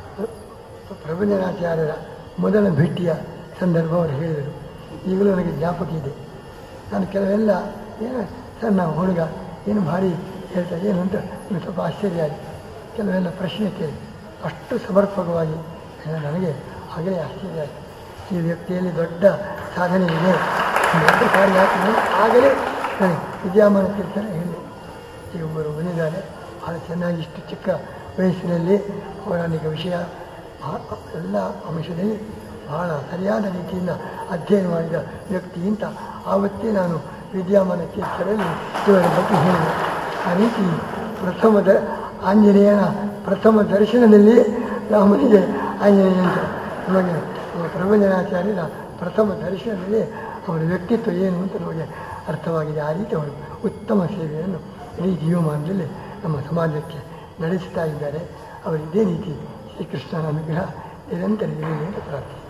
ಪ್ರಭಂಜನಾಚಾರ್ಯರ ಮೊದಲ ಭೇಟಿಯ ಸಂದರ್ಭ ಅವರು ಹೇಳಿದರು ಈಗಲೂ ನನಗೆ ಜ್ಞಾಪಕ ಇದೆ ನಾನು ಕೆಲವೆಲ್ಲ ಏನು ಸಣ್ಣ ಹುಡುಗ ಏನು ಭಾರಿ ಹೇಳ್ತಾರೆ ಏನು ಅಂತ ನನಗೆ ಸ್ವಲ್ಪ ಆಶ್ಚರ್ಯ ಆಯಿತು ಕೆಲವೆಲ್ಲ ಪ್ರಶ್ನೆ ಕೇಳಿ ಅಷ್ಟು ಸಮರ್ಪಕವಾಗಿ ಹೇಳ- ನನಗೆ ಆಗಲೇ ಆಶ್ಚರ್ಯ ಆಯಿತು ಈ ವ್ಯಕ್ತಿಯಲ್ಲಿ ದೊಡ್ಡ ಸಾಧನೆ ಇದೆ ದೊಡ್ಡ ಕಾರ್ಯ ಆಗ್ತದೆ ಆಗಲೇ ನನಗೆ ವಿದ್ಯಾಮಾನ ತೀರ್ಥರೇ ಹೇಳಿ ಈಗ ಒಬ್ಬರು ಬಂದಿದ್ದಾರೆ ಭಾಳ ಚೆನ್ನಾಗಿ ಇಷ್ಟು ಚಿಕ್ಕ ವಯಸ್ಸಿನಲ್ಲಿ ಅವರ ಅನೇಕ ವಿಷಯ ಆ- ಎಲ್ಲ ಅಂಶದಲ್ಲಿ ಬಹಳ ಸರಿಯಾದ ರೀತಿಯಿಂದ ಅಧ್ಯಯನ ಮಾಡಿದ ವ್ಯಕ್ತಿ ಅಂತ ಆವತ್ತೇ ನಾನು ವಿದ್ಯಾಮಾನ ತೀರ್ಥರಲ್ಲಿ ಇವರ ಬಗ್ಗೆ ಹೇಳಿದೆ ಆ ರೀತಿ ಪ್ರಥಮ ದ ಆಂಜನೇಯನ ಪ್ರಥಮ ದರ್ಶನದಲ್ಲಿ ರಾಮನಿಗೆ ಆಂಜನೇಯ ಅಂತ ನಮಗೆ ನಮ್ಮ ಪ್ರಬಂಧನಾಚಾರ್ಯರ ಪ್ರಥಮ ದರ್ಶನದಲ್ಲಿ ಅವರ ವ್ಯಕ್ತಿತ್ವ ಏನು ಅಂತ ನಮಗೆ ಅರ್ಥವಾಗಿದೆ ಆ ರೀತಿ ಅವರು ಉತ್ತಮ ಸೇವೆಯನ್ನು ಇಡೀ ಜೀವಮಾನದಲ್ಲಿ ನಮ್ಮ ಸಮಾಜಕ್ಕೆ ನಡೆಸ್ತಾ ಇದ್ದಾರೆ ಅವರು ಇದೇ ರೀತಿ ಶ್ರೀಕೃಷ್ಣನ ಅನುಗ್ರಹ ನಿರಂತರ ಇರಲಿ ಅಂತ ಪ್ರಾರ್ಥನೆ